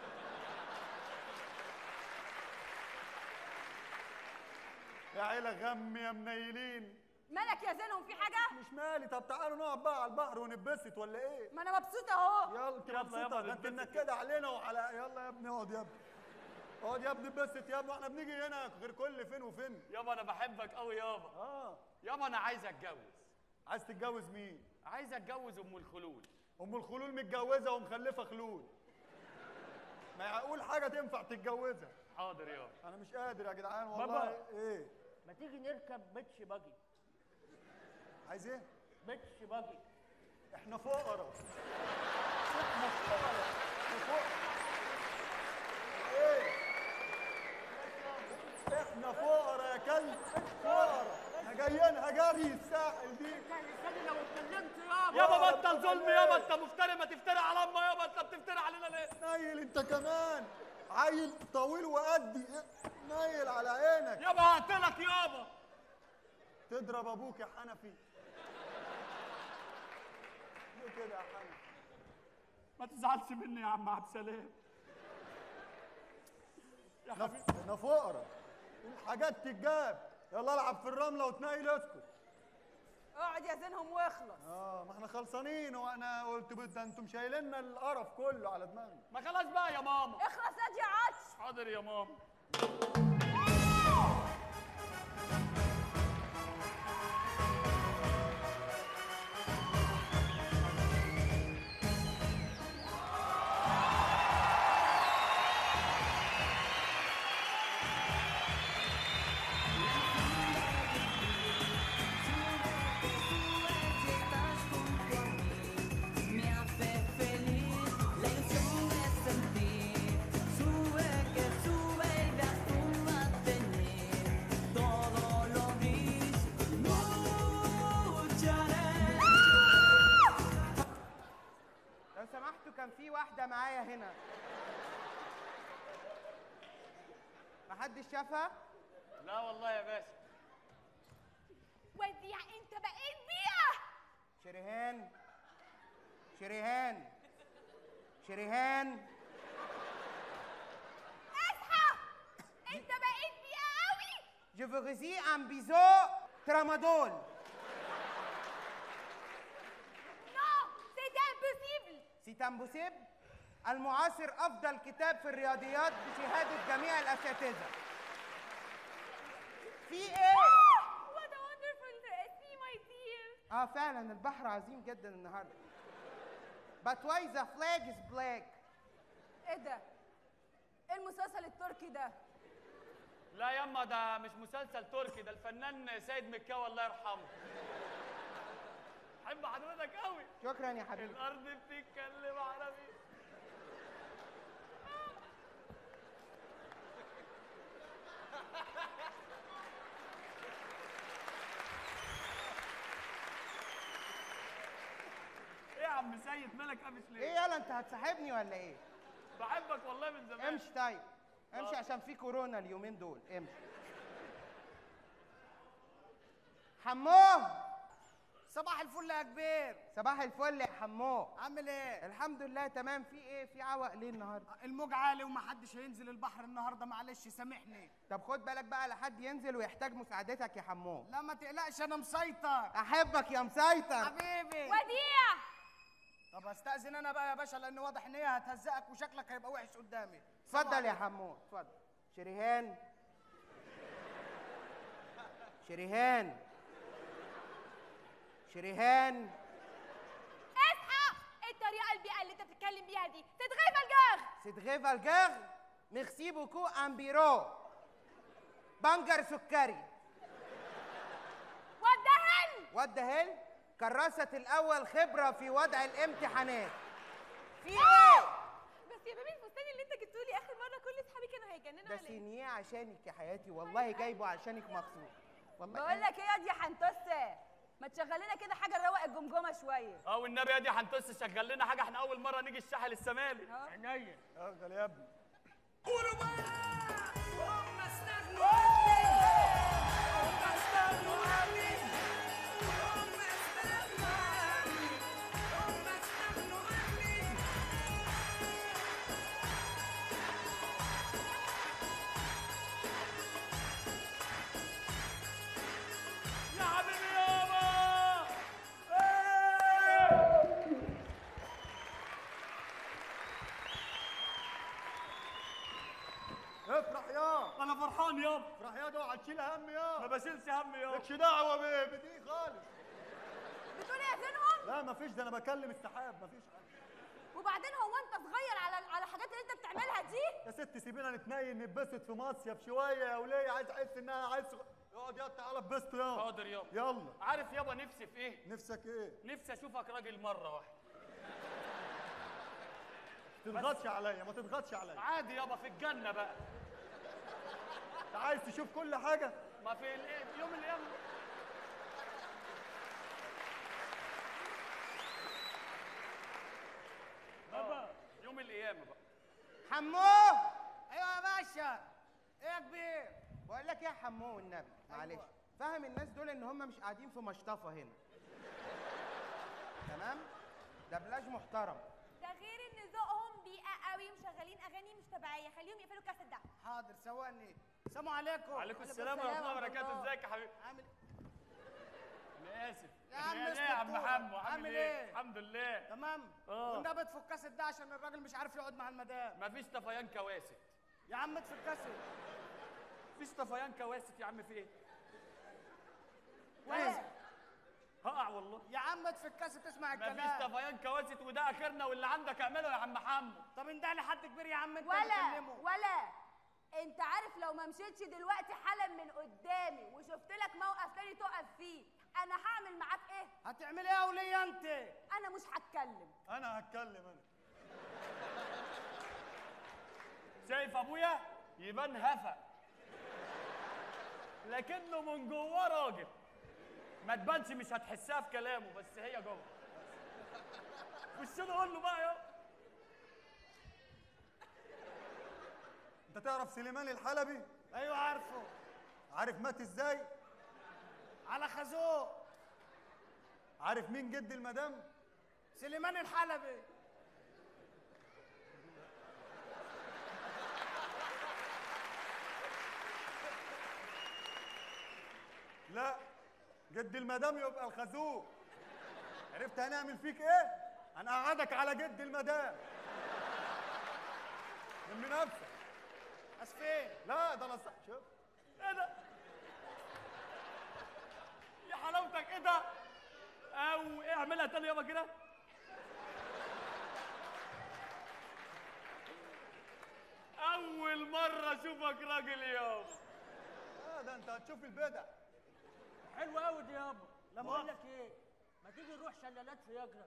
يا عيلة غم يا منيلين مالك يا زينهم في حاجه مش مالي طب تعالوا نقعد بقى على البحر ونتبسط ولا ايه ما انا مبسوطه اهو يلا انت يلا مبسوطه يابا ده انت نتبسط. منكده علينا وعلى يلا يا ابني اقعد يا ابني اقعد يا ابني اتبسط يا ابني احنا بنيجي هنا غير كل فين وفين يابا انا بحبك قوي يابا اه يابا انا عايز اتجوز عايز تتجوز مين عايز اتجوز ام الخلول ام الخلول متجوزه ومخلفه خلول ما يقول حاجه تنفع تتجوزها حاضر يابا انا مش قادر يا جدعان والله بابا. ايه ما تيجي نركب بيتش باجي عايز ايه بيتش باجي احنا فقراء احنا فقراء احنا فقراء ايه احنا فقراء يا كلب فقراء احنا جايين هجري الساحل دي استنى لو اتكلمت يابا يابا بطل ظلم يابا انت مفتري ما تفتري على امه يابا انت بتفتري علينا ليه نايل انت كمان عيل طويل وقدي نايل على عينك يابا هقتلك يابا تضرب ابوك يا حنفي ليه كده يا حنفي ما تزعلش مني يا عم عبد السلام يا احنا حبيبي احنا فقراء الحاجات تتجاب يلا العب في الرمله وتنيل اسكت اقعد يا زينهم واخلص اه ما احنا خلصانين وانا قلت بد ده انتم شايليننا القرف كله على دماغنا ما خلاص بقى يا ماما اخلص يا يا عطش حاضر يا ماما Me hace feliz la ilusión de sentir Sube que sube y veas tú vas a tener Todo lo gris lucharé لو سمحتوا كان في واحدة معايا هنا محدش شافها؟ لا والله يا باشا وديع انت بقيت بيها شريهان شريهان شريهان اصحى انت بقيت بيها قوي Je veux rési un bisou tramadol نو سي امبوسيبل سي امبوسيب المعاصر أفضل كتاب في الرياضيات بشهادة جميع الأساتذة في إيه؟ وات وندرفul سي ماي دير اه فعلا البحر عظيم جدا النهارده But why the flag is black? ايه ده ايه المسلسل التركي ده لا يما ده مش مسلسل تركي ده الفنان سيد مكاوي الله يرحمه بحب حضرتك قوي شكرا يا حبيبي الارض بتتكلم عربي ايه يا عم سيد مالك قامش ليه؟ ايه يلا انت هتصاحبني ولا ايه؟ بحبك والله من زمان امشي طيب امشي عشان في كورونا اليومين دول امشي حموه صباح الفل يا كبير صباح الفل يا حمو عامل ايه الحمد لله تمام في ايه في عوق ليه النهارده الموج عالي ومحدش هينزل البحر النهارده معلش سامحني طب خد بالك بقى لحد ينزل ويحتاج مساعدتك يا حمو لا ما تقلقش انا مسيطر احبك يا مسيطر حبيبي وديع طب استاذن انا بقى يا باشا لان واضح ان هي هتهزقك وشكلك هيبقى وحش قدامي اتفضل يا حمو اتفضل شريهان شريهان شريهان اصحى ايه الطريقه البيئه اللي انت بتتكلم بيها دي تتغيب الجغ سيتغي فالجاغ ميرسي بوكو امبيرو بنجر سكري ودهن والدهل كراسة الأول خبرة في وضع الامتحانات في إيه؟ بس يا بيبي الفستان اللي انت جبته لي اخر مره كل اصحابي كانوا هيجننوا ده عليه سينيه عشانك يا حياتي والله جايبه عشانك مخصوص والله بقول لك ايه يا دي حنتوسه ما تشغل لنا كده حاجه نروق الجمجمه شويه اه والنبي يا دي هنتوس شغل لنا حاجه احنا اول مره نيجي الساحل الشمالي عينيا شغل يا ابني يا حبيبي يابا افرح يا انا فرحان يابا افرح يا ده هتشيل هم يا ما بشيلش هم يابا مالكش دعوه ب- بدي خالص بتقول ايه يا زينهم لا مفيش ده انا بكلم السحاب مفيش حاجه وبعدين هو انت صغير على على الحاجات اللي انت بتعملها دي يا ست سيبينا نتنين نتبسط في مصيف شويه يا وليه عايز احس ان انا عايز اقعد يا تعالى اتبسط يا حاضر يابا يلا عارف يابا نفسي في ايه نفسك ايه نفسي اشوفك راجل مره واحده تضغطش عليا ما تضغطش عليا عادي يابا في الجنه بقى انت عايز تشوف كل حاجه ما في ال- يوم القيامه بابا يوم القيامه بقى حمو ايوه يا باشا ايه يا كبير بقول لك ايه يا حمو والنبي معلش فاهم الناس دول ان هم مش قاعدين في مشطفه هنا تمام ده بلاش محترم ده غير ان ذوقهم بيئه قوي مشغلين اغاني مش طبيعيه خليهم يقفلوا الكاسيت ده حاضر سواني السلام عليكم وعليكم السلام ورحمه الله وبركاته ازيك يا حبيبي عامل انا اسف يا عم يعني ايه يا عم اسكت حمو عامل عامل ايه؟ ايه الحمد لله تمام اه. والنبي تفك الكاسيت ده عشان الراجل مش عارف يقعد مع المدام مفيش طفيان كواسط يا عم اطفي الكاسيت مفيش طفيان كواسط يا عم في ايه ولا هقع والله يا عم اطفي الكاسيت اسمع مفيش الكلام طفيان كواسط وده اخرنا واللي عندك اعمله يا عم حمو طب اندهلي لحد كبير يا عم انت ولا بتكلمه ولا انت عارف لو ما مشيتش دلوقتي حالا من قدامي وشفت لك موقف تاني تقف فيه انا هعمل معاك ايه هتعمل ايه يا وليه انت انا مش هتكلم انا هتكلم انا شايف ابويا يبان هفا لكنه من جواه راجل ما تبانش مش هتحسها في كلامه بس هي جوه خش له قول له بقى يا انت تعرف سليمان الحلبي ايوه عارفه عارف مات ازاي على خازوق عارف مين جد المدام سليمان الحلبي لا جد المدام يبقى الخازوق عرفت هنعمل فيك ايه هنقعدك على جد المدام من نفسك اسفين لا ده انا صح شوف ايه ده يا حلاوتك ايه ده او ايه اعملها تاني يابا كده اول مره اشوفك راجل يابا اه ده انت هتشوف البدع حلو قوي دي يابا لا ما- بقول لك ايه ما تيجي نروح شلالات في يجرة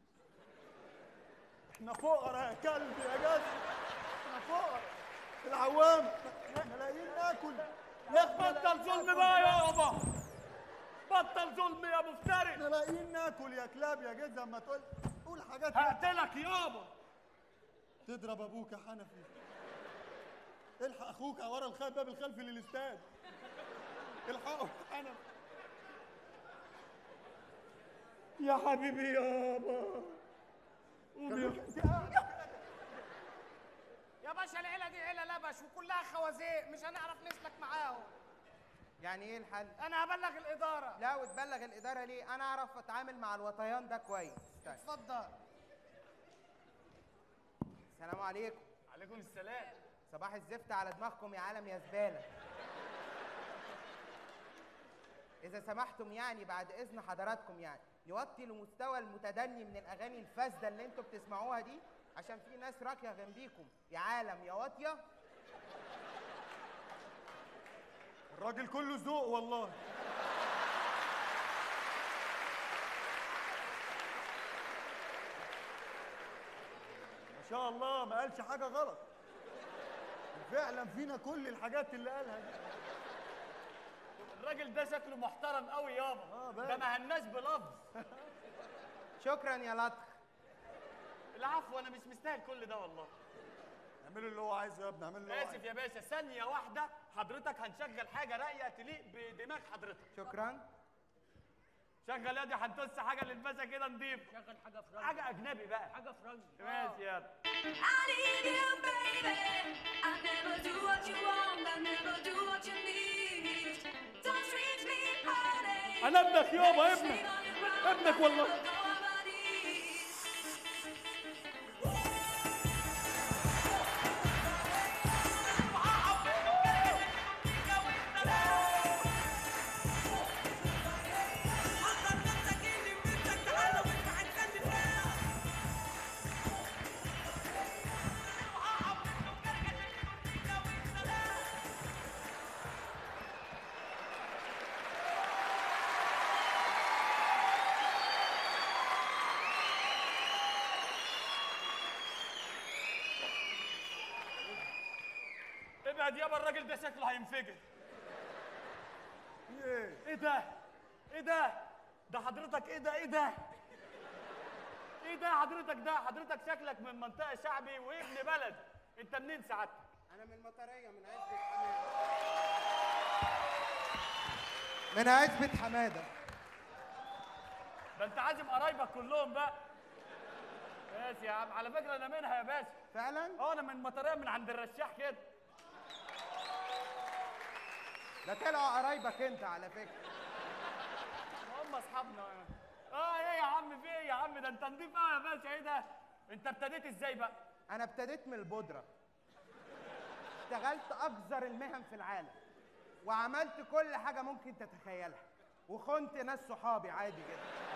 احنا فقراء يا كلب يا جد احنا فقراء العوام احنا لاقيين ناكل بطل ظلم بقى يابا بطل ظلم يا مفتري احنا لاقيين ناكل يا كلاب يا جد اما تقول قول حاجات هقتلك يابا تضرب ابوك يا حنفي الحق اخوك ورا الخ- الباب الخلفي للاستاد الحقه يا حنفي يا حبيبي يابا قوم يا يا باشا العيله دي عيله لبش وكلها خوازيق مش هنعرف نسلك معاهم يعني ايه الحل انا هبلغ الاداره لا وتبلغ الاداره ليه انا اعرف اتعامل مع الوطيان ده كويس طيب. اتفضل السلام عليكم عليكم السلام صباح الزفت على دماغكم يا عالم يا زباله اذا سمحتم يعني بعد اذن حضراتكم يعني نوطي المستوى المتدني من الاغاني الفاسده اللي انتوا بتسمعوها دي عشان في ناس راكيه جنبيكم يا عالم يا واطيه الراجل كله ذوق والله ما شاء الله ما قالش حاجه غلط فعلا فينا كل الحاجات اللي قالها دي الراجل ده شكله محترم قوي يابا اه ده ما هناش بلفظ شكرا يا لطخ العفو انا مش مستاهل كل ده والله اعملوا اللي هو عايزه يا ابني اعملوا اللي هو اسف عايزه يا باشا ثانيه واحده حضرتك هنشغل حاجه رايقه تليق بدماغ حضرتك شكرا شغل يادي هنطس حاجه للباشا كده نضيف شغل حاجه فرنسي حاجه اجنبي بقى حاجه فرنسي ماشي يلا انا ابنك يابا ابنك ابنك والله ابعد يابا الراجل ده شكله هينفجر ايه ايه ده ايه ده ده حضرتك ايه ده ايه ده ايه ده حضرتك ده حضرتك شكلك من منطقه شعبي وابن بلد انت منين سعادتك انا من المطريه من عزبه حماده من عزبه حماده ده انت عازم قرايبك كلهم بقى ماشي يا عم على فكره انا منها يا باشا فعلا اه انا من مطريه من عند الرشاح كده ده طلعوا قرايبك انت على فكره هم اصحابنا اه ايه يا عم في ايه يا عم ده انت نضيف قوي يا باشا ايه ده انت ابتديت ازاي بقى انا ابتديت من البودره اشتغلت اقذر المهن في العالم وعملت كل حاجه ممكن تتخيلها وخنت ناس صحابي عادي جدا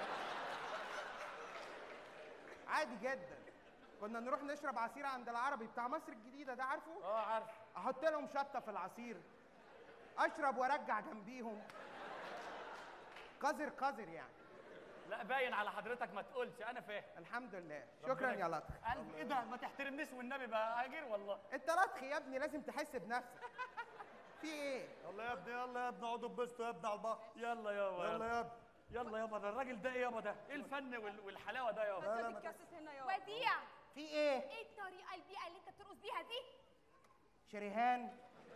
عادي جدا كنا نروح نشرب عصير عند العربي بتاع مصر الجديده ده عارفه اه عارف احط لهم شطه في العصير اشرب وارجع جنبيهم قذر قذر يعني لا باين على حضرتك ما تقولش انا فاهم الحمد لله شكرا يا لطخ قلب ايه ده ما تحترمنيش والنبي بقى هاجر والله انت لطخ يا ابني لازم تحس بنفسك في ايه يلا يا ابني يلا يا ابني اقعدوا اتبسطوا يا ابني على البحر يلا يابا يلا يا ابني يلا يابا ده الراجل ده ايه يابا ده ايه الفن وال- والحلاوه ده يابا لا لا ما بتتكسس هنا يا وديع في ايه ايه الطريقه البيئه اللي انت بترقص بيها دي شريهان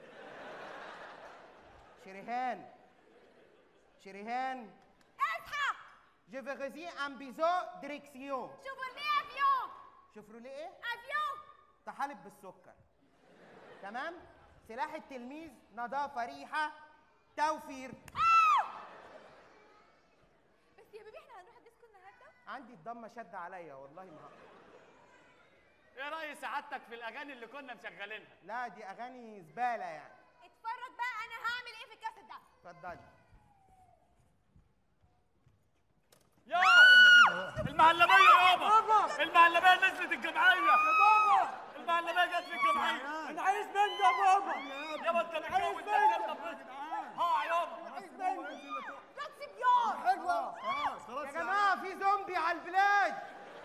شريهان شريهان اصحى Je veux résider en biseau direction. شوفرلي افيون شوفوا لي ايه؟ افيون طحالب بالسكر. تمام؟ سلاح التلميذ نظافة ريحة توفير. بس يا بيبي احنا هنروح الديسكو النهارده عندي الضمة شد عليا والله ما هقدر. ايه راي سعادتك في الاغاني اللي كنا مشغلينها لا دي أغاني زبالة يعني. اتفرج بقى انا هعمل ايه في الكاسيت ده اتفضلي. يا المهلبيه يابا المهلبيه نزلت الجمعيه يا بابا المهلبيه جت في الجمعيه انا عايز منجا بابا يابا انت متجوز ده ها يابا روكسي بيور حلوه خلاص خلاص يا جماعة في زومبي على البلاد.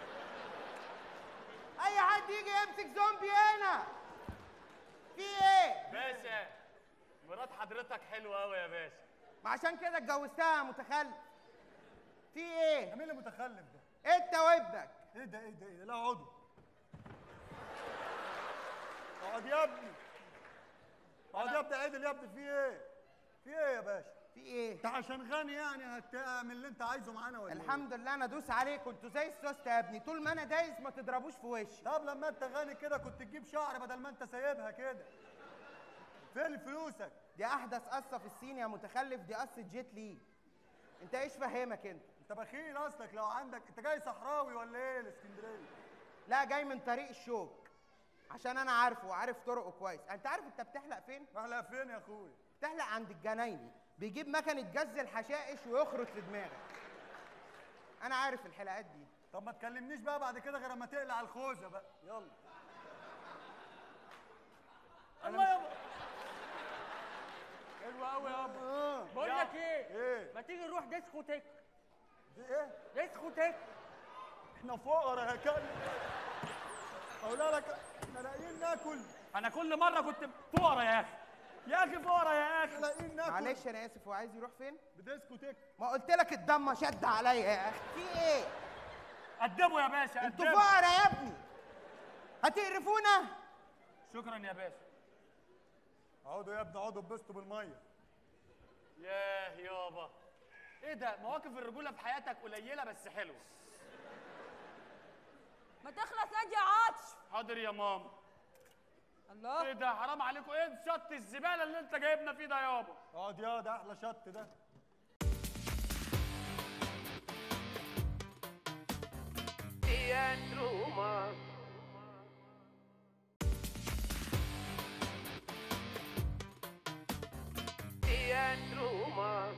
أي حد يجي يمسك زومبي هنا. في إيه؟ باشا مرات حضرتك حلوه قوي يا باشا ما عشان كده اتجوزتها يا متخلف. في إيه؟ مين اللي متخلف ده؟ أنت وابنك. ايه ده ايه ده ايه ده لا اقعدوا اقعد يا ابني اقعد يا ابني عدل يا ابني في ايه؟ في ايه يا باشا؟ في ايه انت عشان غني يعني هتعمل اللي انت عايزه معانا ولا الحمد لله انا ادوس عليكم انتوا زي السوست يا ابني طول ما انا دايس ما تضربوش في وشي طب لما انت غني كده كنت تجيب شعر بدل ما انت سايبها كده فين فلوسك دي احدث قصه في الصين يا متخلف دي قصه جيت لي انت ايش فاهمك انت انت بخيل اصلك لو عندك انت جاي صحراوي ولا ايه الاسكندريه لا جاي من طريق الشوك عشان انا عارفه وعارف طرقه كويس انت عارف انت بتحلق فين بحلق فين يا اخويا بتحلق عند الجنايني بيجيب مكنه جز الحشائش ويخرط في دماغك انا عارف الحلقات دي طب ما تكلمنيش بقى بعد كده غير اما تقلع الخوذه بقى يلا الله يابا حلو قوي يابا بقول لك ايه ايه ما تيجي نروح ديسكوتيك دي ايه ديسكوتيك احنا فقراء يا كلب اقول لك احنا لاقيين ناكل انا كل مره كنت فقرا يا اخي يا اخي فقرا يا اخي لاقيين ناكل معلش انا اسف هو عايز يروح فين بديسكوتيك ما قلت لك الضمه شد عليا يا اخي في ايه قدمه يا باشا انتوا قدمه. فقراء يا ابني هتقرفونا شكرا يا باشا اقعدوا يا ابني اقعدوا اتبسطوا بالميه ياه يابا ايه ده مواقف الرجوله في حياتك قليله بس حلوه ما تخلص نادي يا عطش حاضر يا ماما الله ايه ده حرام عليكم ايه شط الزباله اللي انت جايبنا فيه ده يابا اقعد يا ده احلى شط ده Teatro Humano. Teatro Humano.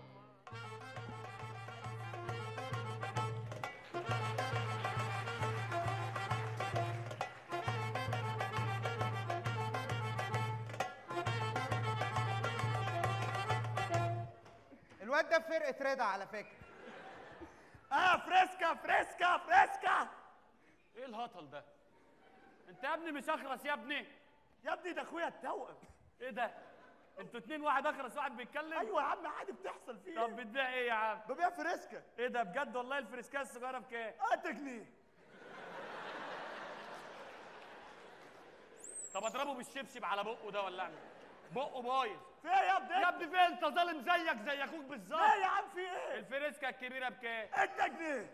الواد ده في فرقه رضا على فكره اه فريسكا فريسكا فريسكا ايه الهطل ده انت يا ابني مش اخرس يا ابني يا ابني ده اخويا التوأم ايه ده انتوا اتنين واحد اخرس واحد بيتكلم ايوه يا عم عادي بتحصل فيه طب بتبيع ايه يا عم ببيع فريسكا ايه ده بجد والله الفريسكا الصغيره بكام هات جنيه طب اضربه بالشبشب على بقه ده ولا اعمل بقه بايظ في ايه يا ابني يا ابني فين انت ظالم زيك زي اخوك بالظبط ايه يا عم في ايه الفريسكا الكبيره بكام انت جنيه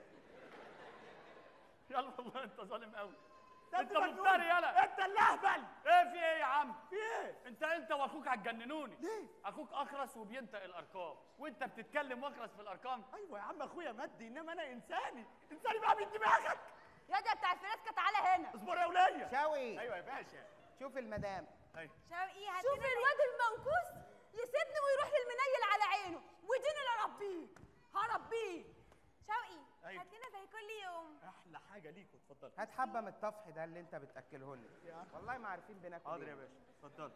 يلا والله انت ظالم قوي ده انت مجنون. مفتري يلا انت اللي اهبل ايه في ايه يا عم في ايه انت انت واخوك هتجننوني ليه اخوك اخرس وبينطق الارقام وانت بتتكلم واخرس في الارقام ايوه يا عم اخويا مادي انما انا انساني انساني بقى من دماغك يا ده بتاع الفريسكا تعالى هنا اصبر يا وليه شوقي ايوه يا باشا شوف المدام شوقي شوف الواد المنكوس يسيبني ويروح للمنيل على عينه وديني اللي اربيه هربيه شوقي أيوة. هات لنا زي كل يوم احلى حاجه ليكوا اتفضل هات حبه من الطفح ده اللي انت بتاكله لي والله ما عارفين بناكل حاضر إيه. يا باشا اتفضل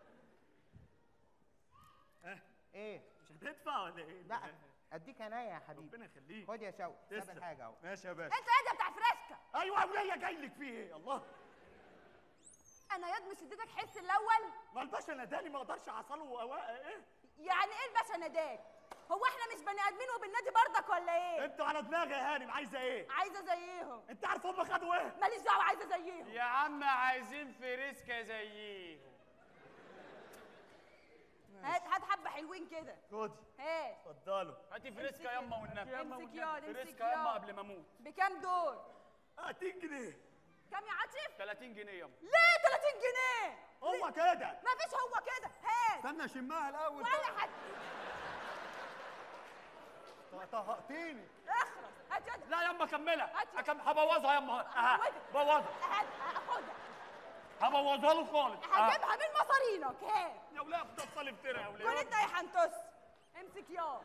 ايه مش هتدفع ولا ايه لا اديك عينيا يا حبيبي ربنا يخليك خد يا شوقي ساب تسلم. الحاجه اهو ماشي يا باشا انت ايه ده بتاع فريسكا ايوه يا وليه جاي لك فيه ايه الله انا ياد مش اديتك حس الاول ما الباشا ناداني ما اقدرش اعصله أوا... ايه يعني ايه الباشا ناداك هو احنا مش بني ادمين وبالنادي برضك ولا ايه انتوا على دماغي يا هانم عايزه ايه عايزه زيهم انت عارف هم خدوا ايه ماليش دعوه عايزه زيهم يا عم عايزين فريسكا زيهم هات هات حبه حلوين كده خدي هات اتفضلوا هاتي فريسكا يما والنبي امسك ياض امسك فريسكا يما ياض قبل ما اموت بكام دول 30 جنيه كام يا عاطف 30 جنيه يما ليه 30 جنيه هو كده مفيش هو كده هات استنى اشمها الاول ولا حد طهقتيني اخرس هات يد لا يما كملها هات يد. أكم هبوظها يما أها، هودي. بوظها هات هاخدها هبوظها له خالص أها. هجيبها من مصارينك هات يا ولاد بتوصل افترا يا كل ولاد انت يا حنتس امسك ياض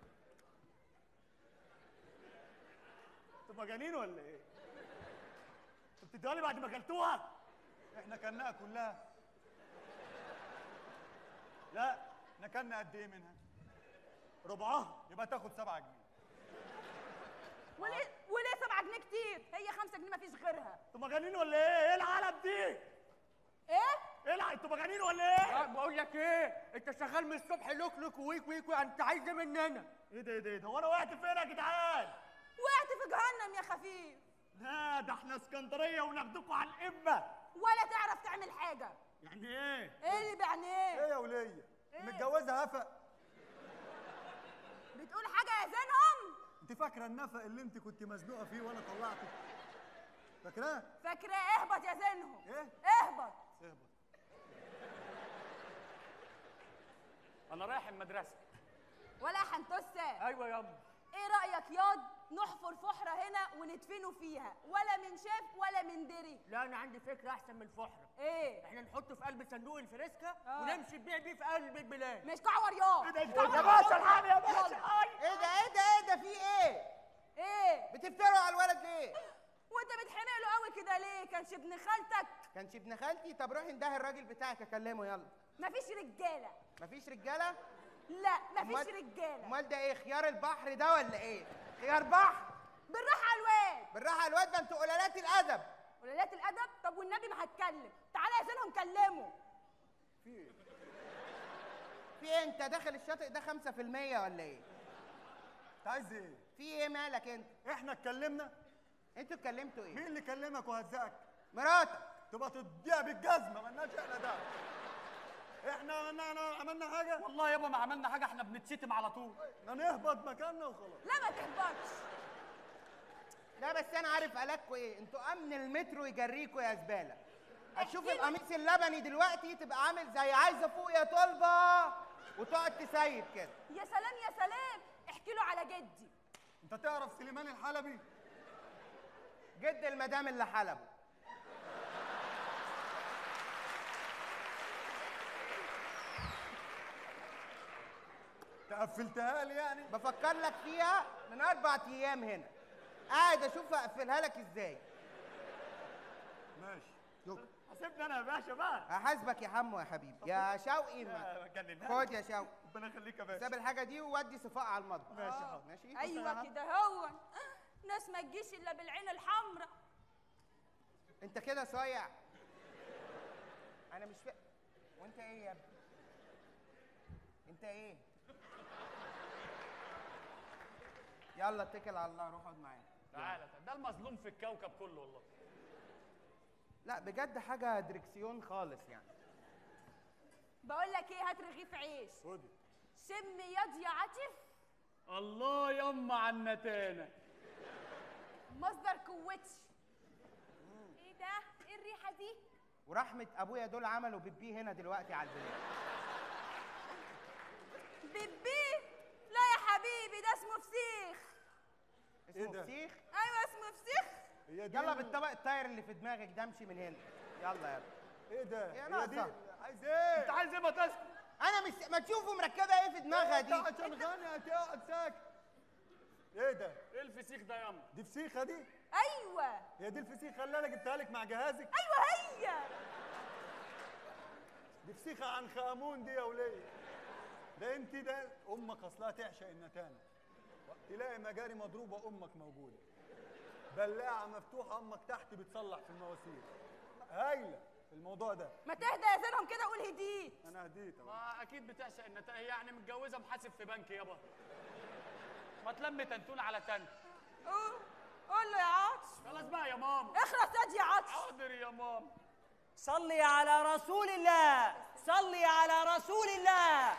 انتوا مجانين ولا ايه انتوا بتديها لي بعد ما اكلتوها احنا كلناها كلها لا احنا كلنا قد ايه منها ربعها يبقى تاخد 7 جنيه وليه وليه 7 جنيه كتير هي 5 جنيه مفيش غيرها انتوا مجانين ولا ايه ايه العلب دي ايه ايه الع- انتوا مجانين ولا ايه بقول لك ايه انت شغال من الصبح لوك لوك ويك ويك انت عايز ايه مننا ايه ده ايه ده ايه ده هو انا وقعت فين يا جدعان وقعت في جهنم يا خفيف لا ده احنا اسكندريه وناخدكوا على القمه ولا تعرف تعمل حاجه يعني ايه ايه اللي بعينيه ايه يا وليه متجوزه هفق فاكره النفق اللي انت كنت مزنوقه فيه وانا طلعتك فاكراه فاكرة اهبط يا زينهم ايه اهبط اهبط انا رايح المدرسه ولا حنتوسة ايوه يابا ايه رأيك ياض نحفر فحرة هنا وندفنه فيها ولا من شاف ولا من دري لا انا عندي فكره احسن من الفحره ايه احنا نحطه في قلب صندوق الفريسكا آه. ونمشي نبيع بيه في قلب البلاد مش كعور ياض إيه ده؟ مش كعور يا باشا الحقني يا يلا. باشا. ايه ده ايه ده ايه ده في ايه ايه بتفتروا على الولد ليه وانت بتحرق له قوي كده ليه كانش ابن خالتك كانش ابن خالتي طب روحي اندهي الراجل بتاعك اكلمه يلا مفيش رجاله مفيش رجاله لا مفيش أمال- رجاله امال ده ايه خيار البحر ده ولا ايه خيار بحر بالراحه على الواد بالراحه على الواد ده انتوا قلالات الادب قلالات الادب طب والنبي ما هتكلم تعالى يا زينهم كلمه في ايه في ايه انت داخل الشاطئ ده 5% ولا ايه انت عايز ايه في ايه مالك انت احنا اتكلمنا انتوا اتكلمتوا ايه مين اللي كلمك وهزقك مراتك تبقى تديها بالجزمه مالناش احنا ده احنا عملنا عملنا حاجه والله يابا ما عملنا حاجه احنا بنتشتم على طول احنا نهبط مكاننا وخلاص لا ما تهبطش لا بس انا عارف قالكوا ايه انتوا امن المترو يجريكوا يا زباله هتشوف القميص اللبني دلوقتي تبقى عامل زي عايزه فوق يا طلبه وتقعد تسيب كده يا سلام يا سلام احكي له على جدي انت تعرف سليمان الحلبي جد المدام اللي حلبه تقفلتها لي يعني بفكر لك فيها من اربع ايام هنا قاعد اشوف اقفلها لك ازاي ماشي حاسبني انا يا باشا بقى هحاسبك يا حمو يا حبيبي يا شوقي يا ما. جننها. خد يا شوقي ربنا يخليك يا باشا ساب الحاجه دي وودي صفاء على المطبخ ماشي آه. حاضر ماشي ايوه كده هو ناس ما تجيش الا بالعين الحمراء انت كده صايع انا مش فاهم وانت ايه يا ابني انت ايه يلا اتكل على الله روح اقعد معايا تعالى ده المظلوم في الكوكب كله والله لا بجد حاجه دركسيون خالص يعني بقول لك ايه هات رغيف عيش خدي شم ياض يا عاطف الله يما على النتانه مصدر قوتي ايه ده ايه الريحه دي ورحمه ابويا دول عملوا بيبي هنا دلوقتي على البلاد بيبي لا يا حبيبي ده اسمه فسيخ إيه اسمه ده؟ فسيخ ايوه اسمه فسيخ هي دي يلا ال- بالطبق الطاير اللي في دماغك ده امشي من هنا يلا يلا ايه ده يا هي دي ناقصة. عايز ايه انت عايز ايه ما تسكت انا مش ما تشوفوا مركبه ايه في دماغها دي انت عشان غني هتقعد ساكت ايه ده ايه الفسيخ ده ياما دي فسيخه دي ايوه هي دي الفسيخه اللي انا جبتها لك مع جهازك ايوه هي دي فسيخه عن خامون دي يا وليه ده انت ده امك اصلها تعشق النتانه تلاقي مجاري مضروبه امك موجوده بلاعه مفتوحه امك تحت بتصلح في المواسير هايله في الموضوع ده ما تهدى يا زينهم كده قول هديت انا هديت اهو ما اكيد بتعشق النتانه هي يعني متجوزه محاسب في بنك يابا ما تلم تنتون على تن قول قول له يا عطش خلاص بقى يا ماما اخرس ياد يا عطش حاضر يا ماما صلي على رسول الله صلي على رسول الله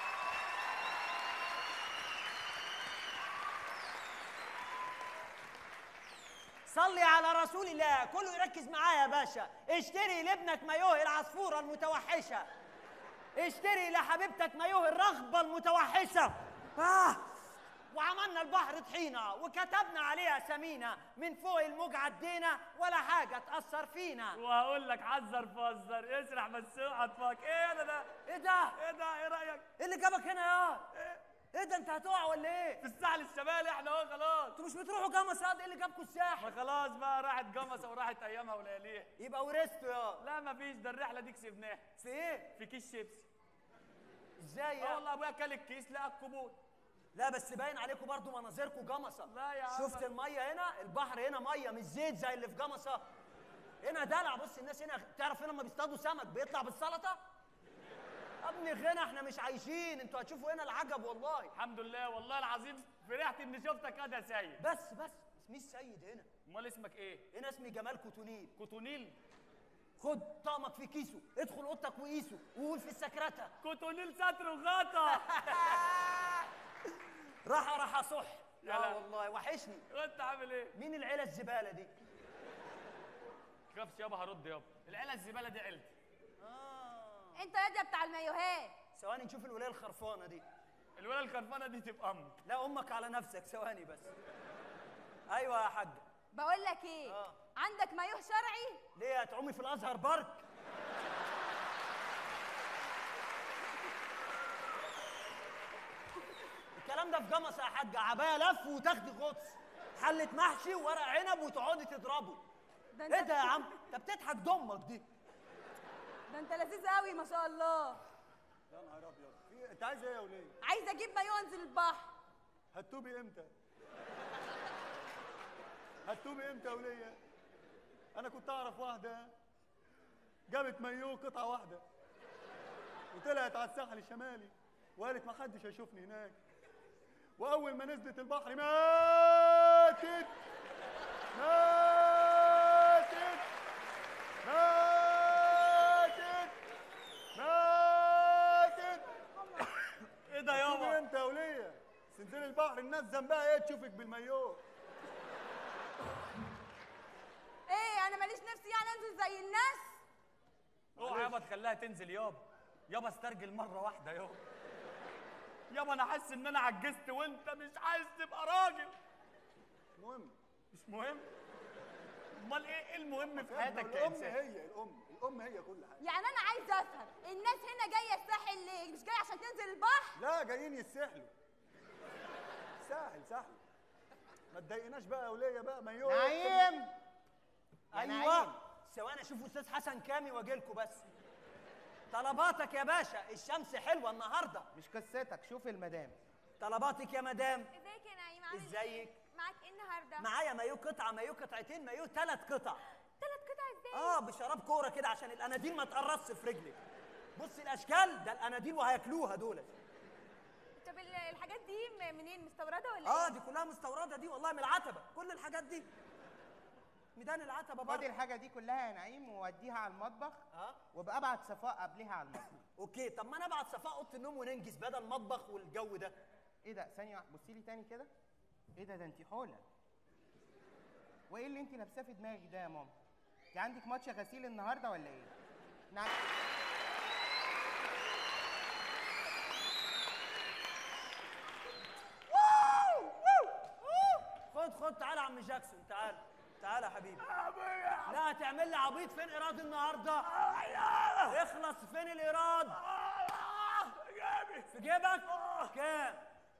صلي على رسول الله كله يركز معايا يا باشا اشتري لابنك مايوه العصفورة المتوحشة اشتري لحبيبتك مايوه الرغبة المتوحشة آه. وعملنا البحر طحينة وكتبنا عليه أسامينا من فوق الموج عدينا ولا حاجة تأثر فينا وهقول لك حذر فزر اسرح بس اوعى تفك ايه ده ده ايه ده؟ ايه ده ايه رايك ايه اللي جابك هنا يا ايه ده انت هتقع ولا ايه؟ في الساحل الشمالي احنا اهو خلاص انتوا مش بتروحوا جمصة ايه اللي جابكوا الساحل؟ ما خلاص بقى راحت جمصه وراحت ايامها ولياليها يبقى ورثتوا يا لا مفيش ده الرحله دي كسبناها في ايه؟ في كيس شيبسي ازاي اه يا والله ابويا كل الكيس لقى الكوبون لا بس باين عليكم برضو مناظركم جمصة لا يا عم شفت المية هنا البحر هنا مية مش زيت زي اللي في جمصة هنا دلع بص الناس هنا تعرف هنا لما بيصطادوا سمك بيطلع بالسلطة يا ابني غنى احنا مش عايشين انتوا هتشوفوا هنا العجب والله الحمد لله والله العظيم فرحت اني شفتك يا سيد بس بس اسمي السيد هنا امال اسمك ايه هنا اسمي جمال كوتونيل كوتونيل خد طقمك في كيسه ادخل اوضتك وقيسه وقول في السكرتة كوتونيل ستر وغطا راحة راحة صح يا اه لا. والله وحشني وانت عامل ايه؟ مين العيله الزباله دي خافش يابا هرد يابا العيله الزباله دي عيلتي انت يا بتاع المايوهات ثواني نشوف الولايه الخرفانه دي الولايه الخرفانه دي تبقى امك لا امك على نفسك ثواني بس ايوه يا حاجه بقول لك ايه آه. عندك مايوه شرعي ليه هتعومي في الازهر بارك الكلام ده في جمصة يا حاجة عباية لف وتاخدي غطس حلة محشي وورق عنب وتقعدي تضربوا ده ايه ده يا عم انت بتضحك ضمك دي ده انت لذيذ قوي ما شاء الله يا نهار ابيض في انت عايز ايه يا وليه؟ عايزه اجيب مايوه انزل البحر هتوبي امتى؟ هتوبي امتى يا وليه؟ انا كنت اعرف واحده جابت مايوه قطعه واحده وطلعت على الساحل الشمالي وقالت ما حدش هيشوفني هناك واول ما نزلت البحر ماتت ماتت ماتت ماتت ايه ده يابا؟ هتوبي امتى يا وليه؟ تنزلي البحر الناس ذنبها ايه تشوفك بالمايوه ايه انا ماليش نفسي يعني انزل زي الناس اوعى يابا تخليها تنزل يابا يابا استرجل مره واحده يابا يابا انا حاسس ان انا عجزت وانت مش عايز تبقى راجل مهم مش مهم امال ايه ايه المهم في يا ابني حياتك الام كانسان هي الام الام هي كل حاجه يعني انا عايزه افهم الناس هنا جايه الساحل ليه مش جايه عشان تنزل البحر لا جايين يتسحلوا ساحل ساحل ما تضايقناش بقى يا وليه بقى مايوه نعيم يا نعيم. ايوه ثواني اشوف استاذ حسن كامي واجي لكم بس طلباتك يا باشا الشمس حلوه النهارده مش قصتك شوف المدام طلباتك يا مدام ازيك يا نعيم عامل ازيك معاك ايه النهارده معايا مايو قطعه مايو قطعتين مايو ثلاث قطع ثلاث قطع ازاي اه بشراب كوره كده عشان الاناديل ما تقرصش في رجلك بص الاشكال ده الاناديل وهياكلوها دول طب ال- الحاجات دي م- منين مستورده ولا اه ايه دي كلها مستورده دي والله من العتبه كل الحاجات دي ميدان العتبه خد برضه الحاجه دي كلها يا نعيم ووديها على المطبخ اه وابقى ابعت صفاء قبلها على المطبخ اوكي طب ما انا ابعت صفاء اوضه النوم وننجز بدل مطبخ والجو ده ايه ده ثانيه واحدة، بصي لي تاني كده ايه ده ده انت حوله وايه اللي انت لابساه في دماغك ده يا ماما انت عندك ماتش غسيل النهارده ولا ايه نعم خد خد تعالى يا عم جاكسون تعال تعال يا حبيبي لا هتعمل لي عبيط فين ايراد النهارده اخلص فين الايراد في جيبك كام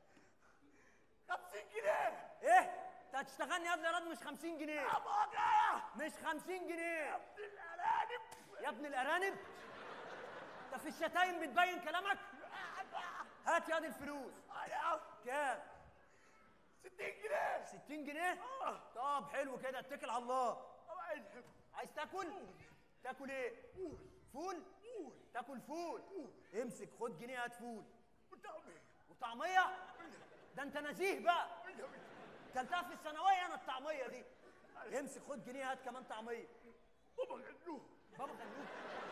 50 جنيه ايه انت هتشتغلني يا ابني ايراد مش 50 جنيه مش 50 جنيه يا ابن الارانب يا ابن الارانب انت في الشتايم بتبين كلامك هات يا دي الفلوس كام 60 جنيه 60 جنيه طب حلو كده اتكل على الله عايز تاكل تاكل ايه فول تاكل فول امسك خد جنيه هات فول وطعميه ده انت نزيه بقى كلتها في الثانويه انا الطعميه دي امسك خد جنيه هات كمان طعميه بابا غنوه بابا غنوه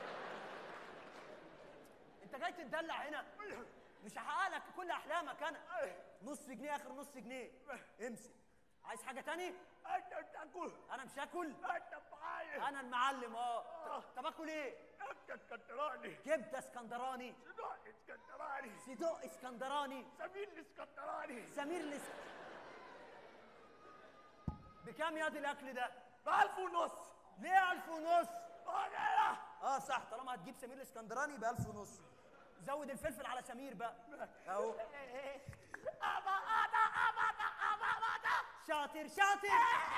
انت جاي تتدلع هنا مش هحقق لك كل احلامك انا نص جنيه اخر نص جنيه امسك عايز حاجه تاني انت تاكل انا مش هاكل انت معايا انا المعلم اه طب اكل ايه كبده اسكندراني كبده اسكندراني صدق اسكندراني صدق اسكندراني سمير الاسكندراني سمير الاسك بكام يا دي الاكل ده بألف ونص ليه ألف ونص اه صح طالما هتجيب سمير الاسكندراني بألف ونص زود الفلفل على سمير بقى اهو شاطر شاطر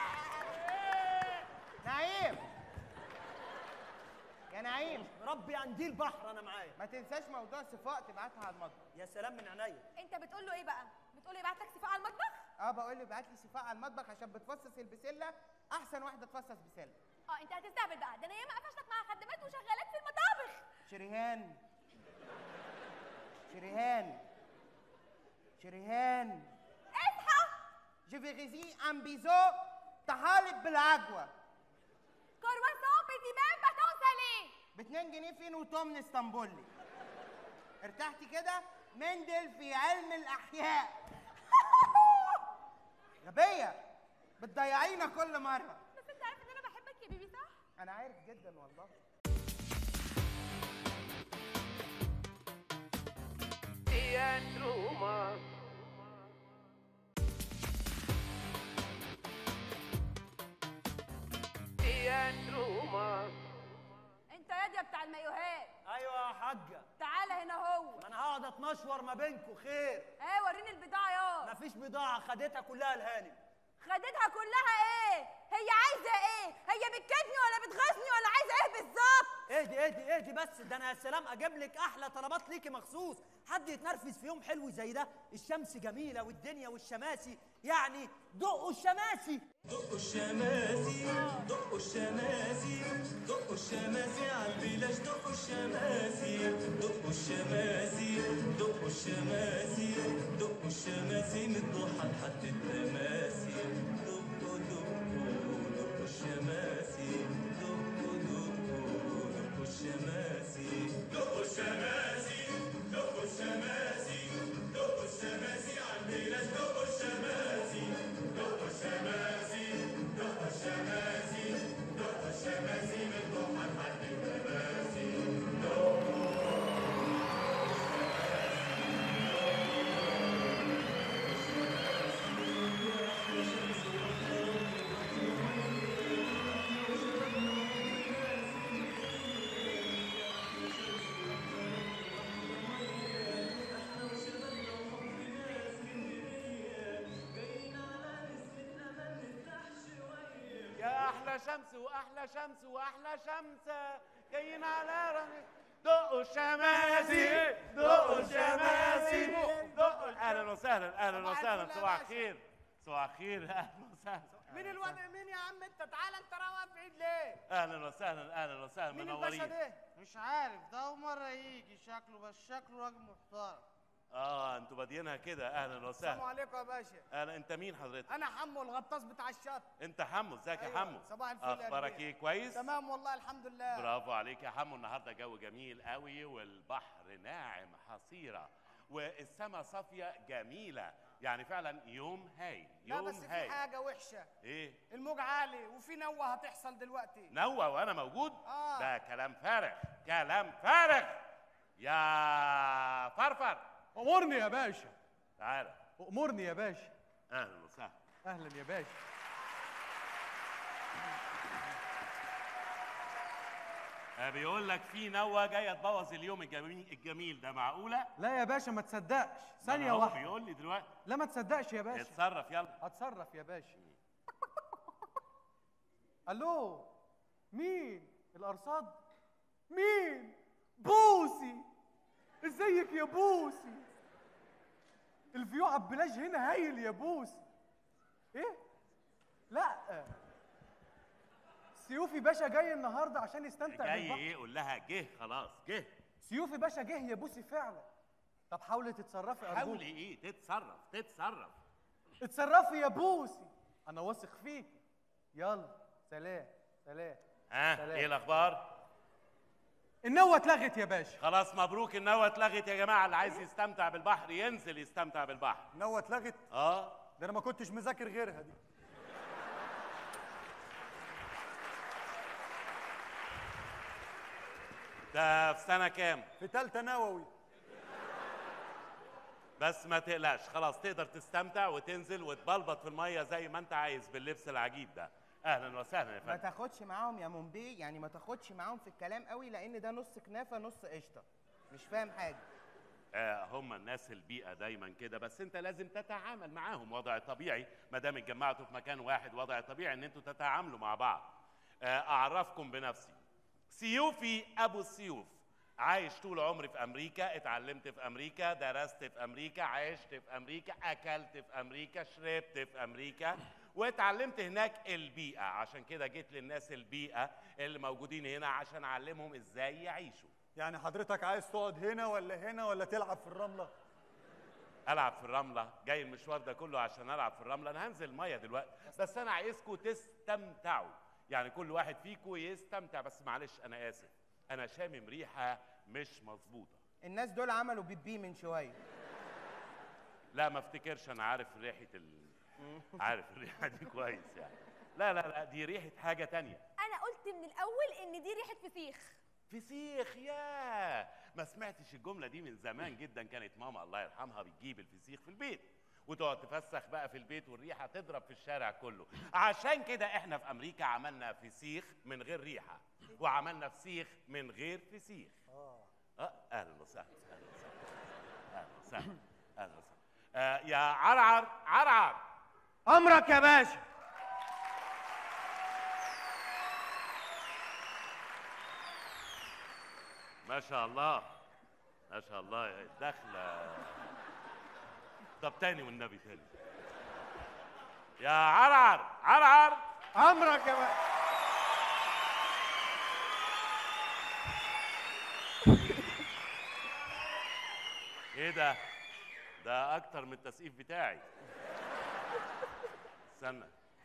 نعيم يا نعيم ربي عندي البحر انا معايا ما تنساش موضوع صفاء تبعتها على المطبخ يا سلام من عينيا انت بتقول له ايه بقى بتقول له يبعت لك صفاء على المطبخ اه بقول له ابعت لي صفاء على المطبخ عشان بتفصص البسله احسن واحده تفصص بسله اه انت هتستهبل بقى ده انا ياما قفشتك مع خدامات وشغالات في المطابخ شريهان شريهان شريهان اصحى جيفيغيزي ام بيزو طحالب بالعجوه كرواسون بيتي بان باتون ساليه ب 2 جنيه فين وتمن اسطنبولي ارتحتي كده مندل في علم الاحياء غبيه بتضيعينا كل مره بس انت عارف ان انا بحبك يا بيبي صح انا عارف جدا والله تياترو مصر تياترو مصر انت يا بتاع المايوهات ايوه يا حاجه تعالى هنا هو ما انا هقعد اتمشور ما بينكم خير ايه وريني البضاعه يا مفيش بضاعه خدتها كلها الهانم خدتها كلها ايه هي عايزه ايه هي بتكدني ولا بتغزني ولا عايزه ايه بالظبط اهدي اهدي اهدي بس ده انا يا سلام اجيب لك احلى طلبات ليكي مخصوص حد يتنرفز في يوم حلو زي ده الشمس جميله والدنيا والشماسي يعني دقوا الشماسي دقوا الشماسي دقوا الشماسي دقوا الشماسي على البلاش دقوا الشماسي دقوا الشماسي دقوا الشماسي دقوا الشماسي من الضحى لحد التماسي دقوا دقوا دقوا الشماسي دقوا دقوا دقوا الشماسي دقوا الشماسي دقوا الشماسي دقوا الشماسي على البلاش دقوا الشماسي دقوا الشماسي دقوا الشماسي دقوا الشماسي من الضحى لحد التماسي يا احلى شمس واحلى شمس واحلى شمس جايين على رمي دقوا الشماسي دقوا الشماسي دقوا اهلا وسهلا اهلا صباح وسهلا الفل يا صباح باشا. الخير صباح الخير اهلا وسهلا مين الواد مين يا عم انت تعالى انت روق في ايد ليه اهلا وسهلا اهلا وسهلا مين الباشا منورين ده مش عارف ده اول مره يجي شكله بس شكله راجل محترم اه انتوا بادينها كده اهلا السلام وسهلا عليكم يا باشا اهلا انت مين حضرتك انا حمو الغطاس بتاع الشط انت حمو ازيك يا أيوة، حمو صباح الفل يا اخبارك كبير. ايه كويس تمام والله الحمد لله برافو عليك يا حمو النهارده جو جميل قوي والبحر ناعم حصيره والسماء صافيه جميله يعني فعلا يوم هايل لا يوم بس في هايل حاجه وحشه ايه الموج عالي وفي نوه هتحصل دلوقتي نوى وانا موجود آه. ده كلام فارغ كلام فارغ يا فرفر امرني يا باشا تعالى امرني يا باشا اهلا وسهلا اهلا يا باشا آه، بيقول لك في نوى جايه تبوظ اليوم الجميل الجميل ده معقوله لا يا باشا ما تصدقش ما ثانيه أنا هو واحده بيقول لي دلوقتي لا ما تصدقش يا باشا اتصرف يلا اتصرف يا باشا الو مين الارصاد مين بوسي ازيك يا بوسي الفيو على البلاج هنا هايل يا بوسي ايه لا سيوفي باشا جاي النهارده عشان يستمتع جاي بالبحر ايه قول لها جه خلاص جه سيوفي باشا جه يا بوسي فعلا طب حاولي تتصرفي ارجوك حاولي ايه تتصرف تتصرف اتصرفي يا بوسي انا واثق فيكي يلا سلام سلام ها سلام. ايه الاخبار النوة اتلغت يا باشا خلاص مبروك النوى اتلغت يا جماعه اللي عايز يستمتع بالبحر ينزل يستمتع بالبحر نوى اتلغت اه ده انا ما كنتش مذاكر غيرها دي ده في سنه كام في تالتة نووي بس ما تقلقش خلاص تقدر تستمتع وتنزل وتبلبط في الميه زي ما انت عايز باللبس العجيب ده اهلا وسهلا يا ما فندم تاخدش معاهم يا مومبي يعني ما تاخدش معاهم في الكلام قوي لان ده نص كنافه نص قشطه مش فاهم حاجه آه هم الناس البيئة دايما كده بس انت لازم تتعامل معاهم وضع طبيعي ما دام اتجمعتوا في مكان واحد وضع طبيعي ان انتوا تتعاملوا مع بعض آه اعرفكم بنفسي سيوفي ابو السيوف عايش طول عمري في امريكا اتعلمت في امريكا درست في امريكا عشت في امريكا اكلت في امريكا شربت في امريكا واتعلمت هناك البيئة عشان كده جيت للناس البيئة اللي موجودين هنا عشان اعلمهم ازاي يعيشوا يعني حضرتك عايز تقعد هنا ولا هنا ولا تلعب في الرملة العب في الرمله جاي المشوار ده كله عشان العب في الرمله انا هنزل ميه دلوقتي بس انا عايزكم تستمتعوا يعني كل واحد فيكم يستمتع بس معلش انا اسف انا شامم ريحه مش مظبوطه الناس دول عملوا بيبي من شويه لا ما افتكرش انا عارف ريحه عارف الريحه دي كويس يعني لا لا لا دي ريحه حاجه تانية انا قلت من الاول ان دي ريحه فسيخ فسيخ يا ما سمعتش الجمله دي من زمان جدا كانت ماما الله يرحمها بتجيب الفسيخ في البيت وتقعد تفسخ بقى في البيت والريحه تضرب في الشارع كله عشان كده احنا في امريكا عملنا فسيخ من غير ريحه وعملنا فسيخ من غير فسيخ اه اهلا وسهلا اهلا وسهلا اهلا وسهلا اهلا وسهلا آه يا عرعر عرعر امرك يا باشا ما شاء الله ما شاء الله داخله طب تاني والنبي تاني يا عرعر عرعر امرك يا باشا ايه ده ده اكتر من التسقيف بتاعي استنى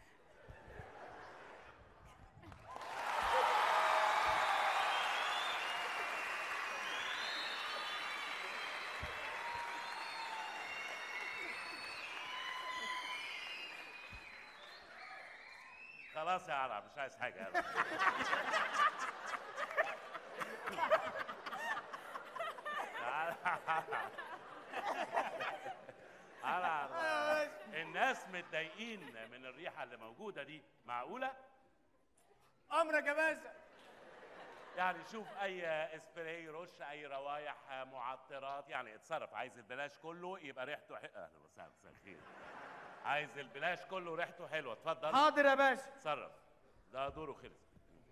خلاص يا عرب مش عايز حاجه يلا. عرب الناس متضايقين من الريحه اللي موجوده دي معقوله امرك يا باشا يعني شوف اي اسبراي رش اي روايح معطرات يعني اتصرف عايز البلاش كله يبقى ريحته حلوه اهلا وسهلا مساء الخير عايز البلاش كله ريحته حلوه اتفضل حاضر يا باشا اتصرف ده دوره خلص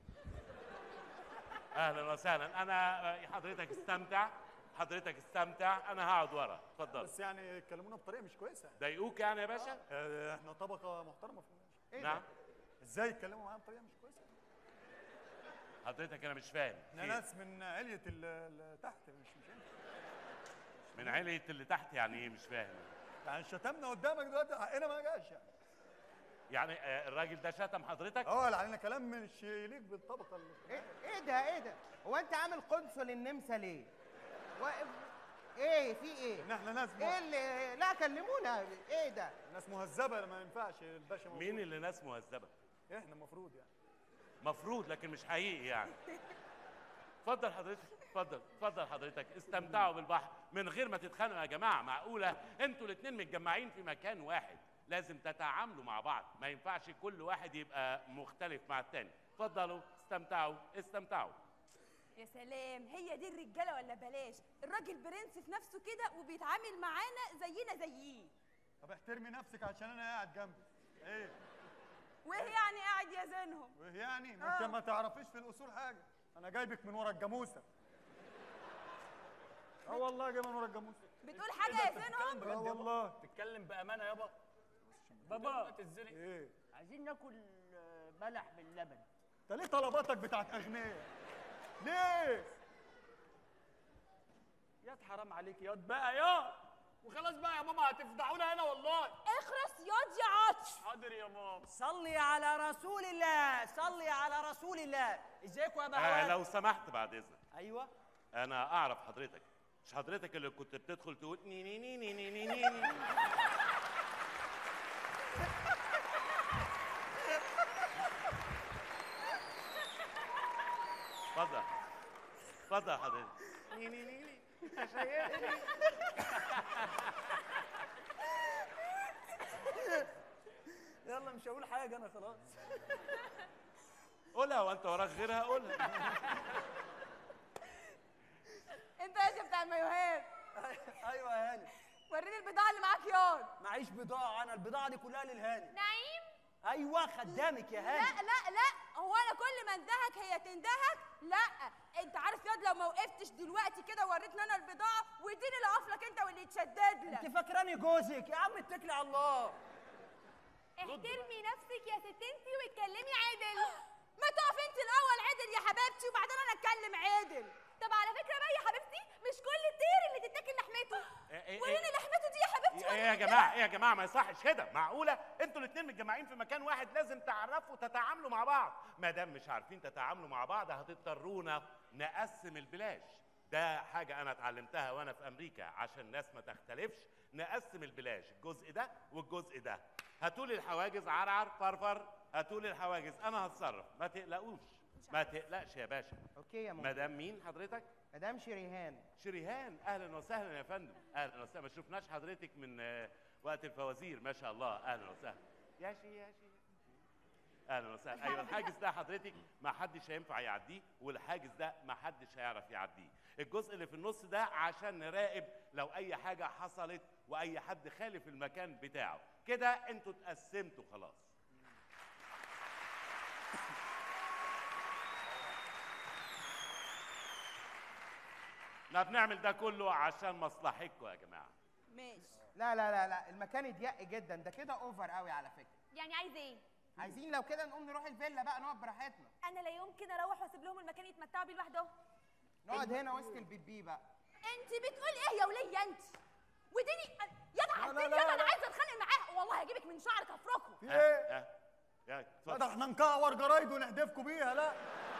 اهلا وسهلا انا حضرتك استمتع حضرتك استمتع انا هقعد ورا اتفضل بس يعني اتكلمونا بطريقه مش كويسه ضايقوك يعني يا باشا آه، احنا طبقه محترمه في إيه نعم ده؟ ازاي يتكلموا معانا بطريقه مش كويسه حضرتك انا مش فاهم احنا خير. ناس من عليه ال- اللي تحت مش مش انت من علية اللي تحت يعني ايه مش فاهم يعني شتمنا قدامك دلوقتي حقنا ما جاش يعني يعني آه، الراجل ده شتم حضرتك اه اللي علينا كلام مش يليق بالطبقه اللي ايه إيه ده ايه ده هو انت عامل قنصل النمسا ليه واقف ايه في ايه ان احنا ناس ايه اللي لا كلمونا ايه ده ناس مهذبه ما ينفعش الباشا موجود. مين اللي ناس مهذبه احنا المفروض يعني مفروض لكن مش حقيقي يعني اتفضل حضرتك اتفضل اتفضل حضرتك استمتعوا بالبحر من غير ما تتخانقوا يا جماعه معقوله انتوا الاثنين متجمعين في مكان واحد لازم تتعاملوا مع بعض ما ينفعش كل واحد يبقى مختلف مع التاني اتفضلوا استمتعوا استمتعوا يا سلام هي دي الرجاله ولا بلاش الراجل برنس في نفسه كده وبيتعامل معانا زينا زيه طب احترمي نفسك عشان انا قاعد جنبي ايه وايه يعني قاعد يزنهم وايه يعني ما انت آه. ما تعرفيش في الاصول حاجه انا جايبك من ورا الجاموسه اه والله جاي من ورا الجاموسه بتقول حاجه يزنهم اه والله تتكلم بامانه يابا بابا ايه عايزين ناكل آه، بلح باللبن انت ليه طلباتك بتاعت اغنياء ليه يا حرام عليك ياض بقى يا وخلاص بقى يا ماما هتفضحونا هنا والله اخرس ياض يا عطش حاضر يا ماما صلي على رسول الله صلي على رسول الله ازيكم يا آه بهوات لو سمحت بعد اذنك ايوه انا اعرف حضرتك مش حضرتك اللي كنت بتدخل تقول ني ني ني ني ني ني ني ني اتفضل اتفضل حضرتك ني ني ني ني يلا مش هقول حاجه انا خلاص قولها وانت وراك غيرها قولها انت يا بتاع المايوهات ايوه يا هاني وريني البضاعه اللي معاك ياض معيش بضاعه انا البضاعه دي كلها للهاني نعيم ايوه خدامك يا هاني لا لا لا هو انا كل ما اندهك هي تندهك لا انت عارف ياض لو ما وقفتش دلوقتي كده ووريتني انا البضاعه واديني اللي اقف لك انت واللي يتشدد لك انت فاكراني جوزك يا عم اتكلي على الله احترمي نفسك يا ست انتي واتكلمي عادل ما تقف انت الاول عدل يا حبيبتي وبعدين انا اتكلم عدل طب على فكره بقى يا حبيبتي مش كل الطير اللي تتاكل لحمته إيه- إيه- وريني لحمته دي يا حبيبتي ايه يا جماعه ايه يا جماعه ما يصحش كده معقوله انتوا الاثنين متجمعين في مكان واحد لازم تعرفوا تتعاملوا مع بعض ما دام مش عارفين تتعاملوا مع بعض هتضطرونا نقسم البلاش ده حاجه انا اتعلمتها وانا في امريكا عشان الناس ما تختلفش نقسم البلاش الجزء ده والجزء ده هاتولي الحواجز عرعر فرفر هاتولي الحواجز انا هتصرف ما تقلقوش ما تقلقش يا باشا اوكي يا ماما مدام مين حضرتك مدام شريهان شريهان اهلا وسهلا يا فندم اهلا وسهلا ما شفناش حضرتك من آه، وقت الفوازير ما شاء الله اهلا وسهلا يا شي يا شي اهلا وسهلا ايوه الحاجز ده حضرتك ما حدش هينفع يعديه والحاجز ده ما حدش هيعرف يعديه الجزء اللي في النص ده عشان نراقب لو اي حاجه حصلت واي حد خالف المكان بتاعه كده انتوا اتقسمتوا خلاص احنا بنعمل ده كله عشان مصلحتكم يا جماعه ماشي لا لا لا لا المكان يضيق جدا ده كده اوفر قوي على فكره يعني عايز ايه عايزين لو كده نقوم نروح الفيلا بقى نقعد براحتنا انا لا يمكن اروح واسيب لهم المكان يتمتعوا بيه لوحدهم نقعد هنا وسط البيبي بقى انت بتقول ايه يا وليه انت وديني يلا لا، عديني لا، يلا انا لا. عايزه اتخانق معاه والله هجيبك من شعرك افركه في ايه؟ ها يا لا اتفضل ده احنا نكعور جرايد ونحدفكم بيها لا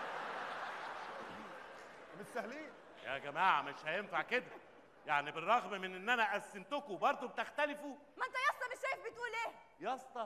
مش سهلين يا جماعه مش هينفع كده يعني بالرغم من ان انا قسمتكم برضه بتختلفوا ما انت يا اسطى مش شايف بتقول ايه يا اسطى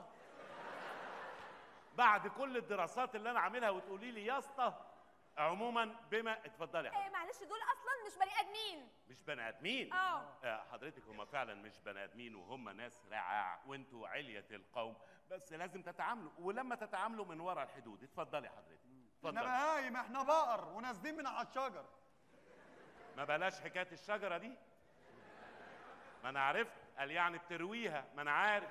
بعد كل الدراسات اللي انا عاملها وتقولي لي يا اسطى عموما بما اتفضلي يا ايه حضرتك معلش دول اصلا مش بني ادمين مش بني ادمين اه. آه، حضرتك هم فعلا مش بني ادمين وهم ناس رعاع وانتوا علية القوم بس لازم تتعاملوا ولما تتعاملوا من وراء الحدود اتفضلي حضرتك احنا اتفضلي بهايم احنا بقر ونازلين من على الشجر ما بلاش حكايه الشجره دي ما انا عرفت قال يعني بترويها ما انا عارف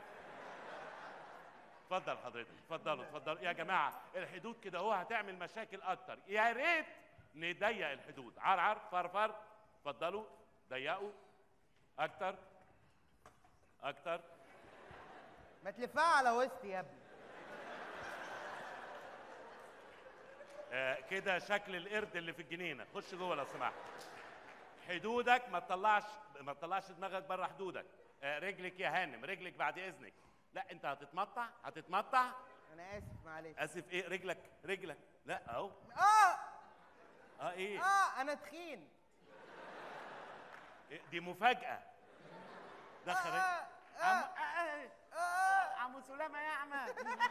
اتفضل حضرتك اتفضلوا اتفضلوا يا جماعه الحدود كده هو هتعمل مشاكل اكتر يا ريت نضيق الحدود عرعر فرفر اتفضلوا ضيقوا اكتر اكتر ما تلفها على وسطي يا ابني آه كده شكل القرد اللي في الجنينه خش جوه لو سمحت حدودك ما تطلعش ما تطلعش دماغك بره حدودك آه رجلك يا هانم رجلك بعد اذنك لا انت هتتمطع هتتمطع انا اسف معلش اسف ايه رجلك رجلك لا اهو اه اه ايه اه انا تخين إيه؟ دي مفاجاه دخل آه عم آه آه آه عمو سلامه يا اعمى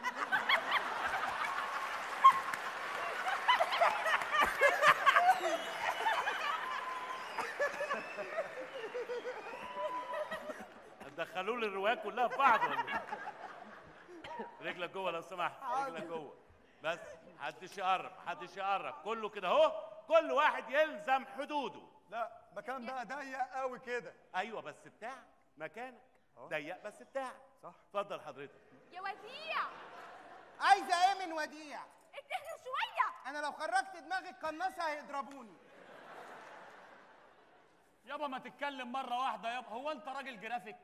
دخلوا لي الروايات كلها في بعض ولا إيه؟ رجلك جوه لو سمحت رجلك جوه بس محدش يقرب محدش يقرب كله كده اهو كل واحد يلزم حدوده لا مكان بقى ضيق قوي كده ايوه بس بتاعك مكانك ضيق بس بتاعك صح اتفضل حضرتك يا وديع عايزه ايه من وديع اتهدى شويه انا لو خرجت دماغي القناصه هيضربوني يابا ما تتكلم مره واحده يابا هو انت راجل جرافيك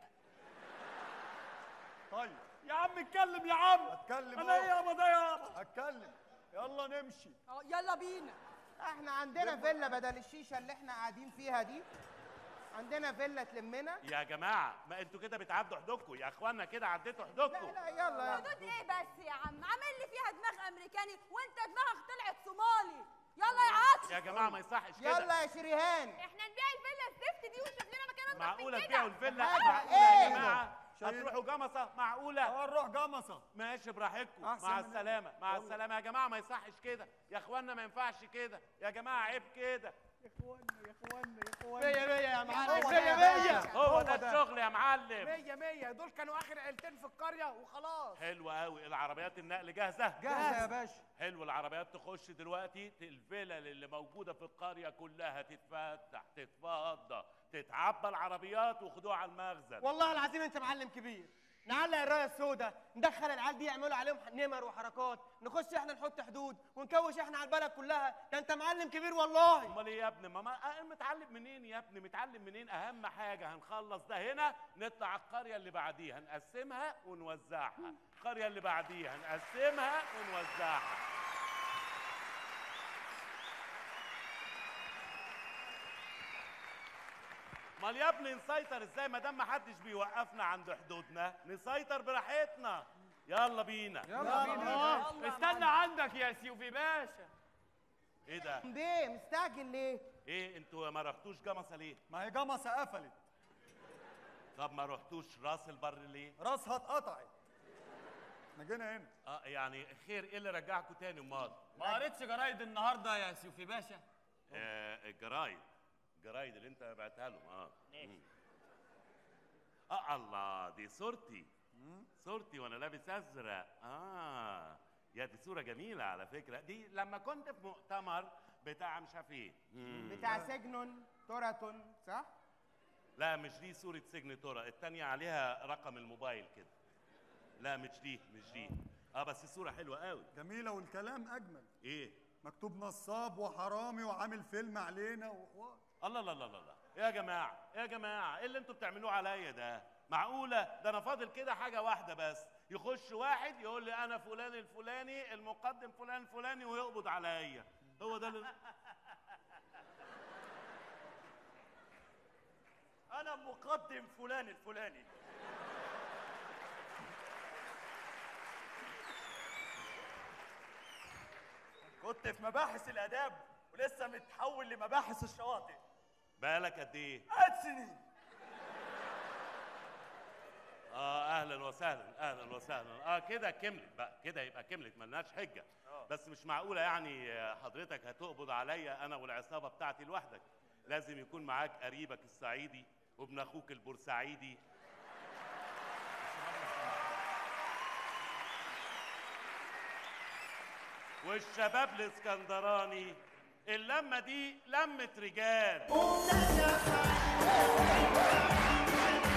طيب يا عم اتكلم يا عم اتكلم انا أهو. ايه يابا ده يابا اتكلم يلا نمشي اه يلا بينا احنا عندنا فيلا بدل الشيشه اللي احنا قاعدين فيها دي عندنا فيلا تلمنا يا جماعه ما انتوا كده بتعدوا حدودكم يا اخوانا كده عديتوا حدودكم لا يلا يلا حدود ايه بس يا عم عامل لي فيها دماغ امريكاني وانت دماغك طلعت صومالي يلا يا عاطف يا جماعه ما يصحش كده يلا يا شريهان احنا نبيع الفيلا الزفت دي ونشوف لنا مكان انضف معقوله من تبيعوا كده الفيلا حاجة معقوله إيه؟ يا جماعه شايف؟ هتروحوا جمصه معقوله هنروح جمصه ماشي براحتكم أحسن مع من- السلامه مع يلا. السلامه يا جماعه ما يصحش كده يا اخوانا ما ينفعش كده يا جماعه عيب كده يا اخوانا يا اخوانا يا اخوانا مية مية يا معلم هو مية ده. مية هو ده الشغل يا معلم مية مية دول كانوا آخر عيلتين في القرية وخلاص حلو قوي العربيات النقل جاهزه جاهزه يا باشا حلو العربيات تخش دلوقتي الفلل اللي موجوده في القريه كلها تتفتح تتفضى تتعبى العربيات وخدوها على المخزن والله العظيم انت معلم كبير نعلق الرايه السوداء ندخل العيال دي يعملوا عليهم نمر وحركات نخش احنا نحط حدود ونكوش احنا على البلد كلها ده انت معلم كبير والله امال ايه يا ابني ماما أه متعلم منين يا ابني متعلم منين اهم حاجه هنخلص ده هنا نطلع القريه اللي بعديها نقسمها ونوزعها القريه اللي بعديها نقسمها ونوزعها امال يا ابني نسيطر ازاي ما دام ما حدش بيوقفنا عند حدودنا نسيطر براحتنا يلا بينا يلا بينا استنى عندك يا سيوفي باشا ايه ده ليه مستعجل ليه ايه انتوا ما رحتوش جمصه ليه ما هي جمصه قفلت طب ما رحتوش راس البر ليه راسها اتقطعت احنا جينا هنا اه يعني خير ايه اللي رجعكم تاني امال ما قريتش جرايد النهارده يا سيوفي باشا آه الجرايد الجرايد اللي انت بعتها لهم اه مم. اه الله دي صورتي صورتي وانا لابس ازرق اه يا دي صوره جميله على فكره دي لما كنت في مؤتمر بتاع مش عارف ايه مم. بتاع سجن توراتون صح؟ لا مش دي صورة سجن تورا التانية عليها رقم الموبايل كده لا مش دي مش دي اه بس الصورة حلوة قوي جميله والكلام اجمل ايه مكتوب نصاب وحرامي وعامل فيلم علينا وحوار الله الله الله الله الله. يا جماعة يا جماعة ايه اللي انتوا بتعملوه عليا ده معقولة ده انا فاضل كده حاجة واحدة بس يخش واحد يقول لي انا فلان الفلاني المقدم فلان الفلاني ويقبض عليا هو ده اللي انا مقدم فلان الفلاني كنت في مباحث الاداب ولسه متحول لمباحث الشواطئ بالك قد ايه ثلاث سنين اه اهلا وسهلا اهلا وسهلا اه كده كملت بقى كده يبقى كملت ملناش حجه بس مش معقوله يعني آه، حضرتك هتقبض عليا انا والعصابه بتاعتي لوحدك لازم يكون معاك قريبك الصعيدي وابن اخوك البورسعيدي والشباب الاسكندراني اللمه دي لمه رجال